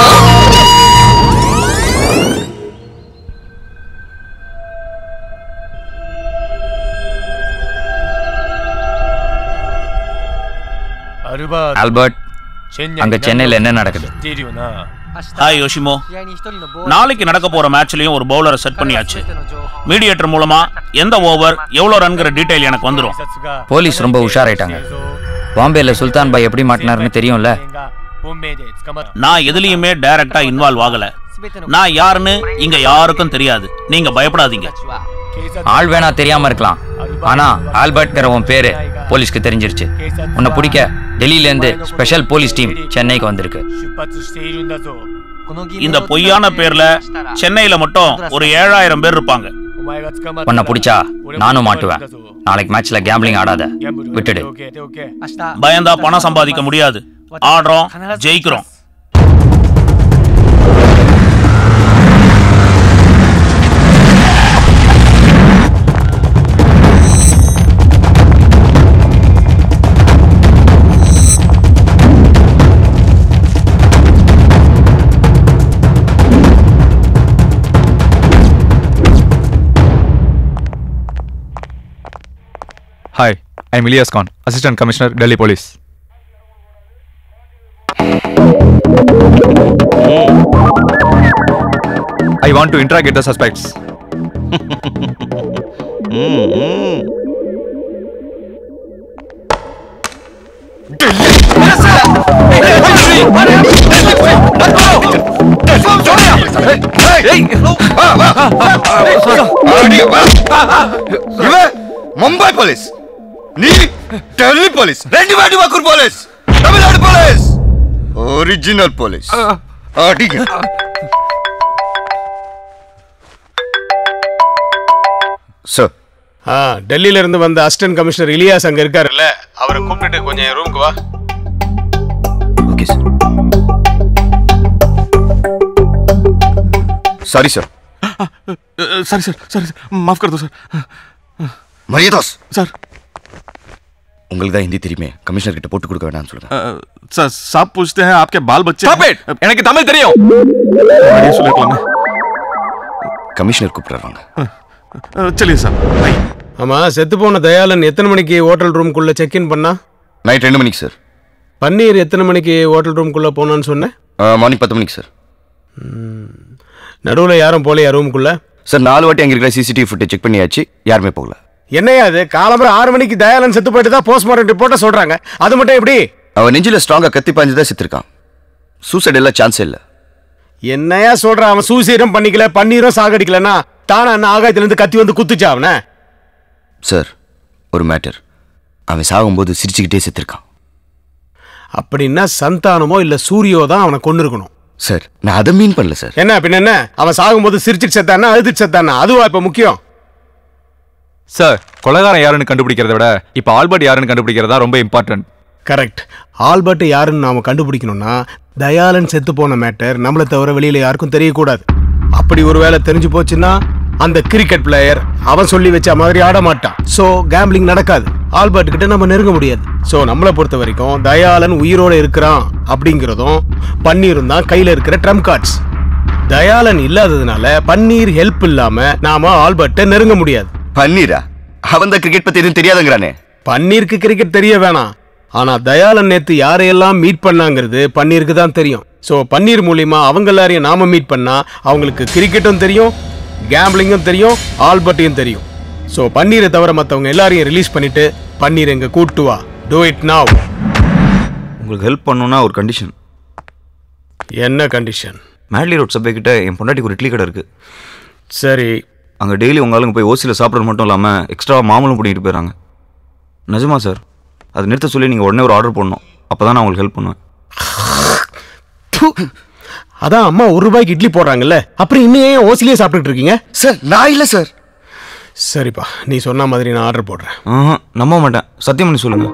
ஆல்பர்ட் அங்க சென்னையில என்ன நடக்குது ஹாய் யோஷிமோ நாளைக்கு நடக்க போற மேட்ச்லயும் ஒரு பவுலரை செட் பண்ணியாச்சு மீடியேட்டர் மூலமா எந்த ஓவர் எவ்வளவு ரன்கிற டீடைல் எனக்கு வந்துரும் போலீஸ் ரொம்ப உஷாராயிட்டாங்க பாம்பேல சுல்தான் பாய் எப்படி மாட்டினாருன்னு தெரியும்ல நான் எதுலயுமே டைரக்டா இன்வால்வ் ஆகல நான் யாருன்னு இங்க யாருக்கும் தெரியாது நீங்க பயப்படாதீங்க ஆள் வேணா தெரியாம இருக்கலாம் ஆனா ஆல்பர்ட்ங்கிற உன் பேரு போலீஸ்க்கு தெரிஞ்சிருச்சு உன்னை பிடிக்க டெல்லியில இருந்து ஸ்பெஷல் போலீஸ் டீம் சென்னைக்கு வந்திருக்கு இந்த பொய்யான பேர்ல சென்னையில மட்டும் ஒரு ஏழாயிரம் பேர் இருப்பாங்க உன்னை பிடிச்சா நானும் மாட்டுவேன் நாளைக்கு மேட்ச்ல கேம்பிளிங் ஆடாத விட்டுடு பயந்தா பணம் சம்பாதிக்க முடியாது ஆடுறோம் ஜெயிக்கிறோம் Hi, I'm Ilyas Khan, Assistant Commissioner, Delhi Police. I want to interrogate the suspects. ம், ம். இவன் மும்பை போலீஸ் நீ டெல்லி போலீஸ் ரெண்டு வாட்டி வாக்கூர் police Tamil Nadu police original police அடிங்க சார் ஆ டெல்லியில இருந்து வந்த அசிஸ்டன்ட் கமிஷனர் இலியாஸ் அங்க இருக்காருல்ல அவரை கூப்பிட்டுட்டு கொஞ்சம் என் ரூமுக்கு வா sorry sir sorry sir sorry माफ कर दो सर மரியாதாஸ் சார் உங்களுக்கு தான் ஹிந்தி தெரியுமே கமிஷனர் கிட்ட போட்டு கொடுக்க வேண்டாம்னு சொல்லுங்க सर साहब पूछते हैं आपके बाल बच्चे Stop it! எனக்கு தமிழ் தெரியும் बढ़िया சொல்லிருக்கலாமே கமிஷனர் கூப்பிடுறாங்க चलिए साहब ஆமா செத்து போன தயாளன் எத்தனை மணிக்கு ஹோட்டல் ரூம்குள்ள செக் இன் பண்ணா நைட் ரெண்டு மணிக்கு சார் பன்னீர் எத்தனை மணிக்கு ஹோட்டல் ரூம்குள்ள போனான்னு சொன்னேன் மார்னிங் பத்து மணிக்கு சார் நடுவில் யாரும் போலையா ரூமுக்குள்ள சார் நாலு வாட்டி அங்கே இருக்கிற சிசிடிவி ஃபுட்டேஜ் செக் பண்ணியாச்சு யாருமே போகல என்னையா அது காலம்பரம் ஆறு மணிக்கு தயாளன் செத்து போயிட்டு தான் போஸ்ட்மார்ட்டம் ரிப்போர்ட்டை சொல்றாங்க அது மட்டும் எப்படி அவன் நெஞ்சில ஸ்ட்ராங்கா கத்தி பாஞ்சு தான் செத்துருக்கான் சூசைட் எல்லாம் சான்ஸே இல்லை என்னையா சொல்றான் அவன் சூசைடும் பண்ணிக்கல பன்னீரும் சாகடிக்கலன்னா தானா என்ன ஆகாயத்துல இருந்து கத்தி வந்து குத்துச்சா அவனை சார் ஒரு மேட்டர் அவன் சாகும்போது சிரிச்சுக்கிட்டே செத்துருக்கான் அப்படின்னா சந்தானமோ இல்ல சூரியோ தான் அவனை கொண்டு இருக்கணும் சார் நான் அதை மீன் பண்ணல சார் என்ன பின்ன என்ன அவன் சாகும்போது சிரிச்சுட்டு செத்தானா அழுதுட்டு செத்தானா அதுவா இப்ப முக்கியம் சார் கொலைகாரன் யாருன்னு கண்டுபிடிக்கிறத விட இப்போ ஆல்பர்ட் யாருன்னு கண்டுபிடிக்கிறதா ரொம்ப இம்பார்ட்டன்ட் கரெக்ட் ஆல்பர்ட் யாருன்னு நாம கண்டுபிடிக்கணும்னா தயாளன் செத்து போன மேட்டர் நம்மளை தவிர வெளியில யாருக்கும் தெரியக்கூடாது அப்படி ஒருவேளை தெரிஞ்சு போச்சுன்னா அந்த கிரிக்கெட் பிளேயர் அவன் சொல்லி வச்ச மாதிரி ஆட மாட்டான் சோ கேம்பிளிங் நடக்காது ஆல்பர்ட் கிட்ட நம்ம நெருங்க முடியாது சோ நம்மளை பொறுத்த வரைக்கும் தயாளன் உயிரோட இருக்கிறான் அப்படிங்கிறதும் பன்னீரும் தான் கையில இருக்கிற ட்ரம் கார்ட்ஸ் தயாளன் இல்லாததுனால பன்னீர் ஹெல்ப் இல்லாம நாம ஆல்பர்ட்டை நெருங்க முடியாது பன்னீரா அவன் தான் கிரிக்கெட் பத்தி எதுவும் தெரியாதுங்கிறானே பன்னீருக்கு கிரிக்கெட் தெரிய வேணாம் ஆனா தயாளன் நேத்து யாரையெல்லாம் மீட் பண்ணாங்கிறது பன்னீருக்கு தான் தெரியும் சோ பன்னீர் மூலியமா அவங்க எல்லாரையும் நாம மீட் பண்ணா அவங்களுக்கு கிரிக்கெட்டும் தெரியும் கேம்பிளிங்கும் தெரியும் ஆல்பர்ட்டையும் தெரியும் சோ பன்னீரை தவிர மத்தவங்க எல்லாரையும் ரிலீஸ் பண்ணிட்டு பன்னீர் எங்க கூட்டு வா டூ இட் நாவ் உங்களுக்கு ஹெல்ப் பண்ணணும்னா ஒரு கண்டிஷன் என்ன கண்டிஷன் மேட்லி ரோட் சபை கிட்ட என் பொண்டாட்டிக்கு ஒரு இட்லி கடை இருக்கு சரி அங்கே டெய்லி உங்க ஆளுங்க போய் ஓசியில் சாப்பிட்றது மட்டும் இல்லாமல் எக்ஸ்ட்ரா மாமலும் பண்ணிட்டு போயிடறாங்க நிஜமா சார் அது நிறுத்த சொல்லி நீங்கள் உடனே ஒரு ஆர்டர் பண்ணணும் அப்போ தான் நான் உங்களுக்கு ஹெல்ப் பண்ணுவேன் அதான் அம்மா ஒரு ரூபாய்க்கு இட்லி போடுறாங்கல்ல அப்புறம் இன்னும் ஏன் ஓசிலேயே சாப்பிட்டுட்டு இருக்கீங்க சார் நான் இல்ல சார் சரிப்பா நீ சொன்ன மாதிரி நான் ஆர்டர் போடுறேன் ஆஹா, நம்ப மாட்டேன் சத்தியம் பண்ணி சொல்லுங்க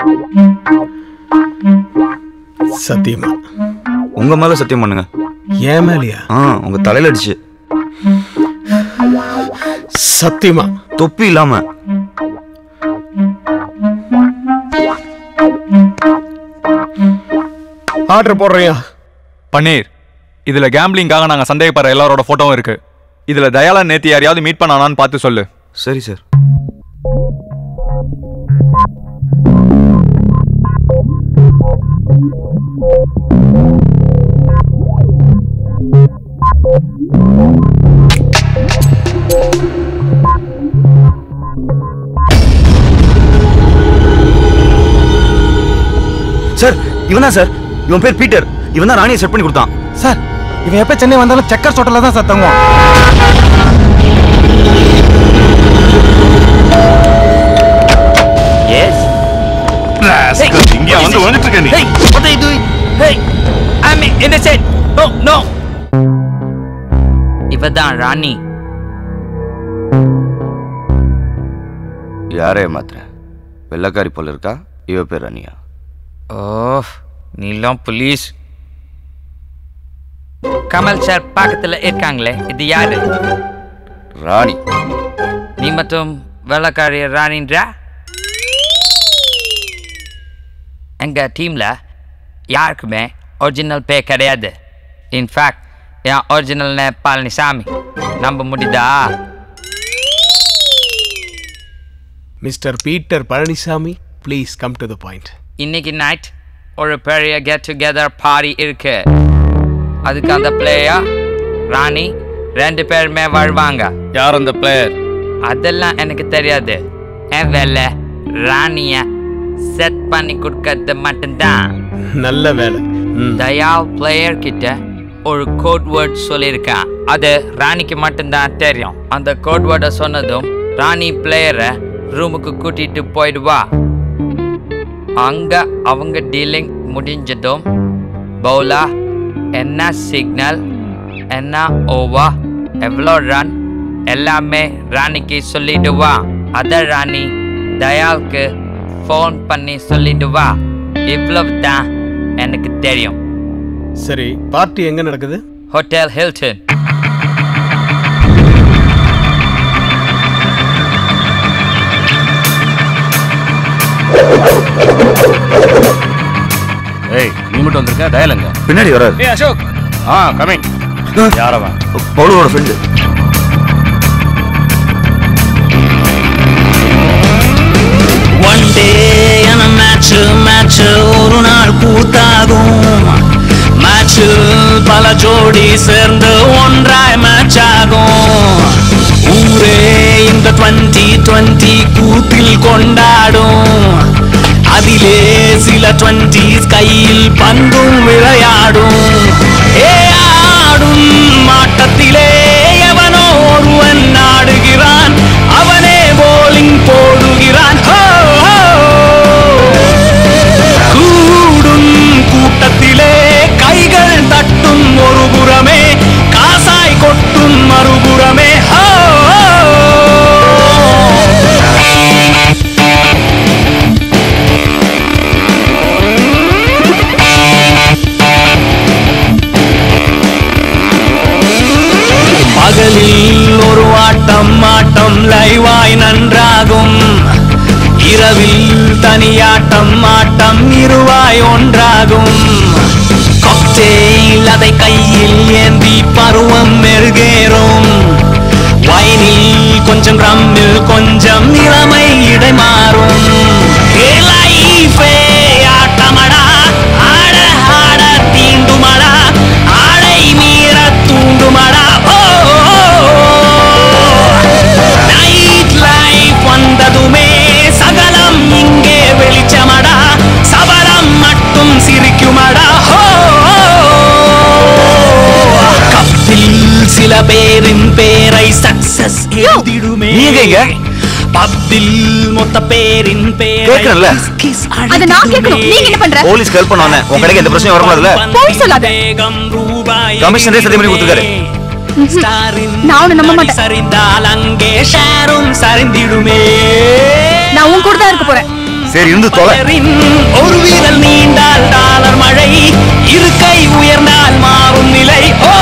சத்தியமா உங்க மேல சத்தியம் பண்ணுங்க ஏன் மேலையா ஆ உங்க தலையில அடிச்சு சத்தியமா தொப்பி இல்லாம ஆர்டர் போடுறியா பன்னீர் இதுல கேம்பிளிங்காக நாங்க சந்தேகப்படுற எல்லாரோட போட்டோவும் இருக்கு இதுல தயாளன் நேத்து யாரையாவது மீட் பண்ணானான்னு பார்த்து சொல்லு சரி சார் சார் இவன் தான் சார் இவன் பேர் பீட்டர் இவன் தான் ராணியை செட் பண்ணி கொடுத்தான் சார் இவன் எப்ப சென்னை வந்தாலும் செக்கர் ஹோட்டல்ல தான் சார் தங்குவான் எஸ் இங்க வந்து வந்துட்டு இருக்க நீ Hey, what are you doing? Hey, I'm innocent. No, no. இவதான் ராணி யாரே மாத்திர வெள்ளக்காரி போல இருக்கா இவ பேர் அனியா ஓ நீலாம் போலீஸ் கமல் சார் பக்கத்துல இருக்காங்களே இது யாரு ராணி நீ மட்டும் வேலைக்காரி ராணின்றா எங்க டீம்ல யாருக்குமே ஒரிஜினல் பே கிடையாது இன்ஃபேக்ட் என் ஒரிஜினல் நேம் பழனிசாமி நம்ப முடியுதா mister Peter Palanisamy please come to the point இன்னைக்கு நைட் ஒரு பெரிய கெட் டுகெதர் பார்ட்டி இருக்கு அதுக்கு அந்த பிளேயர் ராணி ரெண்டு பேருமே வருவாங்க யார் அந்த பிளேயர் அதெல்லாம் எனக்கு தெரியாது என் வேலை ராணிய செட் பண்ணி கொடுக்கறது மட்டும்தான் நல்ல வேலை தயால் பிளேயர் கிட்ட ஒரு கோட் வேர்ட் சொல்லியிருக்கான் அது ராணிக்கு மட்டும்தான் தெரியும் அந்த கோட் வேர்டை சொன்னதும் ராணி பிளேயரை ரூமுக்கு கூட்டிட்டு போயிடுவா அங்க அவங்க டீலிங் முடிஞ்சதும் பவுலா என்ன சிக்னல் என்ன ஓவா எவ்வளோ ரன் எல்லாமே ராணிக்கு சொல்லிடுவா அத ராணி தயாளுக்கு ஃபோன் பண்ணி சொல்லிடுவா இவ்வளவு தான் எனக்கு தெரியும் சரி பார்ட்டி எங்க நடக்குது ஹோட்டல் ஹில்டன் ஏய் நீ மட்டும் வந்திருக்க டயலுங்க பின்னாடி வராது ஏய் அசோக் ஆ கமிங் யாரவன் பவுலரோட ஃப்ரெண்டு ஒன் டே என மேட்ச் மேட்ச் ஒரு நாள் கூத்தாகும் மேட்சில் பல ஜோடி சேர்ந்து ஒன்றாய் மேட்ச் ஆகும் ஊரே இந்த டுவெண்ட்டி டுவெண்ட்டி கூத்தில் கொண்டாடும் அதிலே சில டுவெண்ட்டிஸ் கையில் பந்தும் விளையாடும் ஏ ஆடும் மாட்டத்திலே எவனோ ஒருவன் ஆடுகிறான் அவனே போலிங் போடுகிறான் ஹோ, ஹோ. கூடும் கூட்டத்திலே கைகள் தட்டும் ஒரு புறமே காசாய் கொட்டும் மறுபுறமே ஹோ, ஹோ. பகலில் ஒரு ஆட்டம் ஆட்டம் லைவாய் நன்றாகும் இரவில் தனியாட்டம் ஆட்டம் இருவாய் ஒன்றாகும் காக்டெயில் அதை கையில் ஏந்தி பருவம் மெருகேறும் வைனில் கொஞ்சம் ரம்மில் கொஞ்சம் இளமை இடை மாறும் ஏ லைஃபே ஆட்டமடா ஆட ஆட தீண்டுமடா ஆடை மீற தூண்டுமடா ஓ நைட் லைஃப் வந்ததுமே சகலம் இங்கே வெளிச்சமடா சபலம் மட்டும் சிரிக்குமடா ஹோ கப்பில் சில பேரின் பேரை சக்சஸ் எழுதிடுமே நீங்க பப்பில் மொத்த பேரின் பேரை கேட்கறேன்ல அதை நான் கேட்கணும் நீங்க என்ன பண்ற போலீஸ்க்கு ஹெல்ப் பண்ணுவானே உன் கடைக்கு எந்த பிரச்சனையும் வரக்கூடாதுல்ல போய் சொல்லாத கமிஷனரே சத்தியம் பண்ணி கொடுத்துருக்காரு நான் உன்னை நம்ப மாட்டேன் சரிந்தால் அங்கே ஷேரும் சரிந்திடுமே நான் உன் கூட தான் இருக்க போறேன் சரி இருந்து தொலை ஒரு வீரல் நீண்டால் டாலர் மழை இருக்கை உயர்ந்தால் மாறும் நிலை ஓ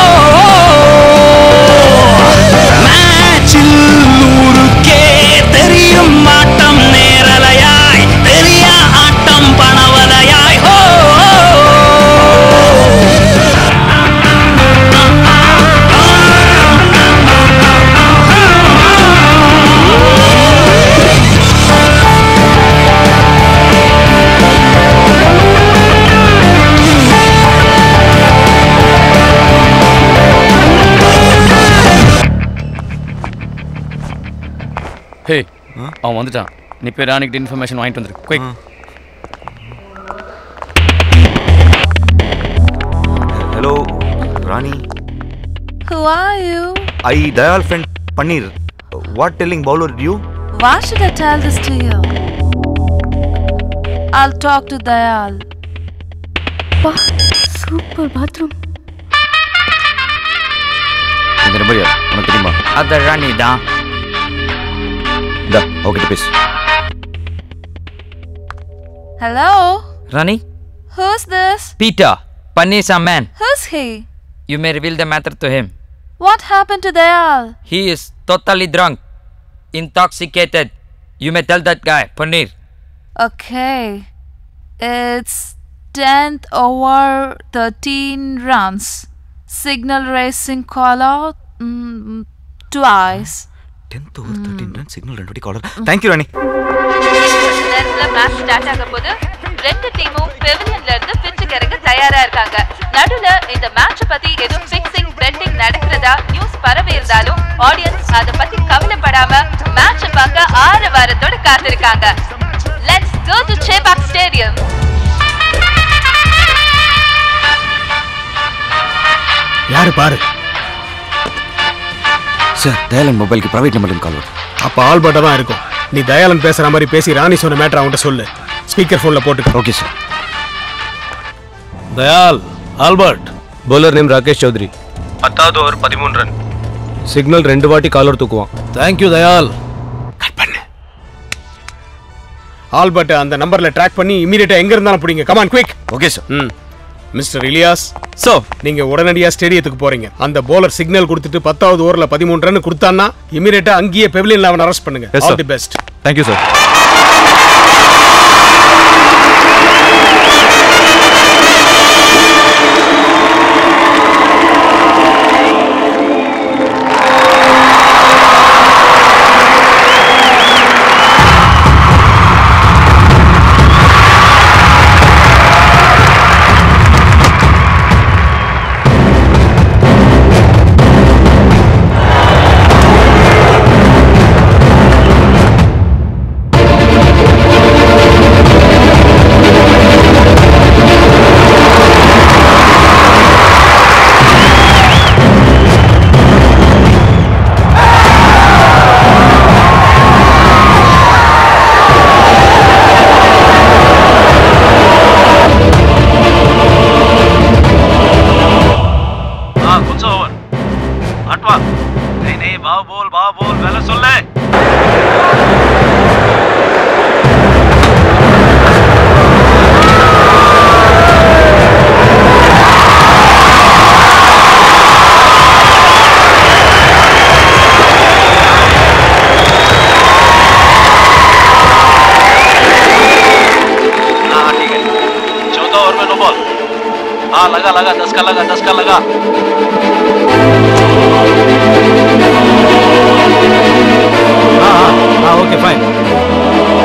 மேட்சில் ஊருக்கே தெரியும் ஆட்டம் நேரலையாய் தெரியா ஆட்டம் பணவலையாய் ஓ ஹே அவன் வந்துட்டான் நீ போய் ராணிக்கிட்ட இன்ஃபர்மேஷன் வாங்கிட்டு வந்துரு quick hello Rani Who are you? I Dayal friend Panneer what telling bowler you Why should I tell this to you? I'll talk to Dayal. Super bathroom இந்த நம்பர் யார் உனக்கு தெரியுமா அத ராணி தான் இந்தா அவகிட்ட பேசு Hello? Rani Who's this? Peter, Panisa man. Who's he? You may reveal the matter to him. What happened to Dayal? He is totally drunk, intoxicated. You may tell that guy, Paneer. Okay. It's 10th over 13 runs. Signal racing call out mm, twice. Tenth over thirteen run signal ரெண்டு வாட்டி collar thank you ராணி நேரத்துல match start ஆக போது ரெண்டு டீமும் பெவிலியன்ல இருந்து பிச்சுக்கு இறங்க தயாரா இருக்காங்க நடுவுல இந்த மேட்ச் பத்தி எதுவும் பிக்சிங் பெட்டிங் நடக்கிறதா நியூஸ் பரவி இருந்தாலும் ஆடியன்ஸ் அத பத்தி கவலைப்படாம மேட்ச் பார்க்க ஆறு வாரத்தோட காத்திருக்காங்க let's go to Chepauk stadium யாரு பாரு சார் தயாளன் மொபைலுக்கு பிரைவேட் நம்பர்லேருந்து கால் வருது அப்ப ஆல்பர்ட்டா தான் இருக்கும் நீ தயாளன் பேசுற மாதிரி பேசி ராணி சொன்ன மேட்டர் அவன்கிட்ட சொல்லு ஸ்பீக்கர் போன்ல போட்டு okay sir Dayal Albert bowler name Rakesh Chowdhury பத்தாவது ஓவர் பதிமூணு ரன் சிக்னல் ரெண்டு வாட்டி காலர் தூக்குவான் தேங்க்யூ தயால் ஆல்பர்ட் அந்த நம்பர்ல ட்ராக் பண்ணி இமீடியட்டா எங்க இருந்தாலும் பிடிங்க come on quick okay sir hmm mister Ilyas so நீங்க உடனடியா ஸ்டேடியத்துக்கு போறீங்க அந்த bowler சிக்னல் கொடுத்துட்டு பத்தாவது ஓவர்ல பதிமூணு ரன் கொடுத்தான்னா இமீடியட்டா அங்கேயே பெவிலியன்ல அவன் அரெஸ்ட் பண்ணுங்க Yes, all sir. The best thank you sir हाँ कौन सा ओवर आठवां नहीं नहीं भाव बोल भाव बोल पहले सुन ले हाँ हाँ ठीक है चौथा ओवर में नो बॉल हाँ लगा लगा दस का लगा दस का लगा हाँ हाँ हाँ okay fine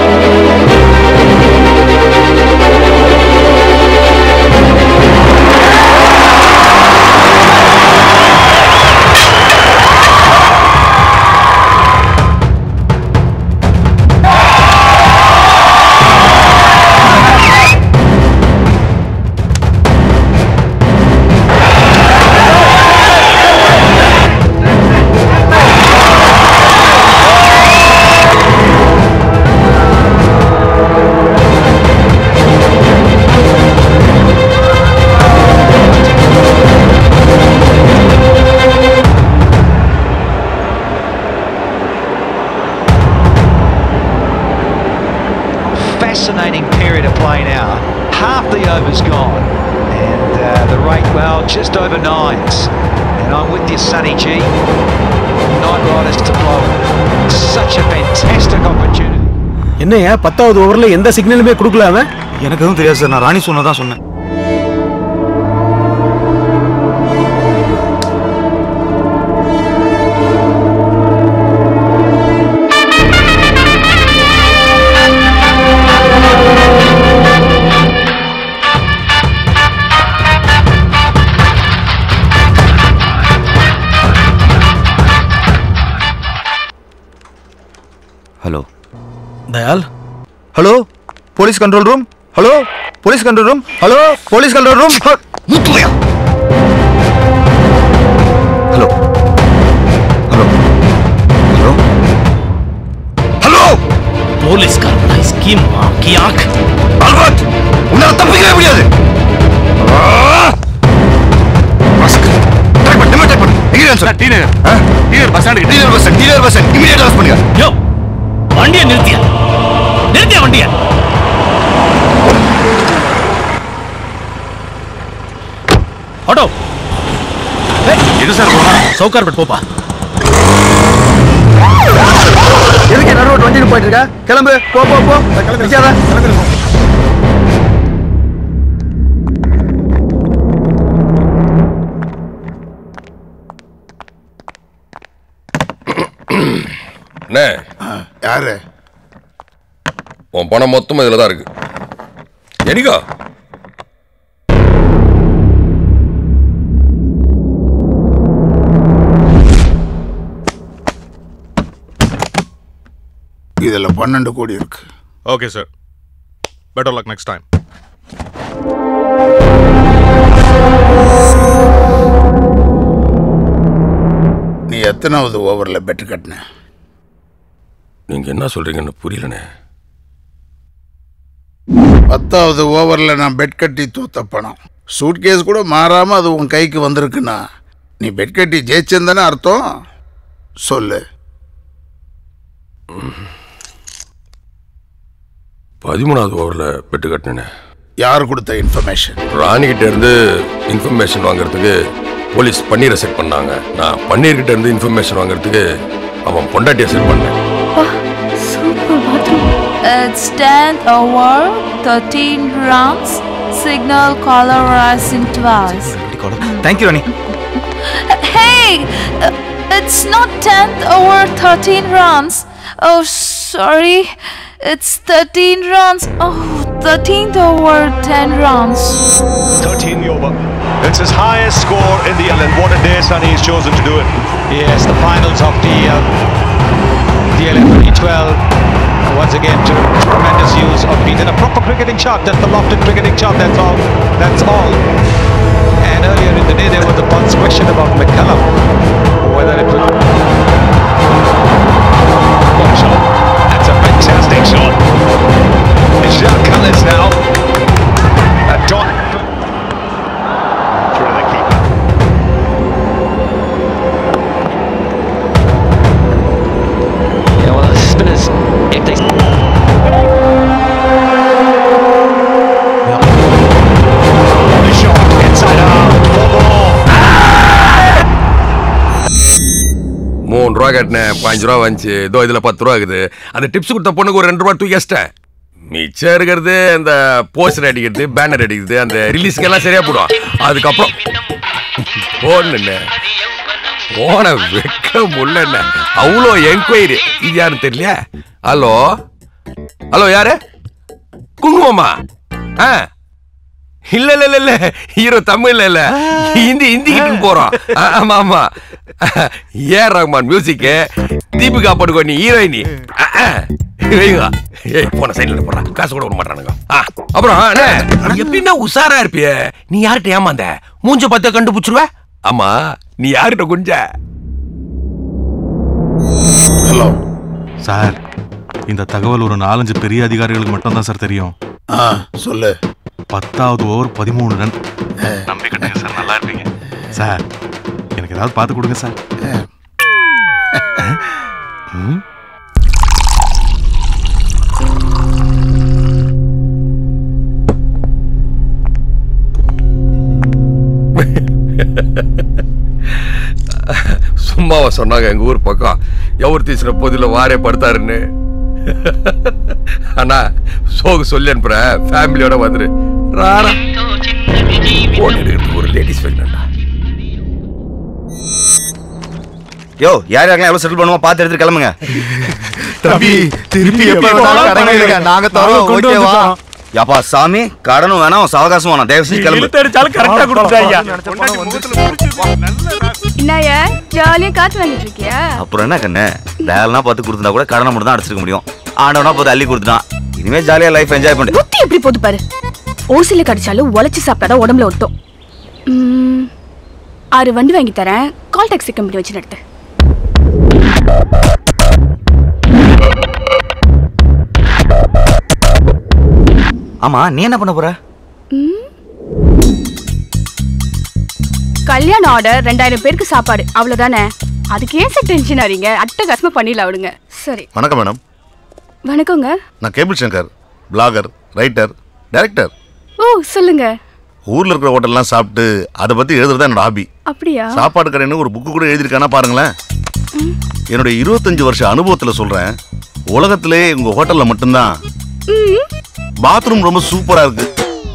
Fascinating period of play now. Half the over's gone, and uh, the rate, well, just over nines. And I'm with you, Sonny G. Night Riders to blow it. Such a fantastic opportunity. என்னையா பத்தாவது ஓவர்ல எந்த சிக்னலுமே கொடுக்கல அவன் எனக்கு எதுவும் தெரியாது sir நான் ராணி சொன்னதான் சொன்னேன் hello Dayal hello police control room hello police control room hello police control room முத்துவையா ஹலோ ஹலோ ஹலோ ஹலோ போலீஸ்காரன் ஸ்கீம் கியாக் ஆல்பர்ட் உன்னால தப்பிக்கவே முடியாது யோ வண்டியை நிறுத்தியா நிறுத்தியா வண்டியை ஆட்டோ எது சார் சவுகார்பட் போப்பா எதுக்கு நடுவோட்டு வண்டியில் போயிட்டு இருக்க கிளம்பு போ போ போ நிக்காத. அண்ணே யாரு உன் பணம் மொத்தம் இதில் தான் இருக்கு எனிகா இதில் பன்னெண்டு கோடி இருக்கு okay sir better luck next time நீ எத்தனாவது ஓவரில் பெட்டு கட்டின நீங்க என்ன சொல்றீங்கன்னு புரியலண்ணே பத்தாவது ஓவரில் நான் பெட் கட்டி தோத்த பணம் சூட்கேஸ் கூட மாறாமல் அது உன் கைக்கு வந்திருக்குன்னா நீ பெட் கட்டி ஜெயிச்சேன்னு அர்த்தம் சொல்லு பதிமூணாவது ஓவரில் பெட்டு கட்டினேன் யார் கொடுத்த இன்ஃபர்மேஷன் ராணிகிட்ட இருந்து இன்ஃபர்மேஷன் வாங்குறதுக்கு போலீஸ் பன்னீரை செட் பண்ணாங்க நான் பன்னீர்கிட்ட இருந்து இன்ஃபர்மேஷன் வாங்குறதுக்கு அவன் பொண்டாட்டியை செட் பண்ணேன் It's 10 over 13 rounds. Signal caller rising twice. Thank you Rani Hey! uh, It's not 10th over 13 rounds. Oh, sorry. It's 13 rounds. Oh, 13th over 10 rounds. 13 over. It's his highest score in the Ellen. What a day Sonny has chosen to do it. Yes, the finals of the uh, the Ellen 2012. Once again, ter- tremendous use of beat and a proper cricketing shot. That's the lofted cricketing shot. That's all. That's all. And earlier in the day, there was a pulse question about McCallum, whether it would. Good shot. That's a fantastic shot. It's Jacques Cullis now. A dot. Through the keeper. Yeah, well, spinners, if they. The shot inside out. Four more. மூணு ரூபா கட்டினேன் பாஞ்சு ரூபா வந்துச்சு இதோ இதுல பத்து ரூபா இருக்குது அந்த டிப்ஸ் கொடுத்த பொண்ணுக்கு ஒரு ரெண்டு ரூபா தூக்கி வச்சிட்டேன் மிச்சம் இருக்கிறது இந்த போஸ்டர் அடிக்கிறது பேனர் அடிக்கிறது அந்த ரிலீஸ்க்கு எல்லாம் சரியா போடும் அதுக்கப்புறம் போன்னு போன வெக்க முல்ல அவ்வளோ என்கொயரி இது யாருன்னு தெரியலையா ஹலோ ஹலோ யாரு குங்குமம்மா ஆ இல்ல இல்ல இல்ல இல்ல ஹீரோ தமிழ்ல இல்ல ஹிந்தி ஹிந்தி கிட்ட போறோம் ஆ, ஆமா ஆமா ஏ ரஹ்மான் மியூசிக் தீபிகா படுகோனி ஹீரோயினி ஆ, ஆ. வைங்க ஏய் போன சைடுல போடுறா காசு கூட விட மாட்டானுங்க ஆ, அப்புறம் அண்ணே, எப்படின்னா உஷாரா இருப்பிய நீ யார்கிட்ட ஏமாந்த மூஞ்ச பார்த்த கண்டுபிடிச்சிருவ ஆமா நீ யார்கிட்ட குஞ்ச ஹலோ சார் இந்த தகவல் ஒரு நாலஞ்சு பெரிய அதிகாரிகளுக்கு மட்டும் தான் சார் தெரியும் ஆ சொல்லு பத்தாவது ஓவர் பதிமூணு ரன் நம்பி கட்டுங்க சார் நல்லா இருப்பீங்க சார் எனக்கு ஏதாவது பார்த்து கொடுங்க சார் ம்? சும்மாவா சொன்னாங்க எங்க ஊர் பக்கம் எவர் தீசுற பொதில வாரே படுத்தாருன்னு ஆனா சோகு சொல்லி அனுப்புறேன் ஃபேமிலியோட வந்துரு ராரா போன் எடுக்கிறது ஒரு லேடிஸ் வேணும்டா யோ யார் யாரெல்லாம் எவ்வளவு செட்டில் பண்ணுவோம் பார்த்து எடுத்துட்டு கிளம்புங்க தம்பி திருப்பி எப்ப வேணாலும் கடன் எடுங்க. நாங்க தரோம், ஓகேவா? யாப்பா சாமி கடனும் வேணாம் சாவகாசம் வேணாம் தயவு செஞ்சு கிளம்பு இழுத்தடிச்சாலும் கரெக்டா கொடுத்தாயா என்னய்யா ஜாலியா காத்து வாங்கிட்டு இருக்கியா அப்புறம் என்ன கண்ணு டயல்னா பார்த்து கொடுத்துட்டா கூட கடனை மட்டும் தான் அடிச்சிருக்க முடியும் ஆண்டவனா பார்த்து அள்ளி கொடுத்துட்டான் இனிமே ஜாலியா லைஃப் என்ஜாய் பண்ணு புத்தி எப்படி போது பாரு ஓசில கடிச்சாலும் உழைச்சு சாப்பிட்டாதான் உடம்புல ஒட்டும் ம், ஆறு வண்டி வாங்கி தரேன் கால் டாக்ஸி கம்பெனி வச்சு நடத்து ஆமா நீ என்ன பண்ண போற கல்யாண ஆர்டர் ரெண்டாயிரம் பேருக்கு சாப்பாடு அவ்வளவுதானே அதுக்கு ஏன் சார் டென்ஷன் ஆறீங்க அட்டகாசமா பண்ணிடலாம் விடுங்க சரி வணக்கம் மேடம் வணக்கங்க நான் cable Sankar blogger writer director ஓ சொல்லுங்க ஊர்ல இருக்கிற ஹோட்டல்லாம் சாப்பிட்டு அதை பத்தி எழுதுறது என்னோட ஹாபி அப்படியா சாப்பாடு கடைன்னு ஒரு புக்கு கூட எழுதியிருக்கானா பாருங்களேன் என்னுடைய இருபத்தஞ்சு வருஷ அனுபவத்துல சொல்றேன் உலகத்திலே உங்க ஹோட்டல்ல மட்டும்தான் ம், பாத்ரூம் ரொம்ப சூப்பரா இருக்கு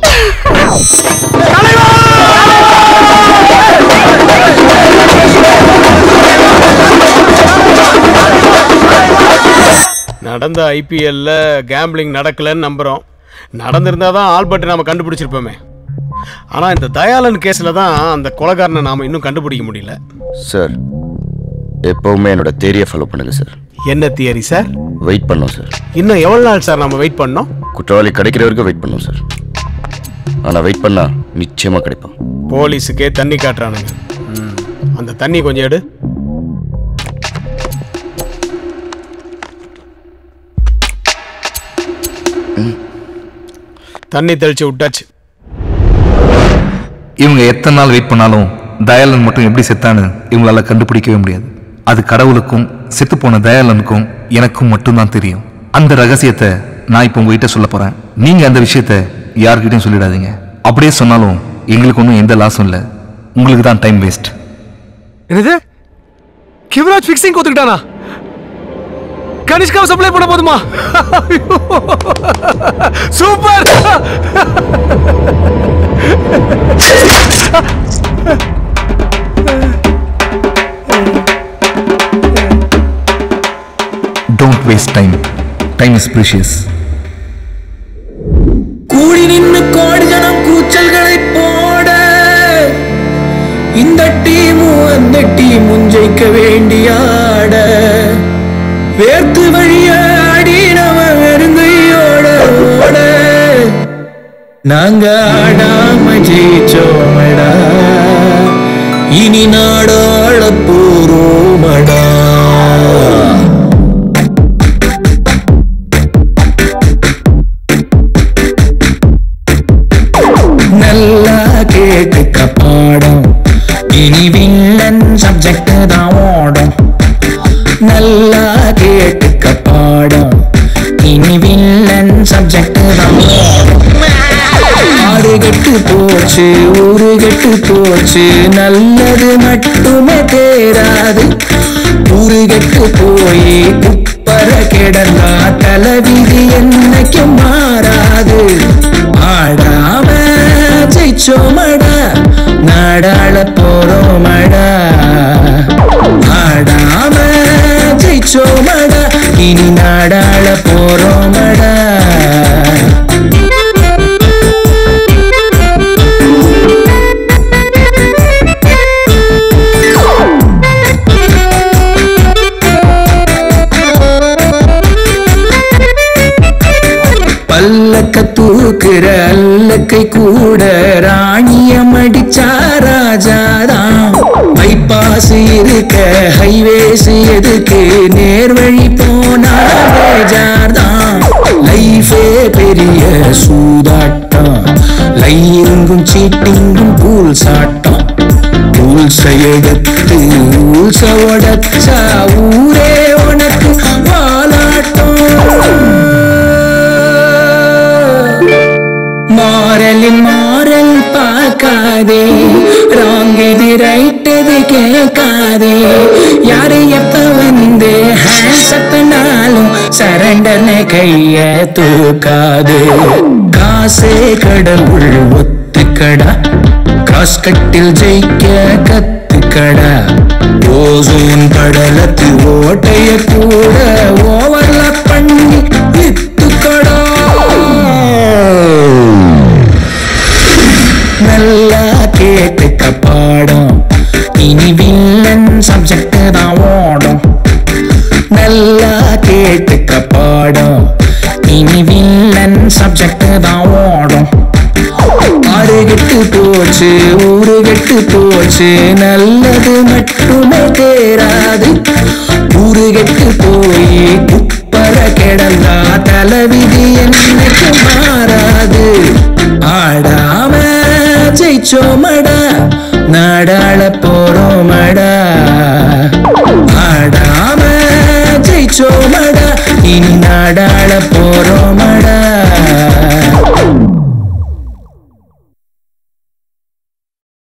நடந்த ஐபிஎல்ல கேம்பிளிங் நடக்கலன்னு நம்புறோம் நடந்திருந்தா தான் ஆல்பர்ட் நாம கண்டுபிடிச்சிருப்போமே ஆனா இந்த தயாளன் கேஸ்ல தான் அந்த கொலைகாரனை நாம இன்னும் கண்டுபிடிக்க முடியல சார் எப்பவுமே என்னோட தேரியை ஃபாலோ பண்ணுங்க சார் என்ன தியரி சார் வெயிட் பண்ணோம் சார் இன்னும் எவ்வளவு நாள் சார் நம்ம வெயிட் பண்ணோம் குற்றவாளி கிடைக்கிற வரைக்கும் வெயிட் பண்ணோம் சார் ஆனா வெயிட் பண்ணா நிச்சயமா கிடைப்பான் போலீஸுக்கே தண்ணி காட்டுறானுங்க ம். அந்த தண்ணி கொஞ்சம் எடு தண்ணி தெளிச்சு விட்டாச்சு இவங்க எத்தனை நாள் வெயிட் பண்ணாலும் தயாளன் மட்டும் எப்படி செத்தான்னு இவங்களால கண்டுபிடிக்கவே முடியாது அது கடவுளுக்கும் செத்து போன தயாளனுக்கும் எனக்கும் மட்டும்தான் தெரியும் அந்த ரகசியத்தை நான் இப்போ உங்ககிட்ட சொல்ல போறேன் நீங்க அந்த விஷயத்த யார்கிட்டயும் சொல்லிடாதீங்க அப்படியே சொன்னாலும் எங்களுக்கு ஒன்றும் எந்த லாஸும் இல்லை உங்களுக்கு தான் டைம் வேஸ்ட் என்னது கிவராஜ் ஃபிக்ஸிங் கொடுத்துக்கிட்டானா கனிஷ்காவை சப்ளை பண்ண போதுமா super don't waste time time is precious கூடி நின்னு கோடி ஜனம் கூச்சல்களை போட இந்த டீமும் அந்த டீமும் ஜெயிக்க வேண்டியாட வேர்த்து வழிய ஆடி நம்ம வெறுங்கையோட ஓட நாங்க ஆடாம ஜெயிச்சோமடா இனி நாடாள போறோமடா நல்லா கேட்டுக்க பாடம் இனி வில்லன் சப்ஜெக்ட் தான் ஓடும் நல்லா கேட்டுக்க பாடம் இனி வில்லன் சப்ஜெக்ட் தான் ஓடும் ஆறு கெட்டு போச்சு ஊரு கெட்டு போச்சு நல்லது மட்டுமே தேராது ஊரு கெட்டு போய் குப்பர கிடந்தா தலைவிதி என்னைக்கும் மாறாது ஆடாம ஜெயிச்சோமடா நாடாள போறோமடா ஆடாம ஜெயிச்சோமடா இனி நாடாள போறோமடா பல்லக்க தூக்குற அல்லக்கை கூட ராணிய மடிச்சா ராஜாதான் பைபாஸ் இருக்க ஹைவேஸ் எதுக்கு நேர்வழி போனா பேஜார்தான் லைஃபே பெரிய சூதாட்டம் லையிங்கும் சீட்டிங்கும் பூல் சாட்டம் ரூல்ஸை எடுத்து ரூல்ஸ உடச்சா ஊரே உனக்கு வாலாட்டம் மாறலின் மாறல் பார்க்காதே ராங் இது ரைட் இது கேட்காதே யாரு எப்ப வந்து ஹேண்ட்ஸ் அப்பனாலும் சரண்டர்னு கைய தூக்காது காசே கடவுள் ஒத்துக்கடா காஸ் கட்டில் ஜெயிக்க கத்துக்கடா ஓசோன் படலத்து ஓட்டைய கூட ஓவர்ல பண்ணி வித்துக்கடா நல்லா கேட்டுக்க பாடம் இனி வில்லன் சப்ஜெக்ட் தான் ஓடும் நல்லா கேட்டுக்க பாடம் இனி வில்லன் சப்ஜெக்ட் தான் ஓடும் ஆறு கெட்டு போச்சு ஊரு கெட்டு போச்சு நல்லது மட்டுமே தேராது ஊரு கெட்டு போய் குப்பர கிடந்தா தலைவிதி என்னைக்கு மாறாது ஆடாம ஜெயிச்சோமடா நாடாள போறோமடா ஆடாம ஜெயிச்சோமடா இனி நாடாள போறோம்